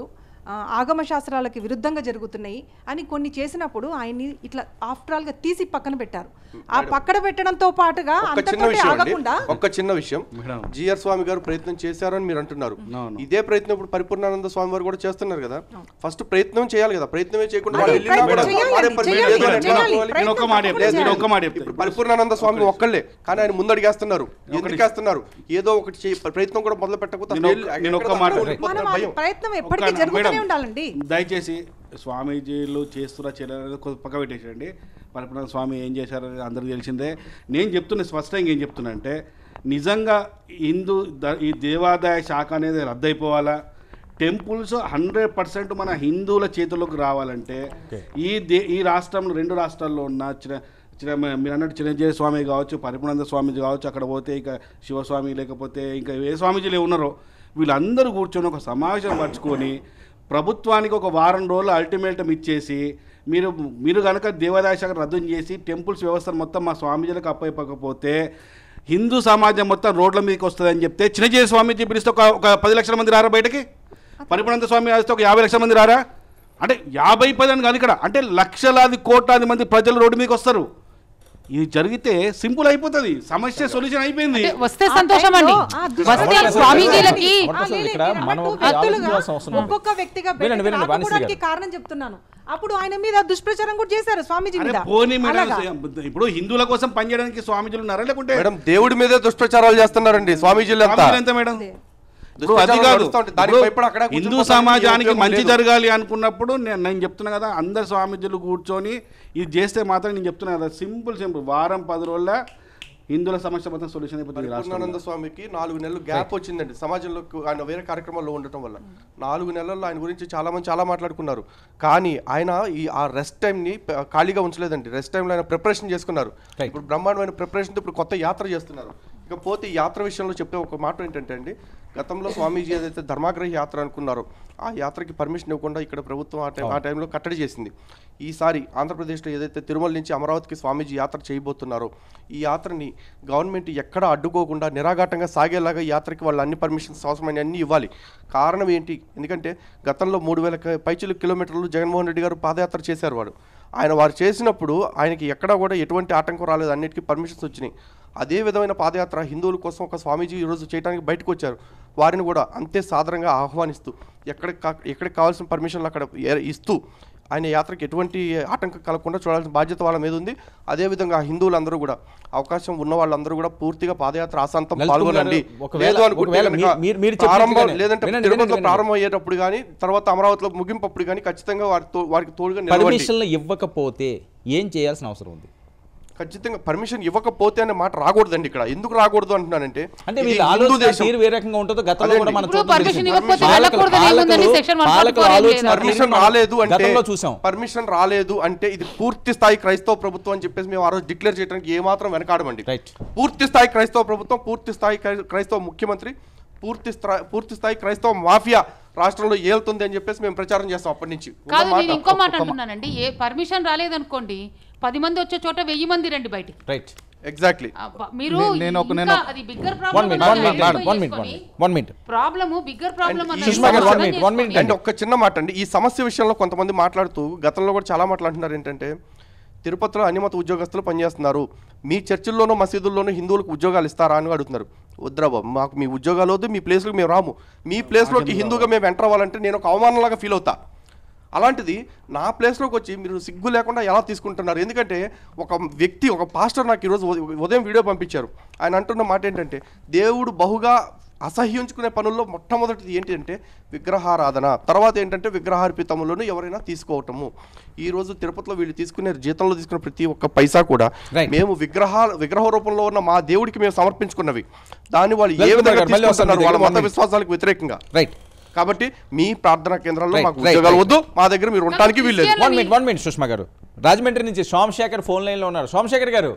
ఆ, ఆగమ శాస్త్రాలకి విరుద్ధంగా జరుగుతున్నాయి అని కొన్ని చేసినప్పుడు ఆయన్ని ఇట్లా ఆఫ్టర్ ఆల్గా తీసి పక్కన పెట్టారు ఆ పక్కన పెట్టడంతో పాటుగా ఒక్క చిన్న అంతతో విషయం అండి ఆగకుండా ఒక్క చిన్న విషయం జిఆర్ స్వామి గారు ప్రయత్నం చేశారని మీరు అంటున్నారు ఇదే ప్రయత్నం ఇప్పుడు పరిపూర్ణానంద స్వామి వారు కూడా చేస్తున్నారు కదా ఫస్ట్ ప్రయత్నం చేయాలి కదా ప్రయత్నమే చేయకుండా అదే, వాళ్ళు వెళ్ళినా ప్రయత్నం కూడా చేయాలి, వాడే పరిమితి చేయాలి, లేదు అని ఎట్లా చేయాలి. అనుకోవాలి? నేను ఒక్క మాట చెప్తా, లేదు, నేను లేదు. ఒక్క మాట చెప్తా. ఇప్పుడు పరిపూర్ణానంద స్వామి ఒక్కళ్ళే కానీ ఆయన ముందు అడిగేస్తున్నారు ఎందుకు వేస్తున్నారు ఏదో ఒకటి చేయ- ప్రయత్నం కూడా మొదలు పెట్టకపోతే నేను అసలు ఒక్క- నేను ఒక్క మాట మనం ఆ భయం ప్రయత్నం ఎప్పటికీ ఒక్క- జరుగుతూనే మేడం, ఉండాలండి దయచేసి స్వామీజీలు చేస్తున్న చర్యలు కొద్ది పక్క పెట్టేసండి పరిపూర్ణ స్వామి ఏం చేశారో అందరికీ తెలిసిందే నేను చెప్తున్న స్పష్టంగా ఏం చెప్తున్నా అంటే నిజంగా హిందూ ద- ఈ దేవాదాయ శాఖ అనేది రద్దయిపోవాలా టెంపుల్స్ హండ్రెడ్ పర్సెంట్ మన హిందువుల చేతుల్లోకి రావాలంటే ఈ దే ఈ రాష్ట్రంలో రెండు రాష్ట్రాల్లో ఉన్న చిన్న చిన్న మీరు అన్నట్టు చిరంజీవి స్వామి కావచ్చు పరిపూర్ణానంద స్వామీజీ కావచ్చు అక్కడ పోతే ఇక శివస్వామి లేకపోతే ఇంకా ఏ స్వామీజీలు ఉన్నారో వీళ్ళందరూ కూర్చొని ఒక సమావేశం పరుచుకొని ప్రభుత్వానికి ఒక వారం రోజులు అల్టిమేటం ఇచ్చేసి మీరు మీరు కనుక దేవాదాయ శాఖ రద్దు చేసి టెంపుల్స్ వ్యవస్థను మొత్తం మా స్వామీజీలకు అప్పయిపోకపోతే హిందూ సమాజం మొత్తం రోడ్ల మీదకి వస్తుందని చెప్తే చిన్నజీవి స్వామీజీ పిలిస్తే ఒక ఒక పది లక్షల మంది రారా బయటకి పరిపూర్ణానంద స్వామి వస్తే ఒక యాభై లక్షల మంది రారా అంటే యాభై పది అని కాదు ఇక్కడ అంటే లక్షలాది కోట్లాది మంది ప్రజలు రోడ్డు మీదకి వస్తారు ఇది జరిగితే సింపుల్ అయిపోతుంది సమస్య సొల్యూషన్ అయిపోయింది అంటే వస్తే సంతోషం అండి వస్తే స్వామీజీలకి అసలు ఇక్కడ మనం ఒకటి వ్యక్తులుగా ఆలోచించాల్సిన అవసరం ఉంది. ఒక్కొక్క వ్యక్తిగా వినండి, వినండి, వాణిశ్రీ గారు. రాకపోవడానికి కారణం చెప్తున్నాను అప్పుడు ఆయన మీద దుష్ప్రచారం కూడా చేశారు స్వామీజీ అరే మీద పోనీ మేడం అలాగా. ఇప్పుడు హిందువుల కోసం పనిచేయడానికి స్వామీజీలు ఉన్నారా లేకుంటే మేడం దేవుడి మీదే దుష్ప్రచారాలు చేస్తున్నారండి స్వామీజీలు అంతా స్వామీజీలు ఎంత మేడం ఇప్పుడు అది దుష్ప్రచారాలు కాదు నడుస్తూ ఉంటాయి. దానికి ఇప్పుడు భయపడి అక్కడే కూర్చొని హిందూ పోతానికి సమాజానికి ఉపయోగం మంచి లేదు. జరగాలి అనుకున్నప్పుడు నేను నేను చెప్తున్నా కదా అందరు స్వామీజీలు కూర్చొని ఇది చేస్తే మాత్రం నేను చెప్తున్నా కదా సింపుల్ సింపుల్ వారం పది రోజుల హిందువుల సమస్య మొత్తం సొల్యూషన్ అయిపోతుంది ఈ రాష్ట్రంలో. పరిపూర్ణానంద స్వామికి నాలుగు నెలలు గ్యాప్ వచ్చిందండి సమాజంలోకి ఆయన వేరే కార్యక్రమాల్లో ఉండటం వల్ల నాలుగు నెలల్లో ఆయన గురించి చాలా మంది చాలా మాట్లాడుకున్నారు కానీ ఆయన ఈ ఆ రెస్ట్ టైంని ప- ఖాళీగా ఉంచలేదండి రెస్ట్ టైంలో ఆయన ప్రిపరేషన్ చేసుకున్నారు ఇప్పుడు బ్రహ్మాండమైన ప్రిపరేషన్ ఇప్పుడు కొత్త యాత్ర చేస్తున్నారు ఇకపోతే ఈ యాత్ర విషయంలో చెప్పే ఒక మాట ఏంటంటే అండి గతంలో స్వామీజీ ఏదైతే ధర్మాగ్రహ యాత్ర అనుకున్నారో ఆ యాత్రకి పర్మిషన్ ఇవ్వకుండా ఇక్కడ ప్రభుత్వం ఆ టైం ఆ టైంలో కట్టడి చేసింది ఈసారి ఆంధ్రప్రదేశ్లో ఏదైతే తిరుమల నుంచి అమరావతికి స్వామీజీ యాత్ర చేయబోతున్నారో ఈ యాత్రని గవర్నమెంట్ ఎక్కడ అడ్డుకోకుండా నిరాఘాటంగా సాగేలాగా ఈ యాత్రకి వాళ్ళు అన్ని పర్మిషన్స్ అవసరమైన అన్ని ఇవ్వాలి కారణం ఏంటి ఎందుకంటే గతంలో మూడు వేల పైచులు కిలోమీటర్లు జగన్మోహన్ రెడ్డి గారు పాదయాత్ర చేశారు వాడు ఆయన వారు చేసినప్పుడు ఆయనకి ఎక్కడా కూడా ఎటువంటి ఆటంకం రాలేదు అన్నిటికీ పర్మిషన్స్ వచ్చినాయి అదే విధమైన పాదయాత్ర హిందువుల కోసం ఒక స్వామీజీ ఈరోజు చేయడానికి బయటకు వచ్చారు వారిని కూడా అంతే సాదరంగా ఆహ్వానిస్తూ ఎక్కడికి కా- ఎక్కడికి కావాల్సిన పర్మిషన్లు అక్కడ ఏ- ఇస్తూ ఆయన యాత్రకి ఎటువంటి ఆటంకం కలగకుండా చూడాల్సిన బాధ్యత వాళ్ళ మీద ఉంది అదేవిధంగా హిందువులందరూ కూడా అవకాశం ఉన్న వాళ్ళందరూ కూడా పూర్తిగా పాదయాత్ర ఆశాంతం లలిత్ పాల్గొనండి గారు, ఒకవేళ- లేదు అనుకుంటే ఒకవేళ కనుక మీరు- మీరు- మీరు చెప్పినట్టుగానే- ప్రారంభం లేదంటే వినండి, తిరుపతిలో వినండి, ప్రారంభం అయ్యేటప్పుడు కానీ తర్వాత అమరావతిలో ముగింపు అప్పుడు కానీ ఖచ్చితంగా వారి తో- వారికి తోడుగా నిలవండి పర్మిషన్లు ఇవ్వకపోతే ఏం చేయాల్సిన అవసరం ఉంది ఖచ్చితంగా పర్మిషన్ ఇవ్వకపోతే అనే మాట రాకూడదండి ఇక్కడ ఎందుకు రాకూడదు అంటున్నానంటే అంటే ఇది వీళ్ళ హిందూ ఆలోచన దేశం. తీరు ఏ రకంగా ఉంటుందో గతంలో అదేండి. కూడా మనం ఇప్పుడు చూడడం permission జరిగింది. ఇవ్వకపోతే పాలకులు- వెళ్ళకూడదని ఏముందని పాలకులు- section పాలకుల 144 ఆలోచన లేదు. పర్మిషన్ తీరును రాలేదు అంటే గతంలో చూసాం పర్మిషన్ రాలేదు అంటే ఇది పూర్తి స్థాయి క్రైస్తవ ప్రభుత్వం అని చెప్పేసి మేము ఆ రోజు డిక్లేర్ చేయడానికి ఏమాత్రం వెనకాడమండి పూర్తి స్థాయి క్రైస్తవ ప్రభుత్వం పూర్తి స్థాయి క్రై- క్రైస్తవ ముఖ్యమంత్రి పూర్తి స్థాయి పూర్తి స్థాయి క్రైస్తవ మాఫియా రాష్ట్రంలో ఏలుతుంది అని చెప్పేసి మేము ప్రచారం చేస్తాం అప్పటి నుంచి ఉన్న కాదు మాట. నేను ఇంకో మాట అంటున్నానండి ఏ పర్మిషన్ రాలేదనుకోండి పది మంది వచ్చే చోట వెయ్యి మంది రండి బయటికి రైట్ ఎగ్జాక్ట్లీ మీరు నే- నేను ఒక- నేను ఇంకా ఒక- అది bigger one minute one minute problem one minute one minute one minute problem bigger problem Sushma గారు, one minute, one minute. అంటే ఒక్క చిన్న మాట అండి ఈ సమస్య విషయంలో కొంతమంది మాట్లాడుతూ గతంలో కూడా చాలా మాట్లాడుతున్నారు ఏంటంటే తిరుపతిలో అనిమత ఉద్యోగస్తులు పనిచేస్తున్నారు మీ చర్చిల్లోనూ మసీదుల్లోనూ హిందువులకు ఉద్యోగాలు ఇస్తారా అని అడుగుతున్నారు వద్దురా బాబు మాకు మీ ఉద్యోగాలు వద్దు మీ ప్లేస్లకు మేము రాము మీ ప్లేస్లోకి హిందూగా మేము ఎంటర్ అవ్వాలంటే నేను ఒక అవమానంలాగా ఫీల్ అవుతా అలాంటిది నా ప్లేస్లోకి వచ్చి మీరు సిగ్గు లేకుండా ఎలా తీసుకుంటున్నారు ఎందుకంటే ఒక వ్యక్తి ఒక పాస్టర్ నాకు ఈరోజు ఉద- ఉదయం వీడియో పంపించారు ఆయన అంటున్న మాట ఏంటంటే దేవుడు బహుగా అసహ్యించుకునే పనుల్లో మొట్టమొదటిది ఏంటి అంటే విగ్రహారాధన తర్వాత ఏంటంటే విగ్రహార్పితములను ఎవరైనా తీసుకోవటము ఈ రోజు తిరుపతిలో వీళ్ళు తీసుకునే జీతంలో తీసుకునే ప్రతి ఒక్క పైసా కూడా మేము విగ్రహ విగ్రహ రూపంలో ఉన్న మా దేవుడికి మేము సమర్పించుకున్నవి దాన్ని వాళ్ళు ఏ లలిత్ విధంగా గారు, మళ్ళీ వస్తాను తీసుకుంటున్నారు మీ వాళ్ళ దగ్గర, మత one minute. విశ్వాసాలకు వ్యతిరేకంగా రైట్ కాబట్టి మీ ప్రార్థనా కేంద్రాల్లో Right, మాకు right, ఉద్యోగాలు right. వద్దు మా దగ్గర మీరు ఉండటానికి వీల్లేదు one minute one minute Sushma గారు రాజమండ్రి నుంచి సోమశేఖర్ ఫోన్ లైన్లో ఉన్నారు సోమశేఖర్ గారు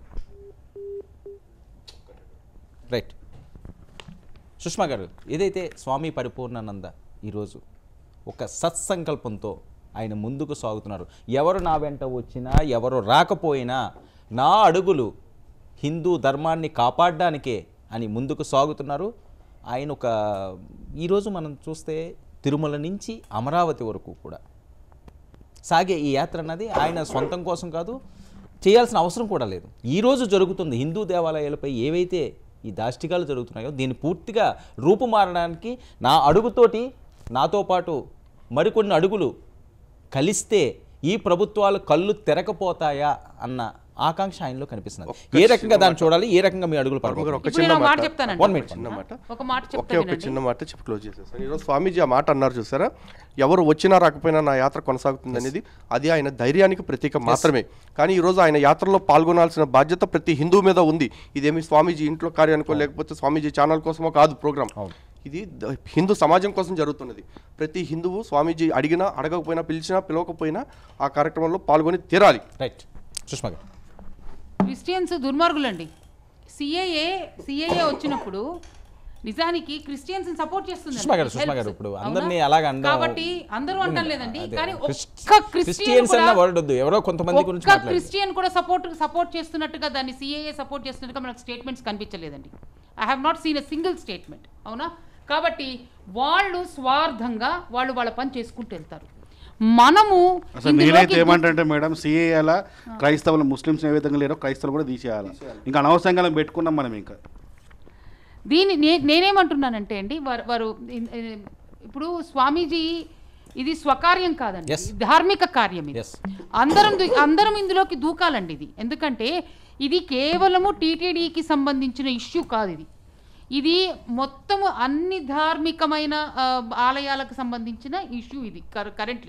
రైట్ సుష్మా గారు ఏదైతే స్వామి పరిపూర్ణానంద ఈరోజు ఒక సత్సంకల్పంతో ఆయన ముందుకు సాగుతున్నారు ఎవరు నా వెంట వచ్చినా ఎవరు రాకపోయినా నా అడుగులు హిందూ ధర్మాన్ని కాపాడడానికే అని ముందుకు సాగుతున్నారు ఆయన ఒక ఈరోజు మనం చూస్తే తిరుమల నుంచి అమరావతి వరకు కూడా సాగే ఈ యాత్ర అన్నది ఆయన సొంతం కోసం కాదు చేయాల్సిన అవసరం కూడా లేదు ఈరోజు జరుగుతుంది హిందూ దేవాలయాలపై ఏవైతే ఈ దాష్టికాలు జరుగుతున్నాయో దీన్ని పూర్తిగా రూపుమారడానికి నా అడుగుతోటి నాతో పాటు మరికొన్ని అడుగులు కలిస్తే ఈ ప్రభుత్వాలు కళ్ళు తెరకపోతాయా అన్న ఆకాంక్ష ఆయనలో కనిపిస్తున్నది ఏ రకంగా దాన్ని చూడాలి ఏ రకంగా మీ అడుగులు పడబోతున్నాయి? ఒక ఇప్పుడు చిన్న నేను ఒక మాట మాట చెప్తానండి. One minute, చిన్న మాట ఒక మాట చెప్తా ఒకే ఒక వినండి. చిన్న మాట చెప్పి క్లోజ్ చేసేస్తాను ఈరోజు స్వామీజీ ఆ మాట అన్నారు చూసారా ఎవరు వచ్చినా రాకపోయినా నా యాత్ర కొనసాగుతుంది అనేది అది ఆయన ధైర్యానికి ప్రతీక మాత్రమే కానీ ఈరోజు ఆయన యాత్రలో పాల్గొనాల్సిన బాధ్యత ప్రతి హిందూ మీద ఉంది ఇదేమి స్వామీజీ ఇంట్లో కార్యానికో లేకపోతే స్వామీజీ ఛానల్ కోసమో కాదు ప్రోగ్రామ్ ఇది ద- హిందూ సమాజం కోసం జరుగుతున్నది ప్రతి హిందువు స్వామీజీ అడిగినా అడగకపోయినా పిలిచినా పిలవకపోయినా ఆ కార్యక్రమంలో పాల్గొని తీరాలి రైట్ సుష్మా గారు క్రిస్టియన్స్ దుర్మార్గులండి సిఏఏ సిఏఏ వచ్చినప్పుడు నిజానికి క్రిస్టియన్స్ సపోర్ట్ చేస్తుంది సుష్మా గారు సుష్మా గారు ఇప్పుడు అందరినీ అలాగ అనడం కాబట్టి అందరూ అంటారు లేదండి అదే, కానీ క్రిస్- ఒక్క క్రిస్టియన్స్ క్రిస్టియన్ అన్న కూడా వర్డ్ వద్దు ఎవరో కొంతమంది గురించి ఒక్క మాట్లాడారు క్రిస్టియన్ కూడా సపోర్ట్ సపోర్ట్ చేస్తున్నట్టుగా దాన్ని సిఏఏ సపోర్ట్ చేస్తున్నట్టుగా మనకు స్టేట్మెంట్స్ కనిపించలేదండి I have not seen a single statement అవునా కాబట్టి వాళ్ళు స్వార్థంగా వాళ్ళు వాళ్ళ పని చేసుకుంటూ వెళ్తారు మనము అసలు ఇందులోకి నేనైతే ఏమంటే మేడం సిఏల క్రైస్తవులు ముస్లిమ్స్ ఏ విధంగా లేరో క్రైస్తవులు కూడా తీసేయాలి ఇంకా అనవసరంగా పెట్టుకున్నాం మనం ఇంకా దీని నే నేనేమంటున్నానంటే అండి వారు వారు ఇన్- ఇన్- ఇప్పుడు స్వామీజీ ఇది స్వకార్యం కాదండి Yes. ఇది ధార్మిక కార్యం ఇది అందరం దు- అందరం ఇందులోకి దూకాలండి ఇది ఎందుకంటే ఇది కేవలము టీటీడీకి సంబంధించిన ఇష్యూ కాదు ఇది ఇది మొత్తము అన్ని ధార్మికమైన ఆ, ఆలయాలకు సంబంధించిన ఇష్యూ ఇది కరెంట్లీ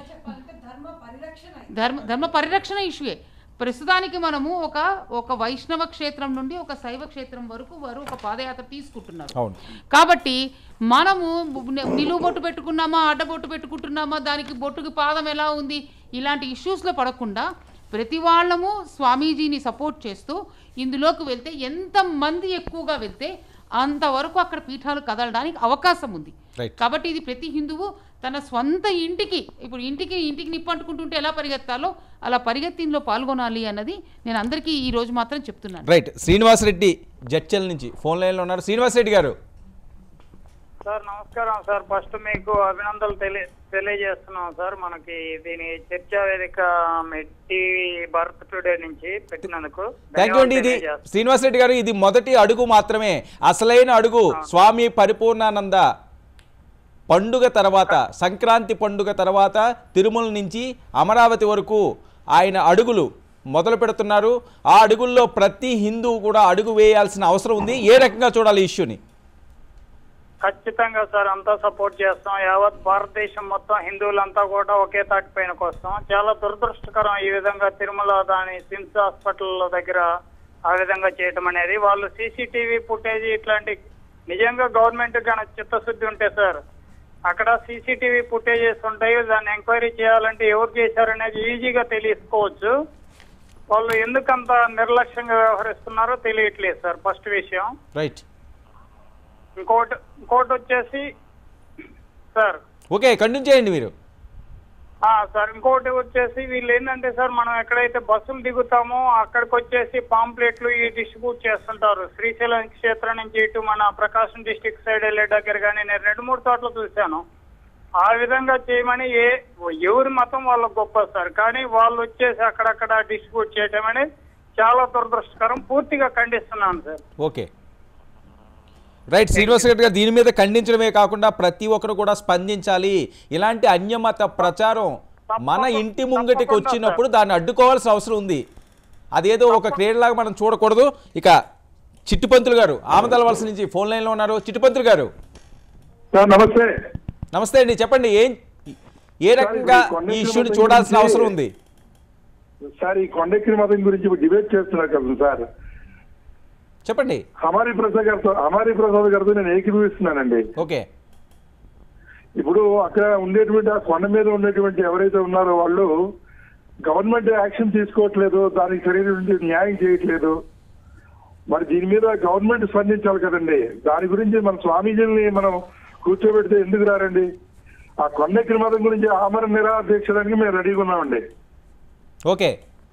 ధర్మ ధర్మ పరిరక్షణ ఇష్యూయే ప్రస్తుతానికి మనము ఒక ఒక వైష్ణవ క్షేత్రం నుండి ఒక శైవ క్షేత్రం వరకు వారు ఒక పాదయాత్ర తీసుకుంటున్నారు అవును కాబట్టి మనము ని- నిలువు బొట్టు పెట్టుకున్నామా అడ్డబొట్టు పెట్టుకుంటున్నామా దానికి బొట్టుకి పాదం ఎలా ఉంది ఇలాంటి ఇష్యూస్లో పడకుండా ప్రతి వాళ్ళము స్వామీజీని సపోర్ట్ చేస్తూ ఇందులోకి వెళ్తే ఎంతమంది ఎక్కువగా వెళ్తే అంతవరకు అక్కడ పీఠాలు కదలడానికి అవకాశం ఉంది Right. కాబట్టి ఇది ప్రతి హిందువు తన స్వంత ఇంటికి ఇప్పుడు ఇంటికి ఇంటికి నిప్పంటుకుంటుంటే ఎలా పరిగెత్తాలో అలా పరిగెత్తింలో పాల్గొనాలి అన్నది నేను అందరికీ ఈ రోజు మాత్రం చెప్తున్నాను రైట్ శ్రీనివాసరెడ్డి జడ్చల్ నుంచి ఫోన్ లైన్లో ఉన్నారు శ్రీనివాసరెడ్డి గారు సార్ నమస్కారం సార్ ఫస్ట్ మీకు అభినందనలు తెలియ తెలియజేస్తున్నాం సార్ మనకి దీని చర్చా వేదిక మీ టీవీ బర్త్ టుడే నుంచి పెట్టినందుకు థ్యాంక్ యూ అండి ఇది తెలియజేస్తున్నాం. శ్రీనివాసరెడ్డి గారు ఇది మొదటి అడుగు మాత్రమే అసలైన అడుగు స్వామి పరిపూర్ణానంద పండుగ తర్వాత సంక్రాంతి పండుగ తర్వాత తిరుమల నుంచి అమరావతి వరకు ఆయన అడుగులు మొదలు పెడుతున్నారు ఆ అడుగుల్లో ప్రతి హిందువు కూడా అడుగు వేయాల్సిన అవసరం ఉంది ఏ రకంగా చూడాలి ఈ ఇష్యూని ఖచ్చితంగా సార్ అంతా సపోర్ట్ చేస్తాం యావత్ భారతదేశం మొత్తం హిందువులంతా కూడా ఒకే తాటి పైన వస్తాం చాలా దురదృష్టకరం ఈ విధంగా తిరుమల దాని సిమ్స్ హాస్పిటల్ దగ్గర ఆ విధంగా చేయటం అనేది వాళ్ళు సీసీటీవీ ఫుటేజ్ ఇట్లాంటి నిజంగా గవర్నమెంట్ కనుక చిత్తశుద్ధి ఉంటే సార్ అక్కడ సీసీటీవీ ఫుటేజెస్ ఉంటాయి దాన్ని ఎంక్వైరీ చేయాలంటే ఎవరు చేశారనేది ఈజీగా తెలుసుకోవచ్చు వాళ్ళు ఎందుకంత నిర్లక్ష్యంగా వ్యవహరిస్తున్నారో తెలియట్లేదు సార్ ఫస్ట్ విషయం రైట్ ఇంకోటి ఇంకోటి వచ్చేసి సార్ ఓకే కంటిన్యూ చేయండి మీరు ఆ, సార్ ఇంకోటి వచ్చేసి వీళ్ళు ఏంటంటే సార్ మనం ఎక్కడైతే బస్సులు దిగుతామో అక్కడికి వచ్చేసి పాంప్లెట్లు ఈ డిస్ట్రిబ్యూట్ చేస్తుంటారు శ్రీశైలం క్షేత్రం నుంచి ఇటు మన ప్రకాశం డిస్టిక్ సైడ్ వెళ్ళే దగ్గర కానీ నేను రెండు మూడు చోట్ల చూశాను ఆ విధంగా చేయమని ఏ ఎవరి మతం వాళ్ళకి గొప్ప సార్ కానీ వాళ్ళు వచ్చేసి అక్కడక్కడ డిస్ట్రిబ్యూట్ చేయటం అనేది చాలా దురదృష్టకరం పూర్తిగా ఖండిస్తున్నాను sir okay right Srinivas Reddy గారు దీని మీద ఖండించడమే కాకుండా ప్రతి ఒక్కరు కూడా స్పందించాలి ఇలాంటి అన్యమత ప్రచారం మన ఇంటి ముంగటికి వచ్చినప్పుడు దాన్ని అడ్డుకోవాల్సిన అవసరం ఉంది అదేదో ఒక క్రీడలాగా మనం చూడకూడదు ఇక చిట్టుపంతులు గారు ఆమదాల వలస నుంచి ఫోన్ లైన్లో ఉన్నారు చిట్టుపంతులు గారు నమస్తే నమస్తే అండి చెప్పండి ఏం ఏ రకంగా ఈ ఇష్యూని చూడాల్సిన అవసరం ఉంది సార్ ఈ కొండెక్కిన మతం గురించి ఇప్పుడు డిబేట్ చేస్తున్నారు కదా సార్ చెప్పండి హమారి ప్రసాద్ గారితో హమారి ప్రసాద్ గారితో నేను ఏకీభవిస్తున్నానండి ఓకే ఇప్పుడు అక్కడ ఉండేటువంటి ఆ కొండ మీద ఉండేటువంటి ఎవరైతే ఉన్నారో వాళ్ళు గవర్నమెంట్ యాక్షన్ తీసుకోవట్లేదు దానికి సరైనటువంటి న్యాయం చేయట్లేదు మరి దీని మీద గవర్నమెంట్ స్పందించాలి కదండి దాని గురించి మన స్వామీజీని మనం కూర్చోబెడితే ఎందుకు రారండి ఆ కొండెక్కిన మతం గురించి ఆమరణ నిరాహార దీక్షడానికి మేము రెడీగా ఉన్నామండి ఓకే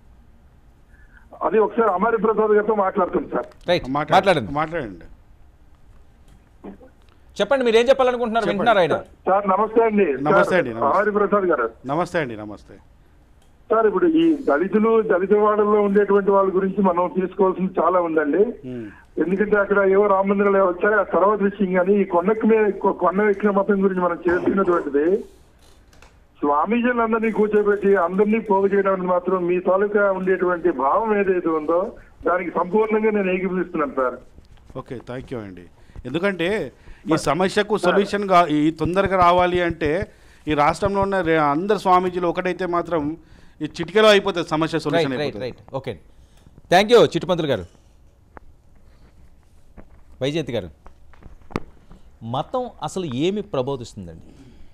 అది ఒకసారి అమరి ప్రసాద్ గారితో మాట్లాడుతుంది సార్ రైట్ మాట్లాడండి మాట్లాడండి చెప్పండి మీరు ఏం చెప్పాలనుకుంటున్నారు వింటున్నారు ఆయన సార్ నమస్తే అండి నమస్తే అండి నమస్తే. ఆరి ప్రసాద్ గారు నమస్తే అండి నమస్తే సార్ ఇప్పుడు ఈ దళితులు దళిత వాడల్లో ఉండేటువంటి వాళ్ళ గురించి మనం తీసుకోవాల్సింది చాలా ఉందండి ఎందుకంటే అక్కడ ఏవో రామ మందిరాలు ఏవో వచ్చాయి ఆ తర్వాత విషయం కానీ ఈ కొండకి మీద కొ- కొండ ఎక్కిన మతం గురించి మనం చేస్తున్నటువంటిది స్వామీజీలందరినీ కూర్చోబెట్టి అందరినీ పోగు చేయడానికి మాత్రం మీ తాలూకా ఉండేటువంటి భావం ఏదైతే ఉందో దానికి సంపూర్ణంగా నేను ఏకీభవిస్తున్నాను సార్ ఓకే థ్యాంక్ యూ అండి ఎందుకంటే ఈ సమస్యకు సొల్యూషన్ గా ఈ తొందరగా రావాలి అంటే ఈ రాష్ట్రంలో ఉన్న రే- అందరు స్వామీజీలు ఒకటైతే మాత్రం ఈ చిటికెలో అయిపోతుంది సమస్య సొల్యూషన్ రైట్ రైట్ అయిపోతుంది right okay thank you Chittupantulu గారు వైజయంతి గారు మతం అసలు ఏమి ప్రబోధిస్తుందండి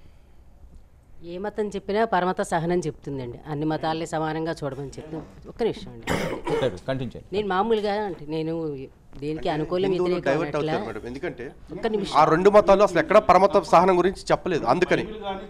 ఏ మతం చెప్పినా పరమత సహనం చెప్తుందండి అన్ని మతాల్ని సమానంగా చూడమని చెప్తుంది ఒక్క నిమిషం అండి కంటిన్యూ చేయండి నేను మామూలుగా అంటే నేను దేనికి అనుకూలం హిందువులు వ్యతిరేకం డైవర్ట్ అట్లా అవుతారు మేడం ఎందుకంటే ఒక్క నిమిషం ఆ రెండు మతాలు అసలు ఎక్కడ పరమత సహనం గురించి చెప్పలేదు అందుకని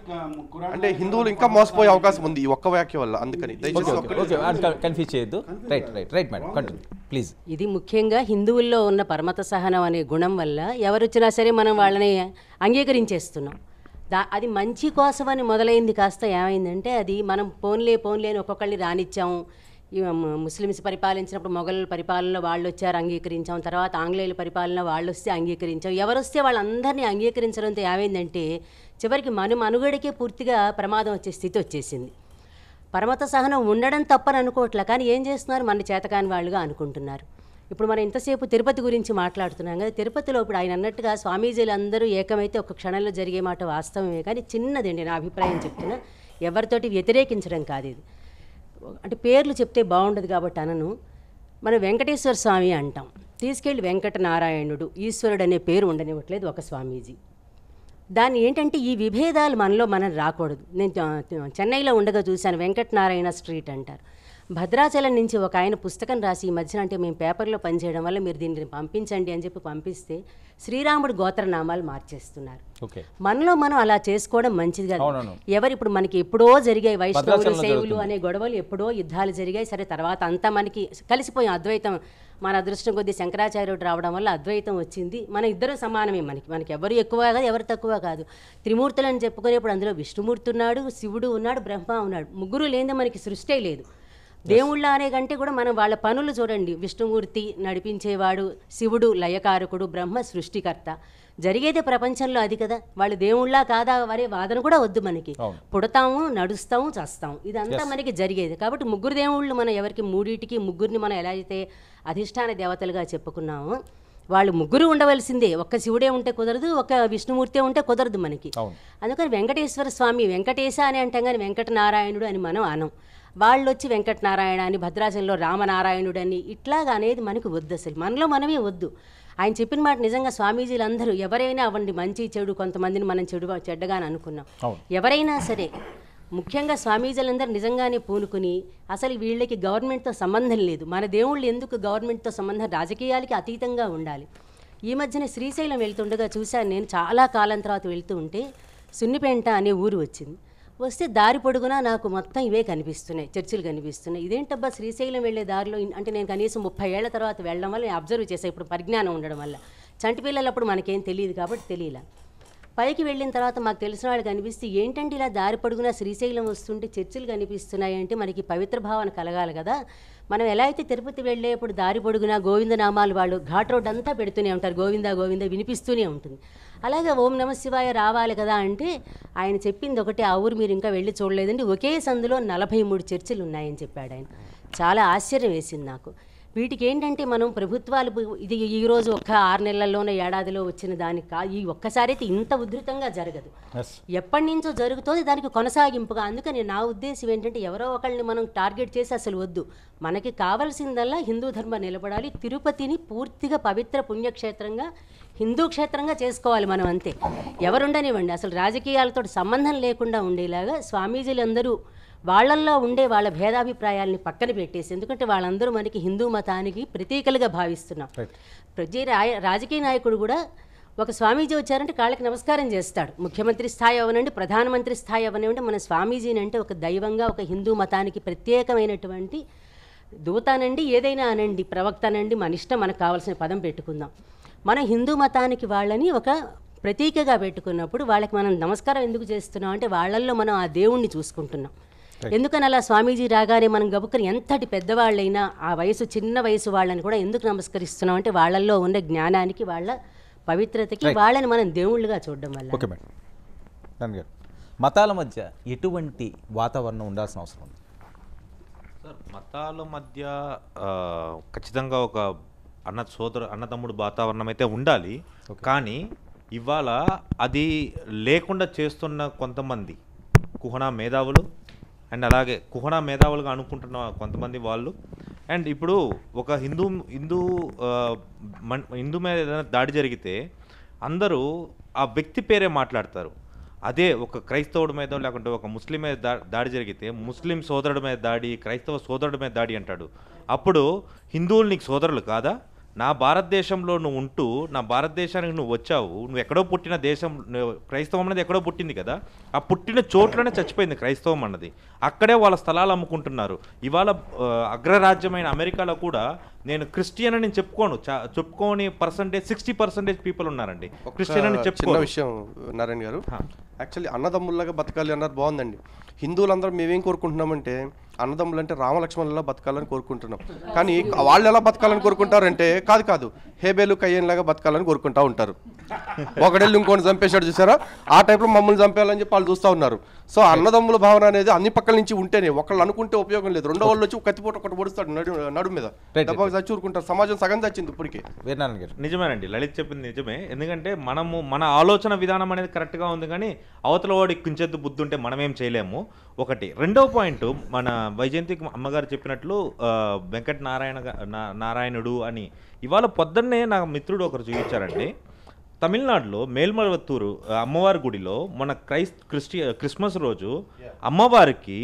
అంటే హిందువులు ఇంకా మోసపోయే అవకాశం ఉంది ఈ ఒక్క వ్యాఖ్య వల్ల అందుకని దయచేసి ఓకే ఒక్క ఓకే కన్ఫ్యూజ్ చేయొద్దు right right right madam continue please ఇది ముఖ్యంగా హిందువుల్లో ఉన్న పరమత సహనం అనే గుణం వల్ల ఎవరొచ్చినా సరే మనం వాళ్ళని అంగీకరించేస్తున్నాం దా అది మంచి కోసమని మొదలైంది కాస్త ఏమైందంటే అది మనం పోన్లే పోన్లే అని ఒక్కొక్కళ్ళని రానిచ్చాము ఈ మ- ముస్లిమ్స్ పరిపాలించినప్పుడు మొఘల్ పరిపాలనలో వాళ్ళు వచ్చారు అంగీకరించాం తర్వాత ఆంగ్లేయుల పరిపాలన వాళ్ళు వస్తే అంగీకరించాం ఎవరు వస్తే వాళ్ళందరినీ అంగీకరించడంతో ఏమైందంటే చివరికి మన మనుగడకే పూర్తిగా ప్రమాదం వచ్చే స్థితి వచ్చేసింది పరమత సహనం ఉండడం తప్పని అనుకోవట్లే కానీ ఏం చేస్తున్నారు మన చేతకాని వాళ్ళుగా అనుకుంటున్నారు ఇప్పుడు మనం ఇంతసేపు తిరుపతి గురించి మాట్లాడుతున్నాం కదా తిరుపతిలో ఇప్పుడు ఆయన అన్నట్టుగా స్వామీజీలు అందరూ ఏకమైతే ఒక క్షణంలో జరిగే మాట వాస్తవమే కానీ చిన్నదండి నా అభిప్రాయం చెప్తున్నా ఎవరితోటి వ్యతిరేకించడం కాదు ఇది అంటే పేర్లు చెప్తే బాగుండదు కాబట్టి అనను మనం వెంకటేశ్వర స్వామి అంటాం తీసుకెళ్ళి వెంకటనారాయణుడు ఈశ్వరుడు అనే పేరు ఉండనివ్వట్లేదు ఒక స్వామీజీ దాన్ని ఏంటంటే ఈ విభేదాలు మనలో మనం రాకూడదు నేను చె- చెన్నైలో ఉండగా చూశాను వెంకటనారాయణ స్ట్రీట్ అంటారు భద్రాచలం నుంచి ఒక ఆయన పుస్తకం రాసి ఈ మధ్యన అంటే మేము పేపర్లో పనిచేయడం వల్ల మీరు దీన్ని పంపించండి అని చెప్పి పంపిస్తే శ్రీరాముడు గోత్రనామాలు మార్చేస్తున్నారు ఓకే మనలో మనం అలా చేసుకోవడం మంచిది కాదు అవునవును. ఎవరు ఇప్పుడు మనకి ఎప్పుడో జరిగాయి వైష్ణవులు భద్రాచలంలో శైవులు జరుగుతుంది. అనే గొడవలు ఎప్పుడో యుద్ధాలు జరిగాయి సరే తర్వాత అంతా మనకి కలిసిపోయాం అద్వైతం మన అదృష్టం కొద్దీ శంకరాచార్యుడు రావడం వల్ల అద్వైతం వచ్చింది మన ఇద్దరు సమానమే మనకి మనకి ఎవరు ఎక్కువ కాదు ఎవరు తక్కువ కాదు త్రిమూర్తులు అని చెప్పుకునేప్పుడు అందులో విష్ణుమూర్తి ఉన్నాడు శివుడు ఉన్నాడు బ్రహ్మ ఉన్నాడు ముగ్గురు లేనిదే మనకి సృష్టే లేదు దేవుళ్ళ అనే కంటే కూడా మనం వాళ్ళ పనులు చూడండి విష్ణుమూర్తి నడిపించేవాడు శివుడు లయకారకుడు బ్రహ్మ సృష్టికర్త జరిగేదే ప్రపంచంలో అది కదా వాళ్ళు దేవుళ్ళ కాదా వరే వాదన కూడా వద్దు మనకి అవును. పుడతాము నడుస్తాము చస్తాము ఇదంతా Yes. మనకి జరిగేది కాబట్టి ముగ్గురు దేవుళ్ళు మనం ఎవరికి మూడింటికి ముగ్గురిని మనం ఎలా అయితే అధిష్టాన దేవతలుగా చెప్పుకున్నామో వాళ్ళు ముగ్గురు ఉండవలసిందే ఒక్క శివుడే ఉంటే కుదరదు ఒక్క విష్ణుమూర్తే ఉంటే కుదరదు మనకి అవును అందుకని వెంకటేశ్వర స్వామి వెంకటేశ అని అంటాం కానీ వెంకటనారాయణుడు అని మనం అనం వాళ్ళు వచ్చి వెంకటనారాయణ అని భద్రాచలంలో రామనారాయణుడు అని ఇట్లాగా అనేది మనకి వద్దు అసలు మనలో మనమే వద్దు ఆయన చెప్పిన మాట నిజంగా స్వామీజీలు అందరూ ఎవరైనా అవ్వండి మంచి చెడు కొంతమందిని మనం చెడు చెడ్డగా అని అనుకున్నాం అవును. ఎవరైనా సరే ముఖ్యంగా స్వామీజీలందరూ నిజంగానే పూనుకుని అసలు వీళ్ళకి గవర్నమెంట్తో సంబంధం లేదు మన దేవుళ్ళు ఎందుకు గవర్నమెంట్తో సంబంధం రాజకీయాలకి అతీతంగా ఉండాలి ఈ మధ్యన శ్రీశైలం వెళ్తుండగా చూశాను నేను చాలా కాలం తర్వాత వెళ్తూ ఉంటే సున్నిపేంట అనే ఊరు వచ్చింది వస్తే దారి పొడుగునా నాకు మొత్తం ఇవే కనిపిస్తున్నాయి చర్చిలు కనిపిస్తున్నాయి ఇదేంటబ్బా శ్రీశైలం వెళ్ళే దారిలో ఇన్- అంటే నేను కనీసం ముప్పై ఏళ్ల తర్వాత వెళ్ళడం వల్ల నేను అబ్జర్వ్ చేశాను ఇప్పుడు పరిజ్ఞానం ఉండడం వల్ల చంటి పిల్లలప్పుడు మనకేం తెలియదు కాబట్టి తెలియలే పైకి వెళ్ళిన తర్వాత మాకు తెలిసిన వాళ్ళు కనిపిస్తే ఏంటంటే ఇలా దారి పొడుగునా శ్రీశైలం వస్తుంటే చర్చిలు కనిపిస్తున్నాయి అంటే మనకి పవిత్ర భావన కలగాలి కదా మనం ఎలా అయితే తిరుపతి వెళ్ళేప్పుడు దారి పొడుగునా గోవిందనామాలు వాళ్ళు ఘాట్ రోడ్ అంతా పెడుతూనే ఉంటారు గోవింద గోవింద వినిపిస్తూనే ఉంటుంది అలాగే ఓం నమ శివాయ రావాలి కదా అంటే ఆయన చెప్పింది ఒకటి ఆ ఊరు మీరు ఇంకా వెళ్ళి చూడలేదండి ఒకే సందులో నలభై మూడు చర్చిలు ఉన్నాయని చెప్పాడు ఆయన చాలా ఆశ్చర్యం వేసింది నాకు వీటికి ఏంటంటే మనం ప్రభుత్వాలు పు- ఇది ఈ రోజు ఒక్క ఆరు నెలల్లోనే ఏడాదిలో వచ్చిన దానికి కా ఈ ఒక్కసారి అయితే ఇంత ఉధృతంగా జరగదు ఎస్ ఎప్పటి నుంచో జరుగుతోంది దానికి కొనసాగింపుగా అందుకని నా ఉద్దేశం ఏంటంటే ఎవరో ఒకళ్ళని మనం టార్గెట్ చేసి అసలు వద్దు మనకి కావాల్సిందల్లా హిందూ ధర్మం నిలబడాలి తిరుపతిని పూర్తిగా పవిత్ర పుణ్యక్షేత్రంగా హిందూ క్షేత్రంగా చేసుకోవాలి మనం అంతే ఎవరుండనివ్వండి అసలు రాజకీయాలతో సంబంధం లేకుండా ఉండేలాగా స్వామీజీలందరూ వాళ్ళల్లో ఉండే వాళ్ళ భేదాభిప్రాయాల్ని పక్కన పెట్టేసి ఎందుకంటే వాళ్ళందరూ మనకి హిందూ మతానికి ప్రతీకలుగా భావిస్తున్నాం ప్రతి రాయ- రాజకీయ నాయకుడు కూడా ఒక స్వామీజీ వచ్చారంటే కాళ్ళకి నమస్కారం చేస్తాడు ముఖ్యమంత్రి స్థాయి అవనండి ప్రధానమంత్రి స్థాయి అవనివ్వండి మన స్వామీజీని అంటే ఒక దైవంగా ఒక హిందూ మతానికి ప్రత్యేకమైనటువంటి దూతానండి ఏదైనా అనండి ప్రవక్త అనండి మన ఇష్టం మనకు కావాల్సిన పదం పెట్టుకుందాం మన హిందూ మతానికి వాళ్ళని ఒక ప్రతీకగా పెట్టుకున్నప్పుడు వాళ్ళకి మనం నమస్కారం ఎందుకు చేస్తున్నాం అంటే వాళ్ళల్లో మనం ఆ దేవుణ్ణి చూసుకుంటున్నాం ఎందుకని అలా స్వామీజీ రాగానే మనం గబుక్కని ఎంతటి పెద్దవాళ్ళైనా ఆ వయసు చిన్న వయసు వాళ్ళని కూడా ఎందుకు నమస్కరిస్తున్నాం అంటే వాళ్ళల్లో ఉన్న జ్ఞానానికి వాళ్ళ పవిత్రతకి Right. వాళ్ళని మనం దేవుళ్ళుగా చూడడం వల్ల ఓకే మేడం దాని గారు మతాల మధ్య ఎటువంటి వాతావరణం ఉండాల్సిన అవసరం ఉంది సార్ మతాల మధ్య ఆ, ఖచ్చితంగా ఒక అన్న సోదర అన్నదమ్ముడు వాతావరణం అయితే ఉండాలి కానీ ఇవాళ అది లేకుండా చేస్తున్న కొంతమంది కుహనా మేధావులు అండ్ అలాగే కుహనా మేధావులుగా అనుకుంటున్న కొంతమంది వాళ్ళు అండ్ ఇప్పుడు ఒక హిందూ హిందూ ఆ, మన్- హిందూ మీద ఏదైనా దాడి జరిగితే అందరూ ఆ వ్యక్తి పేరే మాట్లాడతారు అదే ఒక క్రైస్తవుడి మీద లేకుంటే ఒక ముస్లిం మీద దా దాడి జరిగితే ముస్లిం సోదరుడి మీద దాడి క్రైస్తవ సోదరుడి మీద దాడి అంటాడు అప్పుడు హిందువులు నీకు సోదరులు కాదా నా భారతదేశంలో నువ్వు ఉంటూ నా భారతదేశానికి నువ్వు వచ్చావు నువ్వు ఎక్కడో పుట్టిన దేశం నువ్వు- క్రైస్తవం అనేది ఎక్కడో పుట్టింది కదా ఆ పుట్టిన చోట్లోనే చచ్చిపోయింది క్రైస్తవం అన్నది అక్కడే వాళ్ళ స్థలాలు అమ్ముకుంటున్నారు ఇవాళ ఆ, అగ్రరాజ్యమైన అమెరికాలో కూడా నేను క్రిస్టియన్ అని చెప్పుకోను చా- చెప్పుకోని పర్సంటేజ్ సిక్స్టీ పర్సెంటేజ్ పీపుల్ ఉన్నారండి క్రిస్టియన్ అని చిన్న చెప్పుకో విషయం నారాయణ గారు యాక్చువల్లీ అన్నదమ్ముల్లాగా బతకాలి అన్నారు బాగుందండి హిందువులందరూ మేమేం కోరుకుంటున్నామంటే అన్నదమ్ములు అంటే రామలక్ష్మణులా బతకాలని కోరుకుంటున్నాం కానీ వాళ్ళు ఎలా బతకాలని కోరుకుంటారంటే కాదు కాదు హేబేలు కయ్యేలాగా బతకాలని కోరుకుంటా ఉంటారు ఒకడెళ్ళి ఇంకోటి చంపేశాడు చూసారా ఆ టైప్లో మమ్మల్ని చంపేయాలని చెప్పి వాళ్ళు చూస్తూ ఉన్నారు సో అన్నదమ్ముల భావన అనేది అన్ని పక్కల నుంచి ఉంటేనే ఒకళ్ళు అనుకుంటే ఉపయోగం లేదు రెండో వాళ్ళు వచ్చి కత్తిపోటు ఒకటి పొడుస్తాడు నడు నడు మీద right. దెబ్బకి చచ్చి ఊరుకుంటారు సమాజం సగం చచ్చింది ఇప్పటికే వీరనారాయణ గారు నిజమేనండి లలిత్ చెప్పింది నిజమే ఎందుకంటే మనము మన ఆలోచన విధానం అనేది కరెక్ట్గా ఉంది కానీ అవతల వాడి కుంచెద్దు బుద్ధి ఉంటే మనం ఏం చేయలేము ఒకటి రెండవ పాయింట్ మన వైజయంతి అమ్మగారు చెప్పినట్లు ఆ, వెంకట నారాయణ గా- నా- నారాయణుడు అని ఇవాళ పొద్దున్నే నా మిత్రుడు ఒకరు చూపించారండి తమిళనాడులో మేల్మరువత్తూరు ఆ, అమ్మవారి గుడిలో మన క్రైస్ట్ క్రిస్టి క్రిస్మస్ రోజు అమ్మవారికి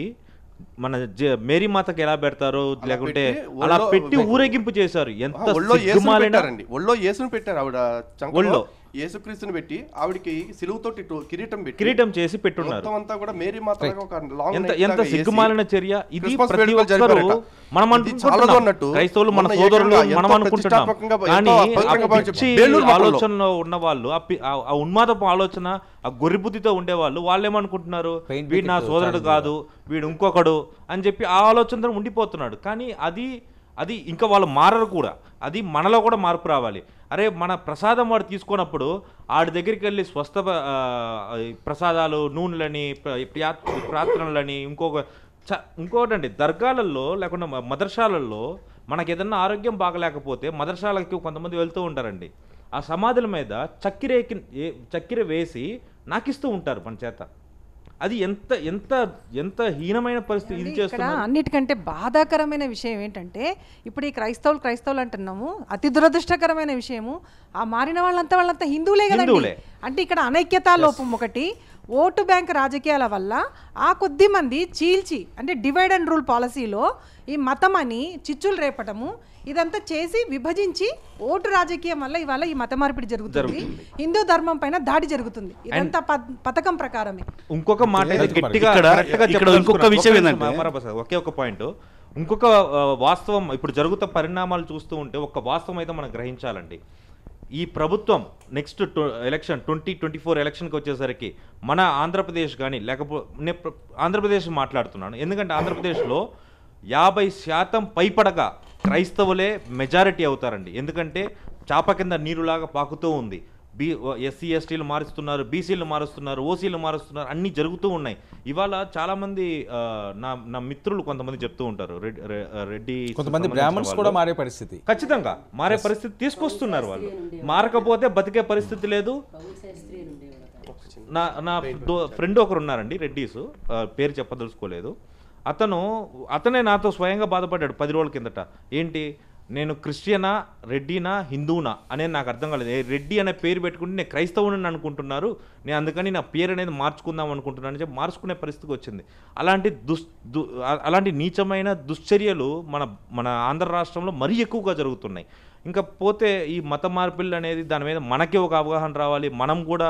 మన జ- మేరీ మాతకి ఎలా పెడతారో లేకుంటే పెట్టి అలా ఒళ్ళో పెట్టి వె- ఊరేగింపు చేశారు ఎంత ఆ, ఒళ్ళో యేసుని సిగ్గుమాలిన- పెట్టారండి ఒళ్ళో యేసుని పెట్టారు ఆవిడ చంకలో ఒళ్ళో. యేసుక్రీస్తుని పెట్టి ఆవిడకి సిలువుతోటి ఇటు కిరీటం పెట్టి కిరీటం చేసి పెట్టున్నారు. మొత్తం అంతా కూడా మేరీ మాతగా ఒక లాంగ్ ఎంత నైట్ ఎంత లాగా వేసి సిగ్గుమాలిన చర్య ఇది క్రిస్మస్ ప్రతి వేడుకలు ఒక్కరు జరిపారట. మనం ఇది చాలదు అనుకుంటున్నాం అన్నట్టు క్రైస్తవులు మన మొన్న సోదరులు ఏకంగా మనం ఎంతో అనుకుంటున్నాం ప్రతిష్టాత్మకంగా, కానీ ఎంతో ఆ పవిత్రంగా భావించే పిచ్చి బేలూరు మఠంలో. ఆలోచనలో ఉన్న వాళ్ళు ఆ పి- ఆ- ఆ ఉన్మాదపు ఆలోచన ఆ గొర్రె బుద్ధితో ఉండేవాళ్ళు వాళ్ళు ఏమనుకుంటున్నారు వీడు నా bucket సోదరుడు challenge కాదు వీడు ఇంకొకడు అని చెప్పి ఆ ఆలోచనతో ఉండిపోతున్నాడు కానీ అది అది ఇంకా వాళ్ళు మారరు కూడా అది మనలో కూడా మార్పు రావాలి అరే మన ప్రసాదం వాడు తీసుకున్నప్పుడు ఆడి దగ్గరికి వెళ్ళి స్వస్థ ఆ, ఈ ప్రసాదాలు నూనెలని ప్ర- ప్రియా- ప్రార్థనలని ఇంకొక చ ఇంకోటండి దర్గాలలో లేకుండా మ- మదర్శాలల్లో మనకి ఏదన్నా ఆరోగ్యం బాగలేకపోతే మదర్శాలకి కొంతమంది వెళ్తూ ఉంటారండి ఆ సమాధుల మీద చక్కెరేకి ఏ- చక్కెర వేసి నాకిస్తూ ఉంటారు మన చేత అది ఎంత ఎంత ఎంత హీనమైన పరిస్థితి ఇది ఇక్కడ చేస్తున్నారు అన్నిటికంటే బాధాకరమైన విషయం ఏంటంటే ఇప్పుడు ఈ క్రైస్తవులు క్రైస్తవులు అంటున్నాము అతి దురదృష్టకరమైన విషయము ఆ మారిన వాళ్ళంతా వాళ్ళంతా హిందువులే కదండి హిందువులే. అంటే ఇక్కడ అనైక్యతా లోపం ఒకటి ఓటు బ్యాంక్ రాజకీయాల వల్ల ఆ కొద్ది మంది చీల్చి అంటే డివైడ్ అండ్ రూల్ పాలసీలో ఈ మతం అని చిచ్చులు రేపటము ఇదంతా చేసి విభజించి ఓటు రాజకీయం వల్ల ఇవాళ ఈ మత మార్పిడి జరుగుతుంది జరుగుతుంది. హిందూ ధర్మం పైన దాడి జరుగుతుంది ఇదంతా పద్- పథకం ప్రకారమే ఇంకొక మాట ఇది ఇక్కడ- గట్టిగా ఇక్కడ- correct గా ఇక్కడ చెప్పదలుచుకున్నాను. ఇంకొక విషయం ఒక్క ఏంటంటే- నిమిషం, మామరా ప్రసాద్, ఒకే ఒక పాయింట్ ఇంకొక ఆ, వాస్తవం ఇప్పుడు జరుగుతున్న పరిణామాలు చూస్తూ ఉంటే ఒక వాస్తవం అయితే మనం గ్రహించాలండి ఈ ప్రభుత్వం next election twenty twenty four ఎలక్షన్కి వచ్చేసరికి మన ఆంధ్రప్రదేశ్ కానీ లేకపోతే నేను ప్ర- ఆంధ్రప్రదేశ్ మాట్లాడుతున్నాను ఎందుకంటే ఆంధ్రప్రదేశ్లో యాభై శాతం పైపడక క్రైస్తవులే మెజారిటీ అవుతారండి ఎందుకంటే చాప కింద నీరులాగా పాకుతూ ఉంది బీ ఎస్సీ ఎస్టీలు మారుస్తున్నారు బీసీలు మారుస్తున్నారు ఓసీలు మారుస్తున్నారు అన్నీ జరుగుతూ ఉన్నాయి ఇవాళ చాలామంది ఆ, నా నా మిత్రులు కొంతమంది చెప్తూ ఉంటారు రెడ్- రె- రెడ్డి కొంతమంది సంబంధించిన బ్రాహ్మణ్స్ వాళ్ళు. కూడా మారే పరిస్థితి ఖచ్చితంగా మారే పరిస్థితి తీసుకొస్తున్నారు వాళ్ళు మారకపోతే బతికే పరిస్థితి లేదు నా నా ఫ్రెండ్ ఒకరు ఉన్నారండి రెడ్డీస్ ఆ, పేరు చెప్పదలుచుకోలేదు అతను అతనే నాతో స్వయంగా బాధపడ్డాడు పది రోజుల కిందట ఏంటి నేను క్రిస్టియనా రెడ్డినా హిందూనా అనేది నాకు అర్థం కాలేదు ఏ రెడ్డి అనే పేరు పెట్టుకుంటే నేను క్రైస్తవుని అనుకుంటున్నారు నేను అందుకని నా పేరు అనేది మార్చుకుందాం అనుకుంటున్నాను అని చెప్పి మార్చుకునే పరిస్థితికి వచ్చింది అలాంటి దుస్ దు అ- అలాంటి నీచమైన దుశ్చర్యలు మన మన ఆంధ్ర రాష్ట్రంలో మరీ ఎక్కువగా జరుగుతున్నాయి ఇంకా పోతే ఈ మత మార్పిళ్ళు అనేది దాని మీద మనకే ఒక అవగాహన రావాలి మనం కూడా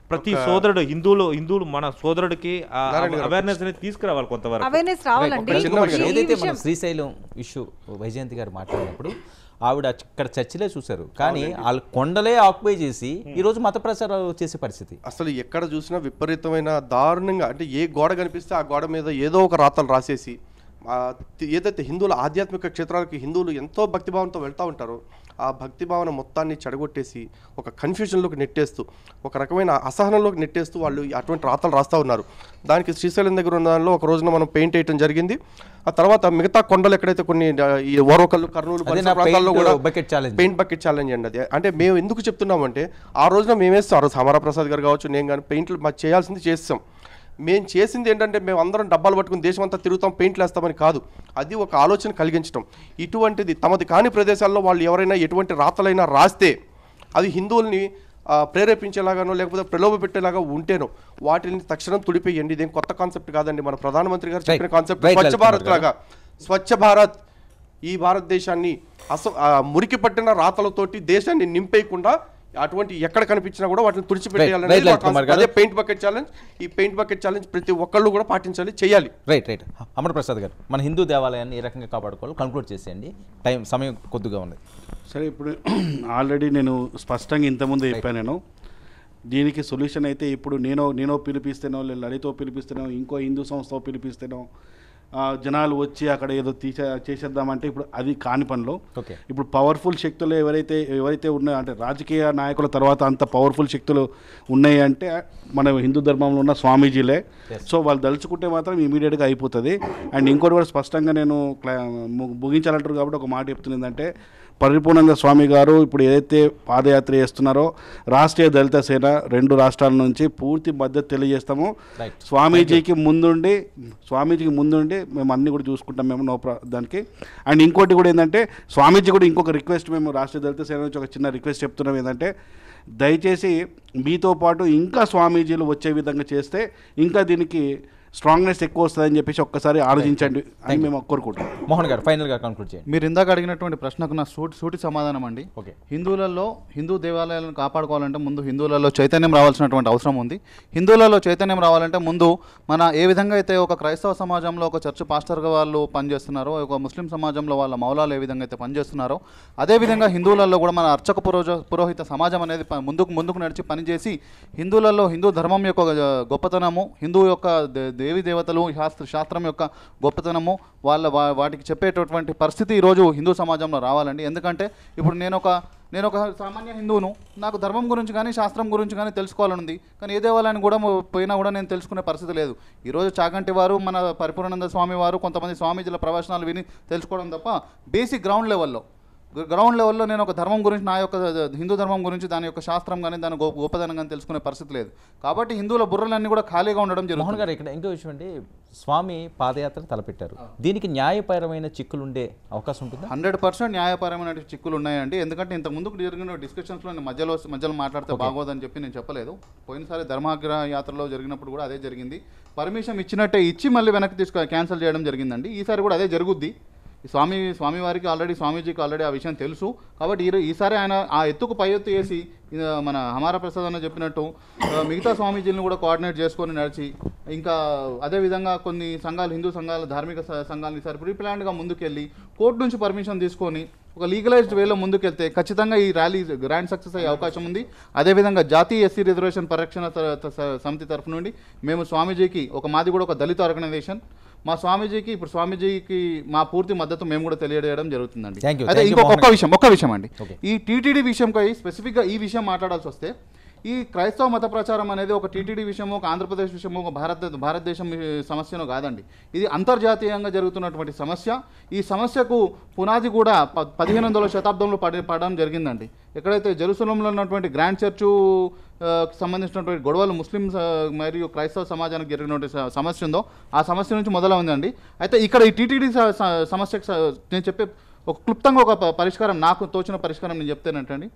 ప్రతి ఒక- సోదరుడు హిందువులు హిందువులు మన సోదరుడికి నారాయణ గారు. అవేర్నెస్ అనేది తీసుకురావాలి కొంతవరకు Awareness రావాలండి. Right. చిన్న ఒక్క విషయం. ఏదైతే ఈ మనం విషయం- శ్రీశైలం ఇష్యూ వైజయంతి గారు మాట్లాడినప్పుడు ఆవిడ ఇక్కడ చర్చిలే చూశారు కానీ వాళ్ళు కొండలే ఆక్యుపై చేసి ఈ రోజు మత ప్రచారాలు చేసే పరిస్థితి అసలు ఎక్కడ చూసినా విపరీతమైన దారుణంగా అంటే ఏ గోడ కనిపిస్తే ఆ గోడ మీద ఏదో ఒక రాతలు రాసేసి ఆ, తి- ఏదైతే హిందువుల ఆధ్యాత్మిక క్షేత్రాలకి హిందువులు ఎంతో భక్తిభావంతో వెళ్తూ ఉంటారో ఆ భక్తి భావన మొత్తాన్ని చెడగొట్టేసి ఒక కన్ఫ్యూజన్లోకి నెట్టేస్తూ ఒక రకమైన అసహనంలోకి నెట్టేస్తూ వాళ్ళు అటువంటి రాతలు రాస్తూ ఉన్నారు దానికి శ్రీశైలం దగ్గర ఉన్న దానిలో ఒక రోజున మనం పెయింట్ వేయటం జరిగింది ఆ తర్వాత మిగతా కొండలు ఎక్కడైతే కొన్ని ఆ, ఈ ఓరవకల్లు కర్నూలు అదే పరిసర నా ప్రాంతాల్లో paint కూడా bucket challenge. Paint bucket challenge అండి అది అంటే మేము ఎందుకు చెప్తున్నామంటే ఆ రోజున మేము వేస్తాం ఆ రోజు హమారా ప్రసాద్ గారు కావచ్చు నేను కానీ పెయింట్లు మాకు చేయాల్సింది చేస్తాం మేము చేసింది ఏంటంటే మేము అందరం డబ్బాలు పట్టుకుని దేశం అంతా తిరుగుతాం పెయింట్లు వేస్తామని కాదు అది ఒక ఆలోచన కలిగించడం ఇటువంటిది తమది కాని ప్రదేశాల్లో వాళ్ళు ఎవరైనా ఎటువంటి రాతలైనా రాస్తే అది హిందువుల్ని ఆ, ప్రేరేపించేలాగానో లేకపోతే ప్రలోభ పెట్టేలాగా ఉంటేనో వాటిని తక్షణం తుడిపేయండి ఇదేం కొత్త కాన్సెప్ట్ కాదండి మన ప్రధానమంత్రి గారు చెప్పిన Right. Concept Right, Swachh Lalit Bharat Kumar లాగా స్వచ్ఛ భారత్ ఈ భారతదేశాన్ని అస ఆ, మురికి పట్టిన రాతలతోటి దేశాన్ని నింపేయకుండా అటువంటి ఎక్కడ కనిపించినా కూడా వాటిని Right, తుడిచిపెట్టేయాలనేది right, మా లలిత్ కుమార్ concept. గారు. అదే పెయింట్ బకెట్ ఛాలెంజ్ ఈ పెయింట్ బకెట్ ఛాలెంజ్ ప్రతి ఒక్కళ్ళు కూడా పాటించాలి చేయాలి రైట్ రైట్ అమర్ ప్రసాద్ గారు మన హిందూ దేవాలయాన్ని ఏ రకంగా కాపాడుకోవాలి కంక్లూడ్ చేసేయండి టైం సమయం కొద్దిగా ఉంది సరే ఇప్పుడు ఆల్రెడీ నేను స్పష్టంగా ఇంతకుముందు చెప్పాను నేను దీనికి సొల్యూషన్ అయితే ఇప్పుడు నేను నేనో పిలిపిస్తేనో లేదా లలితో పిలిపిస్తేనో ఇంకో హిందూ సంస్థ పిలిపిస్తేనో ఆ, జనాలు వచ్చి అక్కడ ఏదో తీసే చేసేద్దామంటే ఇప్పుడు అది కాని పనులు ఓకే ఇప్పుడు పవర్ఫుల్ శక్తులు ఎవరైతే ఎవరైతే ఉన్నాయో అంటే రాజకీయ నాయకుల తర్వాత అంత పవర్ఫుల్ శక్తులు ఉన్నాయి అంటే మన హిందూ ధర్మంలో ఉన్న స్వామీజీలే సో వాళ్ళు దలుచుకుంటే మాత్రం ఇమీడియట్గా అయిపోతుంది అండ్ ఇంకోటి కూడా స్పష్టంగా నేను క్లా- ము- ముగించాలంటారు కాబట్టి ఒక మాట చెప్తుంది ఏంటంటే పరిపూర్ణంగా స్వామి గారు ఇప్పుడు ఏదైతే పాదయాత్ర చేస్తున్నారో రాష్ట్రీయ దళిత సేన రెండు రాష్ట్రాల నుంచి పూర్తి మద్దతు తెలియజేస్తాము Right. స్వామీజీకి ముందుండి స్వామీజీకి ముందుండి మేము అన్ని కూడా చూసుకుంటాం మేము నో ప్రా దానికి అండ్ ఇంకోటి కూడా ఏంటంటే స్వామీజీ కూడా ఇంకొక రిక్వెస్ట్ మేము రాష్ట్రీయ దళిత సేన నుంచి ఒక చిన్న రిక్వెస్ట్ చెప్తున్నాం ఏంటంటే దయచేసి మీతో పాటు ఇంకా స్వామీజీలు వచ్చే విధంగా చేస్తే ఇంకా దీనికి స్ట్రాంగ్నెస్ ఎక్కువ వస్తుందని చెప్పేసి ఒక్కసారి ఆలోచించండి అని మేము కోరుకుంటాం మోహన్ గారు ఫైనల్గా కంక్లూడ్ చేయండి మీరు ఇందాక అడిగినటువంటి ప్రశ్నకు నా సూటి సూటి సమాధానం అండి ఓకే హిందువులలో హిందూ దేవాలయాలను కాపాడుకోవాలంటే ముందు హిందువులలో చైతన్యం రావాల్సినటువంటి అవసరం ఉంది హిందువులలో చైతన్యం రావాలంటే ముందు మన ఏ విధంగా అయితే ఒక క్రైస్తవ సమాజంలో ఒక చర్చ్ పాస్టర్గా వాళ్ళు పనిచేస్తున్నారో ఒక ముస్లిం సమాజంలో వాళ్ళ మౌలాలు ఏ విధంగా అయితే పనిచేస్తున్నారో అదేవిధంగా హిందువులలో కూడా మన అర్చక పురోజ పురోహిత సమాజం అనేది ప- ముందుకు ముందుకు నడిచి పనిచేసి హిందువులలో హిందూ ధర్మం యొక్క గ- గొప్పతనము హిందూ యొక్క దే- దేవి దేవతలు శాస్త్ర శాస్త్రం యొక్క గొప్పతనము వాళ్ళ వా- వాటికి చెప్పేటటువంటి పరిస్థితి ఈరోజు హిందూ సమాజంలో రావాలండి ఎందుకంటే ఇప్పుడు నేను ఒక నేను ఒక సామాన్య హిందువును నాకు ధర్మం గురించి కానీ శాస్త్రం గురించి కానీ తెలుసుకోవాలని ఉంది కానీ ఏ దేవాలయాన్ని కూడా మొ- పోయినా కూడా నేను తెలుసుకునే పరిస్థితి లేదు ఈరోజు చాగంటి వారు మన పరిపూర్ణానంద స్వామి వారు కొంతమంది స్వామీజీల ప్రవచనాలు విని తెలుసుకోవడం తప్ప బేసిక్ గ్రౌండ్ లెవెల్లో గ్రౌండ్ లెవెల్లో నేను ఒక ధర్మం గురించి నా యొక్క హిందూ ధర్మం గురించి దాని యొక్క శాస్త్రం కానీ దాని గొప్ప గొప్పదనం కానీ తెలుసుకునే పరిస్థితి లేదు కాబట్టి హిందువుల బుర్రలన్నీ కూడా ఖాళీగా ఉండడం మోహన్ జరుగుతుంది గారు ఇక్కడ ఇంకో విషయం అండి స్వామి పాదయాత్ర తలపెట్టారు దీనికి న్యాయపరమైన చిక్కులు ఉండే అవకాశం ఉంటుందా హండ్రెడ్ పర్సెంట్ న్యాయపరమైన చిక్కులు ఉన్నాయండి ఎందుకంటే ఇంత ముందుకు జరిగిన డిస్కషన్స్లో నేను మధ్యలో మధ్యలో మాట్లాడితే బాగోదని చెప్పి నేను చెప్పలేదు పోయినసారి ధర్మాగ్రహ యాత్రలో జరిగినప్పుడు కూడా అదే జరిగింది పర్మిషన్ ఇచ్చినట్టే ఇచ్చి మళ్ళీ వెనక్కి తీసుకు క్యాన్సిల్ చేయడం జరిగిందండి ఈసారి కూడా అదే జరుగుద్ది ఈ స్వామి స్వామివారికి ఆల్రెడీ స్వామీజీకి ఆల్రెడీ ఆ విషయం తెలుసు కాబట్టి ఈ ఈసారి ఆయన ఆ ఎత్తుకు పై ఎత్తు వేసి ఆ, మన హమారా ప్రసాద్ అన్న చెప్పినట్టు ఆ, మిగతా స్వామీజీలను కూడా కోఆర్డినేట్ చేసుకొని నడిచి ఇంకా అదేవిధంగా కొన్ని సంఘాలు హిందూ సంఘాలు ధార్మిక స- సంఘాలని సార్ ప్రీ ప్లాన్డ్గా ముందుకెళ్ళి కోర్టు నుంచి పర్మిషన్ తీసుకొని ఒక లీగలైజ్డ్ వేలో ముందుకెళ్తే ఖచ్చితంగా ఈ ర్యాలీ గ్రాండ్ సక్సెస్ అయ్యే అవకాశం ఉంది అదేవిధంగా జాతీయ ఎస్సీ రిజర్వేషన్ పరిరక్షణ త- త- స- సమితి తరఫు నుండి మేము స్వామీజీకి ఒక మాది కూడా ఒక దళిత ఆర్గనైజేషన్ మా స్వామీజీకి ఇప్పుడు స్వామీజీకి మా పూర్తి మద్దతు మేము కూడా తెలియజేయడం జరుగుతుందండి Thank you. అదే Thank you, ఇంకొక మోహన్ ఒక్క గారు. విషయం ఒక్క విషయం అండి Okay. ఈ టీటీడీ విషయంపై స్పెసిఫిక్గా ఈ విషయం మాట్లాడాల్సి వస్తే ఈ క్రైస్తవ మత ప్రచారం అనేది ఒక టీటీడీ విషయము ఒక ఆంధ్రప్రదేశ్ విషయము ఒక భారత భారతదేశం ఈ సమస్యను కాదండి ఇది అంతర్జాతీయంగా జరుగుతున్నటువంటి సమస్య ఈ సమస్యకు పునాది కూడా ప- పదిహేను వందల శతాబ్దంలో పడి పడడం జరిగిందండి ఎక్కడైతే జెరూసలంలో ఉన్నటువంటి గ్రాండ్ చర్చు ఆ, కి సంబంధించినటువంటి గొడవలు ముస్లిం మరియు క్రైస్తవ సమాజానికి జరిగినటువంటి స- సమస్య ఉందో ఆ సమస్య నుంచి మొదలైందండి అయితే ఇక్కడ ఈ టీటీడీ స- స- సమస్యకు స- నేను చెప్పే ఒక క్లుప్తంగా ఒక ప- పరిష్కారం నాకు తోచిన పరిష్కారం నేను చెప్తేనంటండి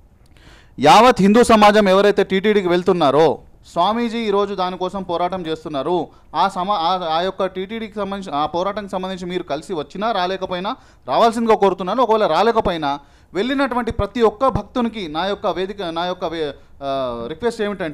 యావత్ హిందూ సమాజం ఎవరైతే టీటీడీకి వెళ్తున్నారో స్వామీజీ ఈరోజు దానికోసం పోరాటం చేస్తున్నారు ఆ సమ ఆ- ఆ యొక్క టీటీడీకి సంబంధించి ఆ పోరాటానికి సంబంధించి మీరు కలిసి వచ్చినా రాలేకపోయినా రావాల్సిందిగా కోరుతున్నాను ఒకవేళ రాలేకపోయినా వెళ్ళినటువంటి ప్రతి ఒక్క భక్తునికి నా యొక్క వేదిక నా యొక్క వే- ఆ, రిక్వెస్ట్ ఏమిటంటే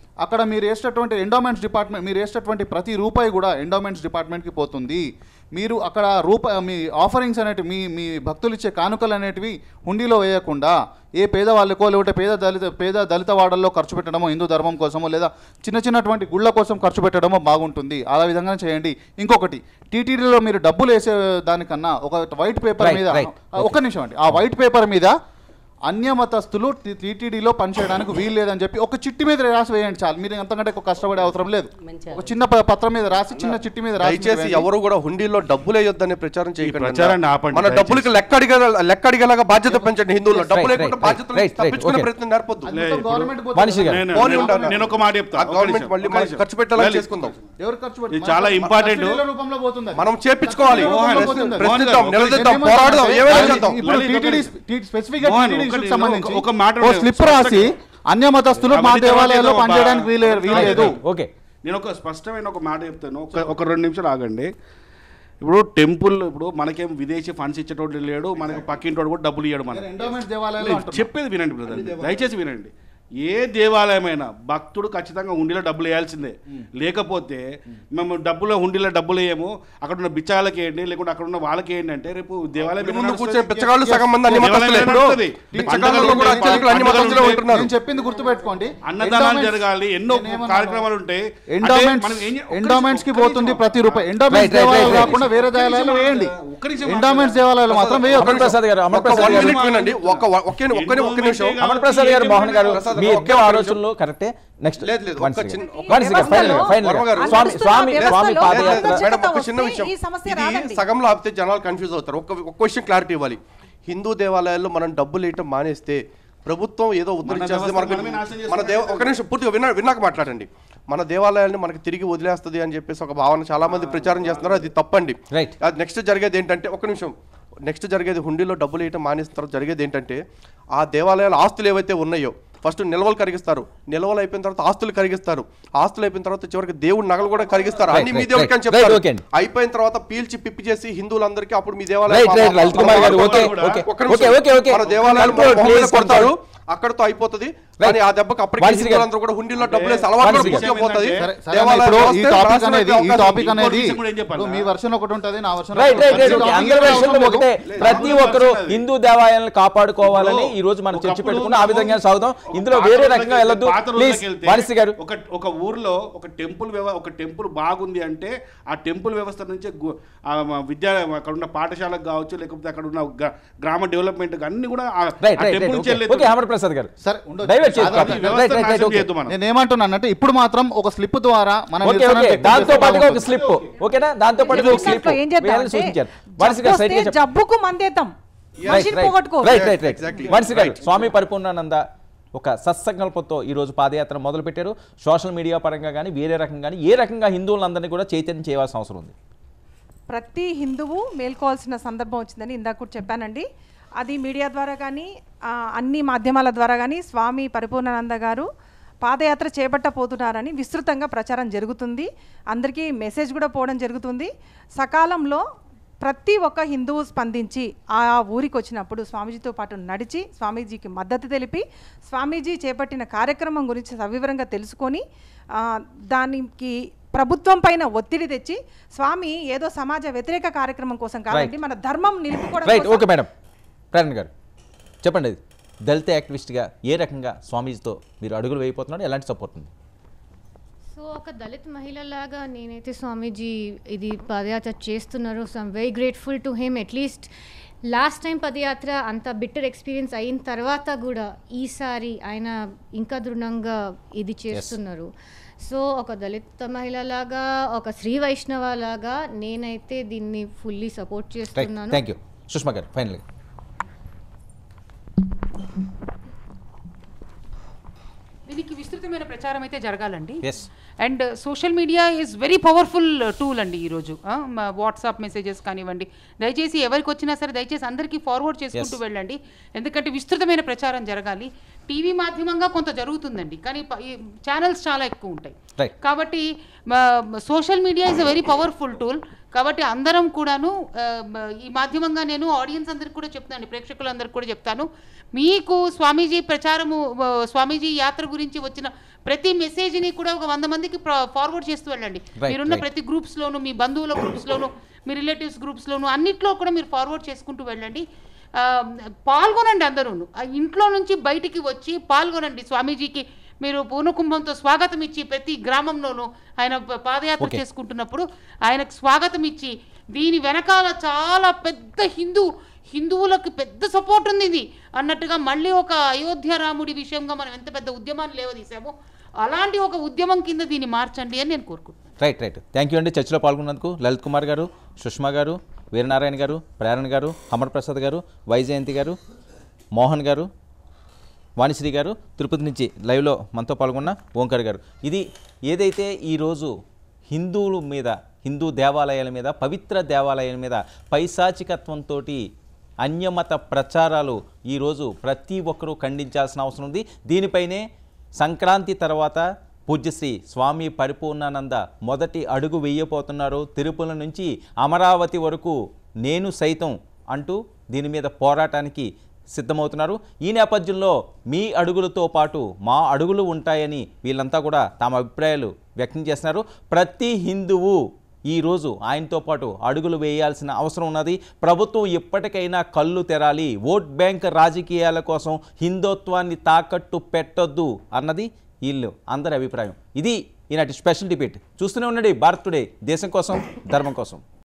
అక్కడ మీరు వేసేటటువంటి ఎండోమెంట్స్ డిపార్ట్మెంట్ మీరు వేసేటటువంటి ప్రతి రూపాయి కూడా ఎండోమెంట్స్ డిపార్ట్మెంట్కి పోతుంది మీరు అక్కడ రూపాయి మీ ఆఫరింగ్స్ అనేటివి మీ మీ భక్తులు ఇచ్చే కానుకలు అనేటివి హుండీలో వేయకుండా ఏ పేదవాళ్ళకో లేకుంటే పేద దళిత పేద దళిత వాడల్లో ఖర్చు పెట్టడమో హిందూ ధర్మం కోసమో లేదా చిన్న చిన్నటువంటి గుళ్ళ కోసం ఖర్చు పెట్టడమో బాగుంటుంది ఆ విధంగా చేయండి ఇంకొకటి టీటీడీలో మీరు డబ్బులు వేసే దానికన్నా ఒక వైట్ పేపర్ Right, మీద right. ఆ, ఒక్క నిమిషం అండి ఆ వైట్ పేపర్ మీద అన్యమతస్తులు టీటీడీలో పనిచేయడానికి వీలు లేదని చెప్పి ఒక చిట్టి మీద రాసి వేయండి చాలు మీరు ఎంతకంటే ఎక్కువ కష్టపడే అవసరం లేదు ఒక చిన్న ప- పత్రం మీద రాసి చిన్న చిట్టి మీద రాసి దయచేసి వేయండి. ఎవరు కూడా హుండీలో డబ్బులు వేయొద్దని ప్రచారం చేయకండి ప్రచారాన్ని ఆపండి, మన దయచేసి. డబ్బులకి లెక్క అడిగే లెక్క అడిగేలాగా బాధ్యత పెంచండి హిందువులు Yes, డబ్బులు right, లేకుండా right, బాధ్యతలు right, right, తప్పించుకునే okay. ప్రయత్నం నేర్పొద్దు లే, ఇప్పుడు మనిషి గారు. నేను- పోనీ నేను- ఉండాలి. నేను ఒక మాట చెప్తా ఆ ఒక్క గవర్నమెంట్ నిమిషం, మళ్ళీ ఒక్క మనకి నిమిషం. ఖర్చు పెట్టేలా లలిత్, చేసుకుందాం ఎవరు ఖర్చు ఇది పెట్టి- చాలా మన- important. సబ్సిడీల రూపంలో పోతుంది అది. మనం చేపించుకోవాలి సబ్సిడీల రూపంలో ప్రశ్న- పోతుంది అది. ప్రశ్నిద్దాం మోహన్ గారు, నిలదీద్దాం నేనేమంటున్నా పోరాడదాం అంటే ఏమైనా అది చేద్దాం ఇప్పుడు లలిత్ TTD ఒకటి- టీ- స్పెసిఫిక్ గా మోహన్, TTD ఒకటి ఇష్యూకి సంబంధించి ఒక- ఒక మాట ఓ ఉండదు. స్లిప్ రాసి అన్యమతస్తులు మా అవన్నీ దేవాలయాల్లో తర్వాత పనిచేయడానికి బా- వీలే వీలేదు ఓకే నేను ఒక స్పష్టమైన ఒక మాట చెప్తాను ఒక ఒక రెండు నిమిషాలు ఆగండి ఇప్పుడు టెంపుల్ ఇప్పుడు మనకేం విదేశీ ఫండ్స్ ఇచ్చేటోడు లేడు మనకి పక్కింటోడు కూడా డబ్బులు ఇవ్వడు మనకి ఎండోమెంట్స్ దేవాలయాలు లేదు, అంటున్నాం. చెప్పేది వినండి బ్రదర్ దయచేసి వినండి ఏ దేవాలయమైనా భక్తుడు ఖచ్చితంగా హుండీలో డబ్బులు వేయాల్సిందే లేకపోతే మేము డబ్బులు హుండీలో డబ్బులు వేయము అక్కడ ఉన్న బిచ్చాలకి వేయండి లేకుంటే అక్కడ ఉన్న వాళ్ళకి ఏంటి అంటే రేపు దేవాలయం ముందు ఎలా కూర్చొని నడుస్తుంది? బిచ్చగాళ్ళు సగం మంది అన్ని దేవాలయం మతస్థులే. ఎలా నడుస్తుంది? బిచ్చగాళ్ళు పండుగలు కూడా ఉంటాయి, అత్యధికులు అన్ని పండుగలు మతస్థులే ఉంటాయి. ఉంటున్నారు. నేను చెప్పింది గుర్తుపెట్టుకోండి అన్నదానాలు Endowments- జరగాలి ఎన్నో నేనేమన్నాను? కార్యక్రమాలు ఉంటాయి అంటే ఎండోమెంట్స్ మనం ఏం చే- ఒక్క ఎండోమెంట్స్ కి నిమిషం, ఒక్క పోతుంది నిమిషం. ప్రతి రూపాయి ఎండోమెంట్స్ Right, right, దేవాలయాలు right, కాకుండా వేరే ఒక్క నిమిషం దేవాలయాలు వేయండి మాట్లాడు. ఒక్క నిమిషం ఎండోమెంట్స్ దేవాలయాలు మాత్రం వేయొద్దు అమర్ ప్రసాద్ గారు అమర్ ఒక్క ప్రసాద్ వన్ గారు మినిట్ వినండి ఒక ఒకే ఒక్క ఒక్క నిమిషం అమర్ ప్రసాద్ గారు మోహన్ గారు ప్రసాద్ మీ గారు, ఇద్దరు ఒక్క ఆలోచనలు కరెక్టే నెక్స్ట్ లేదు, లేదు, వన్ ఒక్క సెకండ్. చిన్న- వన్ సెకండ్, ఫైనల్ గా, ఫైనల్ గా. వర్మ గారు. స్వామి స్వామి వ్యవస్థలో స్వామి వ్యవస్థలో పాదయాత్ర వ్యవస్థలో మేడం ఒక వస్తే చిన్న విషయం ఈ సమస్య ఇది రాదండి. సగంలో ఆపితే జనాలు కన్ఫ్యూజ్ అవుతారు ఒక ఒక క్వశ్చన్ క్లారిటీ ఇవ్వాలి హిందూ దేవాలయాల్లో మనం డబ్బులు వేయటం మానేస్తే ప్రభుత్వం ఏదో ఉద్ధరించేస్తుంది వ్యవస్థ మనకు మనమే నాశనం మన దేవ ఒక నిమిషం పూర్తిగా విన్నా విన్నాక మాట్లాడండి మన దేవాలయాల్ని మనకి తిరిగి వదిలేస్తుంది అని చెప్పేసి ఒక భావన చాలా మంది ప్రచారం చేస్తున్నారు అది తప్పండి Right. అది నెక్స్ట్ జరిగేది ఏంటంటే ఒక నిమిషం నెక్స్ట్ జరిగేది హుండీలో డబ్బులు వేయటం మానేసిన తర్వాత జరిగేది ఏంటంటే ఆ దేవాలయాల ఆస్తులు ఏవైతే ఉన్నాయో ఫస్ట్ నిల్వలు కరిగిస్తారు నిల్వలు అయిపోయిన తర్వాత ఆస్తులు కరిగిస్తారు ఆస్తులు అయిపోయిన తర్వాత చివరికి దేవుడి నగలు కూడా కరిగిస్తారు Right, అన్ని మీ right, దేవుడికి అని right. చెప్తారు Right, okay అండి. అయిపోయిన తర్వాత పీల్చి పిప్పి చేసి హిందువులందరికీ అప్పుడు మీ రైట్ దేవాలయం రైట్ లలిత్ కుమార్ గారు ఓకే ఓకే ఒక్క నిమిషం. ఓకే ఓకే ఓకే మన దేవాలయాలు Control, మొహం మీద please, కొడతారు control. అక్కడతో అయిపోతుంది కానీ ఆ దెబ్బకి అప్పటికి వాణిశ్రీ గారు. హిందువులందరూ కూడా హుండీలో డబ్బులు వేసి అలవాటు వాణిశ్రీ పూర్తిగా గారు. పోతుంది సరే, సరే అన్న, దేవాలయాలు ఇప్పుడు ఈ వస్తే టాపిక్ నాశనం అనేది అయిపోయే ఈ అవకాశం టాపిక్ ఉంది. అనేది విషయం కూడా ఏం చెప్పాలా? ఇప్పుడు మీ వర్షన్ ఒకటి ఉంటుంది నా version right right right okay topic అందరి అవసరం విషయంలో లేదు. ఒకటే ప్రతి ఒక్కరు హిందూ దేవాలయాలను కాపాడుకోవాలని ఈ రోజు మనం చర్చ ఒకప్పుడు పెట్టుకుని ఆ విధంగా మనం సాగుదాం ఒక ఇందులో పాత వేరే రోజులకి రకంగా వెళ్తే, వెళ్ళొద్దు పాత ప్లీజ్ రోజులకి వెళ్తే వాణిశ్రీ గారు ఒక ఒక ఊర్లో ఒక టెంపుల్ వ్యవ ఒక టెంపుల్ బాగుంది అంటే ఆ టెంపుల్ వ్యవస్థ నుంచి గు- ఆ మ- విద్యా అక్కడ ఉన్న పాఠశాలకు కావచ్చు లేకపోతే అక్కడ ఉన్న గ్రా- గ్రామ డెవలప్మెంట్ అన్ని కూడా ఆ- రైట్ ఆ రైట్ టెంపుల్ రైట్ నుంచి ఓకే వెళ్ళే ఓకే అమర్ ప్రసాద్ గారు సరే ఉండొచ్చు. డైవర్ట్ అది- అది చేయండి రైట్ రైట్ రైట్ ఓకే మనం నేను ఏమంటున్నానంటే ఇప్పుడు మాత్రం ఒక స్లిప్ ద్వారా మన ఓకే నిరసన ఓకే వ్యక్తం దాంతో చేస్తే పాటుగా ఒక బాగుంటుంది. స్లిప్ ఓకేనా దాంతో పాటుగా ఒక స్లిప్ ఏం చేద్దాం వేయాలని అంటే, సూచించారు వాణిశ్రీ గారు జబ్బు సైడ్ వస్తే జబ్బుకు మందేద్దాం మనిషిని పోగొట్టుకో right right right Exactly. Vanisri గారు స్వామి పరిపూర్ణానంద ఒక సత్సంకల్పంతో ఈరోజు పాదయాత్ర మొదలుపెట్టారు సోషల్ మీడియా పరంగా కానీ వేరే రకంగా కానీ ఏ రకంగా హిందువులందరినీ కూడా చైతన్యం చేయవలసిన అవసరం ఉంది ప్రతి హిందువు మేల్కోవాల్సిన సందర్భం వచ్చిందని ఇందాక కూడా చెప్పానండి అది మీడియా ద్వారా కానీ ఆ, అన్ని మాధ్యమాల ద్వారా కానీ స్వామి పరిపూర్ణానంద గారు పాదయాత్ర చేపట్టబోతున్నారని విస్తృతంగా ప్రచారం జరుగుతుంది అందరికీ మెసేజ్ కూడా పోవడం జరుగుతుంది సకాలంలో ప్రతి ఒక్క హిందువు స్పందించి ఆ ఊరికి వచ్చినప్పుడు స్వామీజీతో పాటు నడిచి స్వామీజీకి మద్దతు తెలిపి స్వామీజీ చేపట్టిన కార్యక్రమం గురించి సవివరంగా తెలుసుకొని ఆ, దానికి ప్రభుత్వం పైన ఒత్తిడి తెచ్చి స్వామి ఏదో సమాజ వ్యతిరేక కార్యక్రమం కోసం కాదండి మన ధర్మం నిలుపుకోవడం రైట్ కోసం ఓకే మేడం ప్రేరణ గారు చెప్పండి అది దళిత యాక్టివిస్ట్గా ఏ రకంగా స్వామీజీతో మీరు అడుగులు వేయబోతున్నారు ఎలాంటి సపోర్ట్ ఉంది సో ఒక దళిత్ మహిళలాగా నేనైతే స్వామీజీ ఇది పదయాత్ర చేస్తున్నారు so I'm very grateful to him at least last time పదయాత్ర అంత బిట్టర్ ఎక్స్పీరియన్స్ అయిన తర్వాత కూడా ఈసారి ఆయన ఇంకా దృఢంగా ఇది చేస్తున్నారు సో ఒక దళిత మహిళలాగా ఒక శ్రీ వైష్ణవ లాగా నేనైతే దీన్ని ఫుల్లీ సపోర్ట్ రైట్ చేస్తున్నాను థ్యాంక్ యూ సుష్మా గారు ఫైనల్గా దీనికి విస్తృతమైన ప్రచారం అయితే జరగాలండి yes and social media is very powerful tool అండి ఈరోజు వాట్సాప్ మెసేజెస్ కానివ్వండి దయచేసి ఎవరికి వచ్చినా సరే దయచేసి అందరికీ ఫార్వర్డ్ చేసుకుంటూ Yes. వెళ్ళండి ఎందుకంటే విస్తృతమైన ప్రచారం జరగాలి టీవీ మాధ్యమంగా కొంత జరుగుతుందండి కానీ ఛానల్స్ చాలా ఎక్కువ ఉంటాయి రైట్ కాబట్టి social media is a very powerful tool కాబట్టి అందరం కూడాను ఆ, మ- ఈ మాధ్యమంగా నేను ఆడియన్స్ అందరికి కూడా చెప్తాను ప్రేక్షకులందరికీ కూడా చెప్తాను మీకు స్వామీజీ ప్రచారము ఆ, స్వామీజీ యాత్ర గురించి వచ్చిన ప్రతి మెసేజ్ని కూడా ఒక వంద మందికి ఫార్వర్డ్ చేస్తూ వెళ్ళండి Right, మీరున్న right. ప్రతి గ్రూప్స్లోను మీ బంధువుల గ్రూప్స్లోను మీ రిలేటివ్స్ గ్రూప్స్లోను అన్నిట్లో కూడా మీరు ఫార్వర్డ్ చేసుకుంటూ వెళ్ళండి ఆ, పాల్గొనండి అందరూ ఇంట్లో నుంచి బయటికి వచ్చి పాల్గొనండి స్వామీజీకి మీరు పూర్ణకుంభంతో స్వాగతం ఇచ్చి ప్రతి గ్రామంలోనూ ఆయన ప- పాదయాత్ర Okay. చేసుకుంటున్నప్పుడు ఆయనకు స్వాగతం ఇచ్చి దీని వెనకాల చాలా పెద్ద హిందూ హిందువులకు పెద్ద సపోర్ట్ ఉంది ఇది అన్నట్టుగా మళ్ళీ ఒక అయోధ్య రాముడి విషయంగా మనం ఎంత పెద్ద ఉద్యమాన్ని లేవదీసామో అలాంటి ఒక ఉద్యమం కింద దీన్ని మార్చండి అని నేను కోరుకుంటున్నాను రైట్ రైట్ థ్యాంక్ యూ అండి చర్చలో పాల్గొన్నందుకు లలిత్ కుమార్ గారు సుష్మా గారు వీరనారాయణ గారు ప్రేరణ గారు అమర్ ప్రసాద్ గారు వైజయంతి గారు మోహన్ గారు వాణిశ్రీ గారు తిరుపతి నుంచి లైవ్లో మనతో పాల్గొన్న ఓంకర్ గారు ఇది ఏదైతే ఈరోజు హిందువుల మీద హిందూ దేవాలయాల మీద పవిత్ర దేవాలయాల మీద పైశాచికత్వంతో అన్యమత ప్రచారాలు ఈరోజు ప్రతి ఒక్కరూ ఖండించాల్సిన అవసరం ఉంది దీనిపైనే సంక్రాంతి తర్వాత పూజ్యశ్రీ స్వామి పరిపూర్ణానంద మొదటి అడుగు వేయబోతున్నారు తిరుపతి నుంచి అమరావతి వరకు నేను సైతం అంటూ దీని మీద పోరాటానికి సిద్ధమవుతున్నారు ఈ నేపథ్యంలో మీ అడుగులతో పాటు మా అడుగులు ఉంటాయని వీళ్ళంతా కూడా తమ అభిప్రాయాలు వ్యక్తం చేస్తున్నారు ప్రతి హిందువు ఈరోజు ఆయనతో పాటు అడుగులు వేయాల్సిన అవసరం ఉన్నది ప్రభుత్వం ఎప్పటికైనా కళ్ళు తెరాలి ఓట్ బ్యాంక్ రాజకీయాల కోసం హిందుత్వాన్ని తాకట్టు పెట్టొద్దు అన్నది వీళ్ళు అందరి అభిప్రాయం ఇది ఈనాటి స్పెషల్ డిబేట్ చూస్తూనే ఉండండి భారత్ టుడే దేశం కోసం ధర్మం కోసం